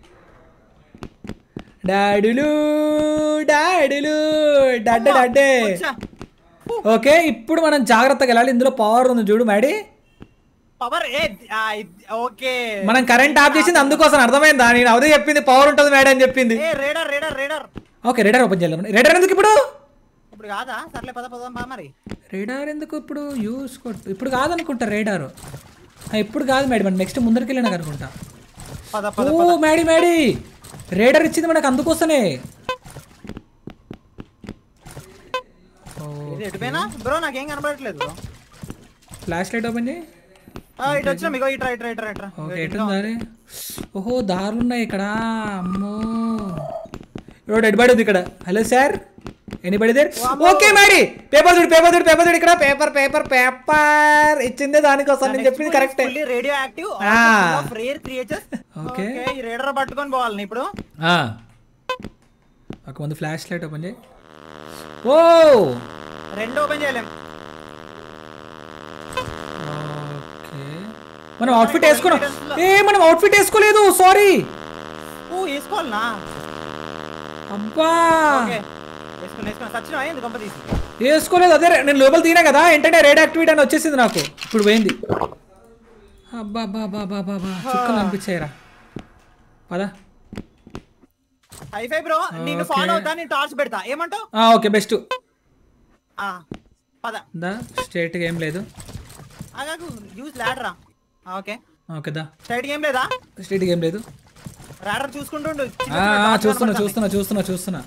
డాడులు డాడులు డడ్డ డడ్డే వచ్చా ఓకే ఇప్పుడు మనం జాగ్రత్తగా వెళ్ళాలి ఇందులో పవర్ ఉంది చూడు మేడి పవర్ ఏ ఆ, ఇది- ఓకే మనం కరెంట్ ఆఫ్ చేసింది అందుకోసం అర్థమైందా నేను అదే చెప్పింది పవర్ ఉంటుంది మేడం అని చెప్పింది a radar radar radar okay radar open చేయాలి రేడార్ ఎందుకు ఇప్పుడు ఇప్పుడు కాదా సర్లే పద పదం బా మరి రేడార్ ఎందుకు ఇప్పుడు యూస్ కొట్టు ఇప్పుడు కాదనుకుంటా రేడార్ ఇప్పుడు కాదు మేడం మనం నెక్స్ట్ ముందరికి వెళ్ళినాక అనుకుంటా పద పద ఓ మేడి మేడి రేడర్ ఇచ్చింది మనకు అందుకోసమే ఇది ఎటుపోయినా బ్రో నాకేం కనబడట్లేదు బ్రో ఫ్లాష్ లైట్ ఓపెన్ చేయి ఆ, ఇటు వచ్చినాం ఇగో ఇట్రా ఇట్రా ఇట్రా ఇట్రా ఓకే ఎటుంది దారి ఓహో దారులు ఉన్నాయి ఇక్కడ అమ్మో రోడ్ ఎడబడి ఉంది ఇక్కడ hello sir anybody there okay Maddy paper చూడు పేపర్ చూడు పేపర్ చూడు ఇక్కడ పేపర్ పేపర్ పేపర్ ఇచ్చిందే దానికోసం నేను చెప్పింది కరెక్టే రేడియో యాక్టివ్ ఆ. Rare creatures okay. ఓకే ఈ రేడర్ పట్టుకొని పోవాలి ఇప్పుడు ఒక ముందు ఫ్లాష్ లైట్ ఓపెన్ చేయి ఓ రెండు ఓపెన్ చేయలేం ఓకే మనం అవుట్ఫిట్ వేసుకున్నాం ఏ మనం అవుట్ఫిట్ వేసుకోలేదు సారీ ఓ వేసుకోవాలనా అబ్బా ఓకే వేసుకుని వేసుకుని సచ్చినా ఏంది గొప్ప తీసి వేసుకోలేదు అదే నేను లోపల తీనా కదా ఏంటంటే రేడ్ యాక్టివిటీ అని వచ్చేసింది నాకు ఇప్పుడు పోయింది అబ్బా బా బా బా బా బా చుక్కలు అనిపించాయిరా పదా హైఫై బ్రో నిన్ను ఓకే. ఫాలో అవుతా నేను టార్చ్ పెడతా ఏమంటావు ఓకే బెస్ట్ ఆ, పద దా స్ట్రేట్గా ఏం లేదు ఆగాకు యూజ్ ల్యాడరా ఓకే ఓకే దా సైడ్ ఏం లేదా స్ట్రేట్గా ఏం లేదు రాడర్ చూసుకుంటుండు చిన్న ఆ, చిన్న ఆ, dots చూస్తున్నా కనబడతాయి. చూస్తున్నా చూస్తున్నా చూస్తున్నా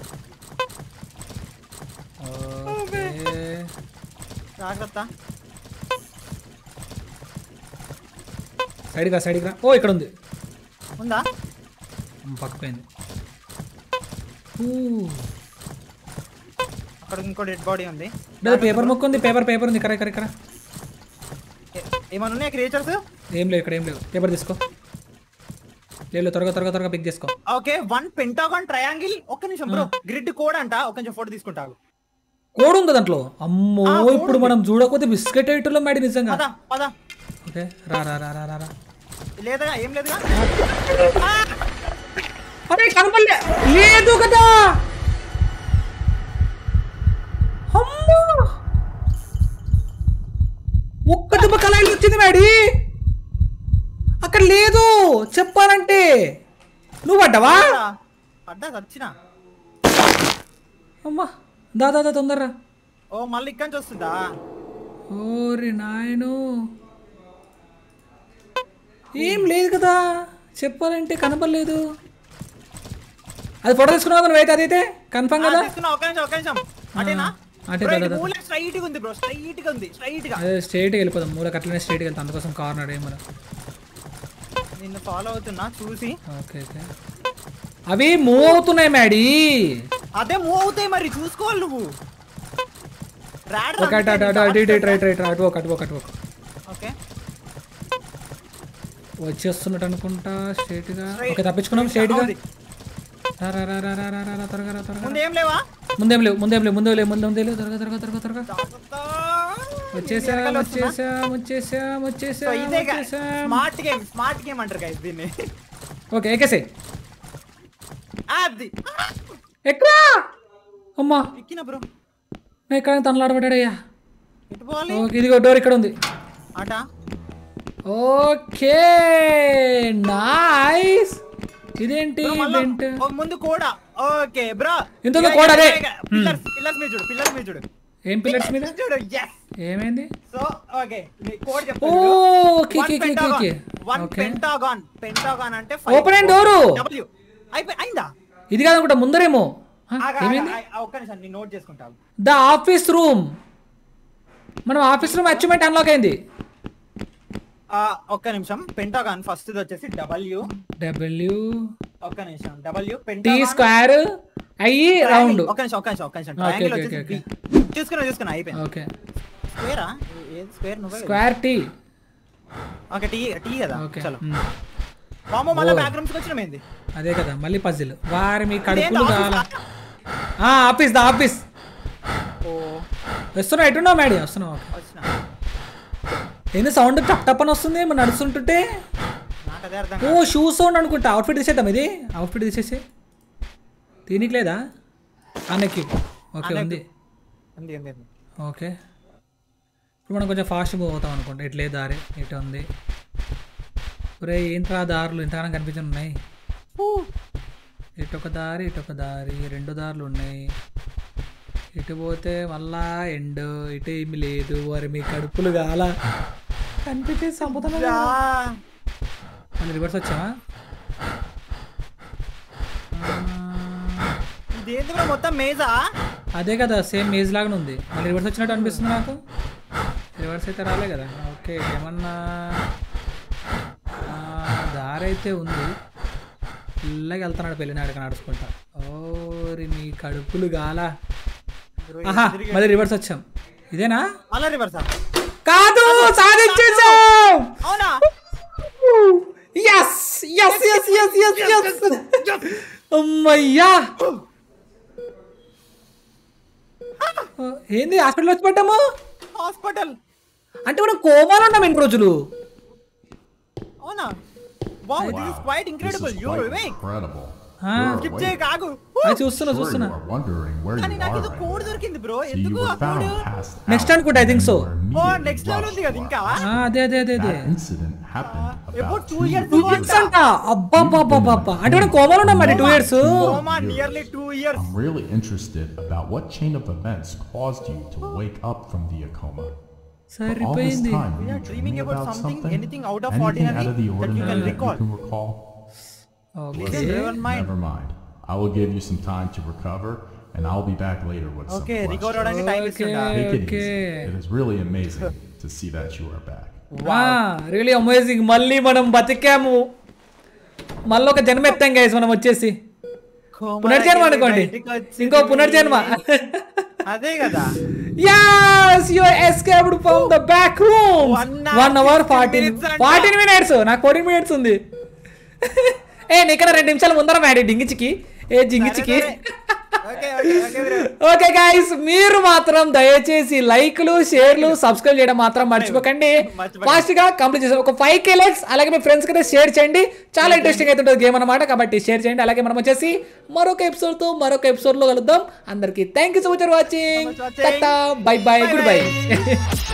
ఓకే జాగ్రత్త సైడ్గా సైడ్గా ఓ ఇక్కడ ఉంది ఉందా అమ్మ, పక్కపోయింది ఊ. అక్కడ ఇంకో డెడ్ బాడీ ఉంది లేదు పేపర్ ముక్క ఉంది పేపర్ పేపర్ ఉంది ఇక్కడ ఇక్కడ ఇక్కడ ఏ- ఏమన్నా ఉన్నాయా క్రియేచర్స్ ఏం లేవు ఇక్కడ ఏం లేవు పేపర్ తీసుకో లేదు త్వరగా త్వరగా త్వరగా పిక్ చేసుకో ఓకే వన్ పెంటాగాన్ ట్రయాంగిల్ ఒక్క నిమిషం బ్రో గ్రిడ్ కోడ్ అంట ఒక్క నిమిషం ఫోటో తీసుకుంటావు కోడ్ ఉంది దాంట్లో అమ్మో ఆ, code ఇప్పుడు మనం చూడకపోతే బిస్కెట్ ఎయిట్లో మేడి నిజంగా పదా పదా ఓకే రా రా రా రా రా రా లేదా ఏం లేదుగా అరే కనపడలే లేదు కదా అమ్మా ఒక్క దెబ్బ కళాయిలు వచ్చింది మేడి అక్కడ లేదు చెప్పాలంటే నువ్వు పడ్డావా పడ్డా చచ్చినా అమ్మా దా దా దా తొందరరా ఓ మళ్ళీ ఇక్కడి నుంచి వస్తుందా ఓరి నాయను ఏం లేదు కదా చెప్పాలంటే కనపడలేదు అది ఫోటో తీసుకున్నావు నువ్వు అయితే అదైతే కన్ఫర్మ్ కదా తీసుకున్నా ఒక్క నిమిషం ఒక్క నిమిషం అటేనా అటే Bro, దా, ఇది దా, దా. మూల స్ట్రైట్ గా ఉంది బ్రో స్ట్రైట్ గా ఉంది స్ట్రైట్ గా అదే స్ట్రైట్కి వెళ్ళిపోదాం మూల కట్లనే స్ట్రైట్కి వెళ్తాం అందుకోసం కార్నర్ ఏం మనం నిన్ను ఫాలో అవుతున్నా చూసి ఓకే ఓకే అవి మూవ్ అవుతున్నాయి మ్యాడీ అదే మూవ్ అవుతాయి మరి చూసుకోవాలి నువ్వు రాడ్ ఒక అటు అటు అటు అటు ఇటు ఇటు రైట్ రైట్ అటు ఒక అటు ఒక అటు ఒక ఓకే వచ్చేస్తున్నట్టు అనుకుంటా స్ట్రైట్గా ఓకే తప్పించుకున్నాం స్ట్రైట్గా రా రా రా రా రా రా రా రా త్వరగా రా త్వరగా ముందు ఏం లేవా ముందేం లేవు ముందేం లేవు ముందే లేవు ముందే ముందే లేవు త్వరగా త్వరగా త్వరగా త్వరగా వచ్చేసాం వచ్చేసాం వచ్చేసాం సో వచ్చేసాం ఇదే వచ్చేసాం స్మార్ట్ గేమ్ స్మార్ట్ గేమ్ అంటారు guys దీన్ని ఓకే ఎక్కేసే అది ఎక్కడా అమ్మా ఎక్కిన బ్రో నేను ఎక్కడ తనలాడబడ్డాడయ్యా ఎటు పోవాలి ఓకే ఇదిగో డోర్ ఇక్కడ ఉంది అట ఓకే నైస్ ఇదేంటి వెంట్ ఓ, ముందు కూడా ఓకే బ్రో ఇందులో కూడా అదే. పిల్లర్స్ పిల్లర్స్ మీద చూడు పిల్లర్స్ మీద చూడు ఏం పిల్లర్స్ మీద చూడు yes ఏమైంది సో ఓకే కోడ్ ఓ okay okay okay okay one okay pentagon pentagon అంటే Open and door. డబ్ల్యూ అయిపోయి అయిందా ఇది కాదనుకుంటా ముందరేమో హ, ఆగు, ఆగు, ఏమైంది ఆగు, ఆగు, ఒక్క నిమిషం నేను నోట్ చేసుకుంటాను ద ఆఫీస్ రూమ్ మనం ఆఫీస్ రూమ్ అచీవ్మెంట్ అన్లాక్ అయింది ఆ, ఒక్క నిమిషం పెంటాగాన్ ఫస్ట్ వచ్చేసి డబ్ల్యూ డబ్ల్యూ ఒక్క నిమిషం డబ్ల్యూ టీ పెంటాగాన్ స్క్వేర్ అయ్యి రౌండ్ ఒక్క నిమిషం ఒక్క నిమిషం ఒక్క నిమిషం ఓకే, ట్రయాంగిల్ ఓకే, వచ్చేసి ఓకే, B. చూసుకున్నా చూసుకున్నా అయిపోయింది ఓకే స్క్వేరా ఏది స్క్వేర్ నువ్వే కదా? Square T okay T T కదా ఓకే చలో మ్. బామ్మ మళ్ళీ ఓ. బ్యాక్ రూమ్స్కి వచ్చిన ఏంది అదే కదా మళ్ళీ పజిల్ వారి మీ ఇదేంటి కడుపులు ఆఫీస్ కావాలా ఆ, ఆఫీస్ ద ఆఫీస్ ఓ వస్తున్నావు ఎట్టున్నావు మేడం వస్తున్నావు ఓకే. వచ్చిన ఏంది సౌండ్ టప్ టప్ అని వస్తుంది మనం నడుస్తుంటుంటే నాకు అదే అర్థం ఓ షూ సౌండ్ అనుకుంటా అవుట్ఫిట్ తీసేద్దాం ఇది అవుట్ఫిట్ తీసేసి తీనికి లేదా అన్నకి ఓకే అన్నకి. ఉంది ఉంది ఉంది ఉంది. ఓకే ఇప్పుడు మనం కొంచెం ఫాస్ట్ మూవ్ అవుతాం అనుకుంటా ఇట్లే దారి ఇటు ఉంది ఒరే ఏంట్రా దారులు ఇంతగానో కనిపించని ఉన్నాయి ఇటు ఒక దారి ఇటు ఒక దారి రెండు దారులు ఉన్నాయి ఇటు పోతే మళ్ళా ఎండ్ ఇటు ఏమి లేదు వారి మీ కడుపులు కాల కనిపించే సంపుతాను యా. మళ్ళీ రివర్స్ వచ్చావా ఇదేంటి బ్రో మొత్తం మేజా అదే కదా సేమ్ మేజ్ లాగానే ఉంది మళ్ళీ రివర్స్ వచ్చినట్టు అనిపిస్తుంది నాకు రివర్స్ అయితే రాలే కదా ఓకే ఏమన్నా ఆ, దారి అయితే ఉంది ఇల్లకి వెళ్తున్నాడు పెళ్ళినాడు నడుచుకుంటా ఓరి మీ కడుపులు గాల బ్రో, ఆహా తిరిగి- మళ్ళీ రివర్స్ వచ్చాం ఇదేనా మళ్ళా రివర్సా కాదు సాధించేసాం అవునా yes yes yes yes yes yes అమ్మయ్యా ఓ, ఏంది హాస్పిటల్ వచ్చి పడ్డాము హాస్పిటల్ అంటే మనం కోమాలో ఉన్నాం ఎన్ని రోజులు అవునా wow this is quite This incredible is you quite awake incredible. Ah. You're skip awake. చేయ కాగు అది చూస్తున్నా Sure చూస్తున్నా you are wondering where కానీ you నాకు are ఇది right కోడ్ now. దొరికింది బ్రో So you ఎందుకు were ఆ found code passed Next out అనుకుంటా, I think and so. you were ఓ immediately నెక్స్ట్ లెవెల్ ఉంది rushed కదా ఇంకా ఆ, అదే అదే అదే అదే That incident happened about about two two years two ago. Years అంట అబ్బా బాబా బాబా అంటే మనం కోమాలో ఉన్నాం మరి two years coma nearly two years I'm really interested about what chain of events caused you to wake up from the coma. For all this సరిపోయింది time, We were are you dreaming dreaming about about something, something? anything out of Anything ordinary out of the that you can ordinary that recall? you can recall? Okay Listen, never mind. Never mind. I will give you some time to recover, and I'll be back later with some okay recover questions. అవడానికి time Okay. ఇస్తుందా Take it Okay. easy. It is really amazing to see that you are back. Really amazing మళ్ళీ మనం బతికాము మళ్ళీ ఒక జన్మ ఎత్తాం guys మనం వచ్చేసి coma పునర్జన్మ దగ్గర అనుకోండి బయటికి వచ్చింది. ఇంకో పునర్జన్మ అదే కదా as you escaped from the back room One hour, one hour 15 fourteen minutes అంట. ఫార్టీన్ మినిట్స్ నాకు ఫోర్టీన్ మినిట్స్ ఉంది ఏ నీకన్నా రెండు నిమిషాలు ముందర మ్యాడీ డింగిచికి ఏ జింగిచికి okay okay okay bro okay guys మీరు మాత్రం దయచేసి లైక్లు షేర్లు సబ్స్క్రైబ్ చేయడం మాత్రం మర్చిపోకండి మర్చిపోకండి. ఫాస్ట్ గా కంప్లీట్ చేసాం ఒక ఫైవ్ కే లైక్స్ అలాగే మీ ఫ్రెండ్స్ కి షేర్ చేయండి చాలా ఇంట్రెస్టింగ్ అయితే ఉంటుంది గేమ్ అనమాట కాబట్టి షేర్ చేయండి అలాగే మనం వచ్చేసి మరొక ఎపిసోడ్ తో మరొక ఎపిసోడ్ లో కలుద్దాం అందరికి thank you so much for watching Thank you so much for watching. Bye bye Bye good bye. By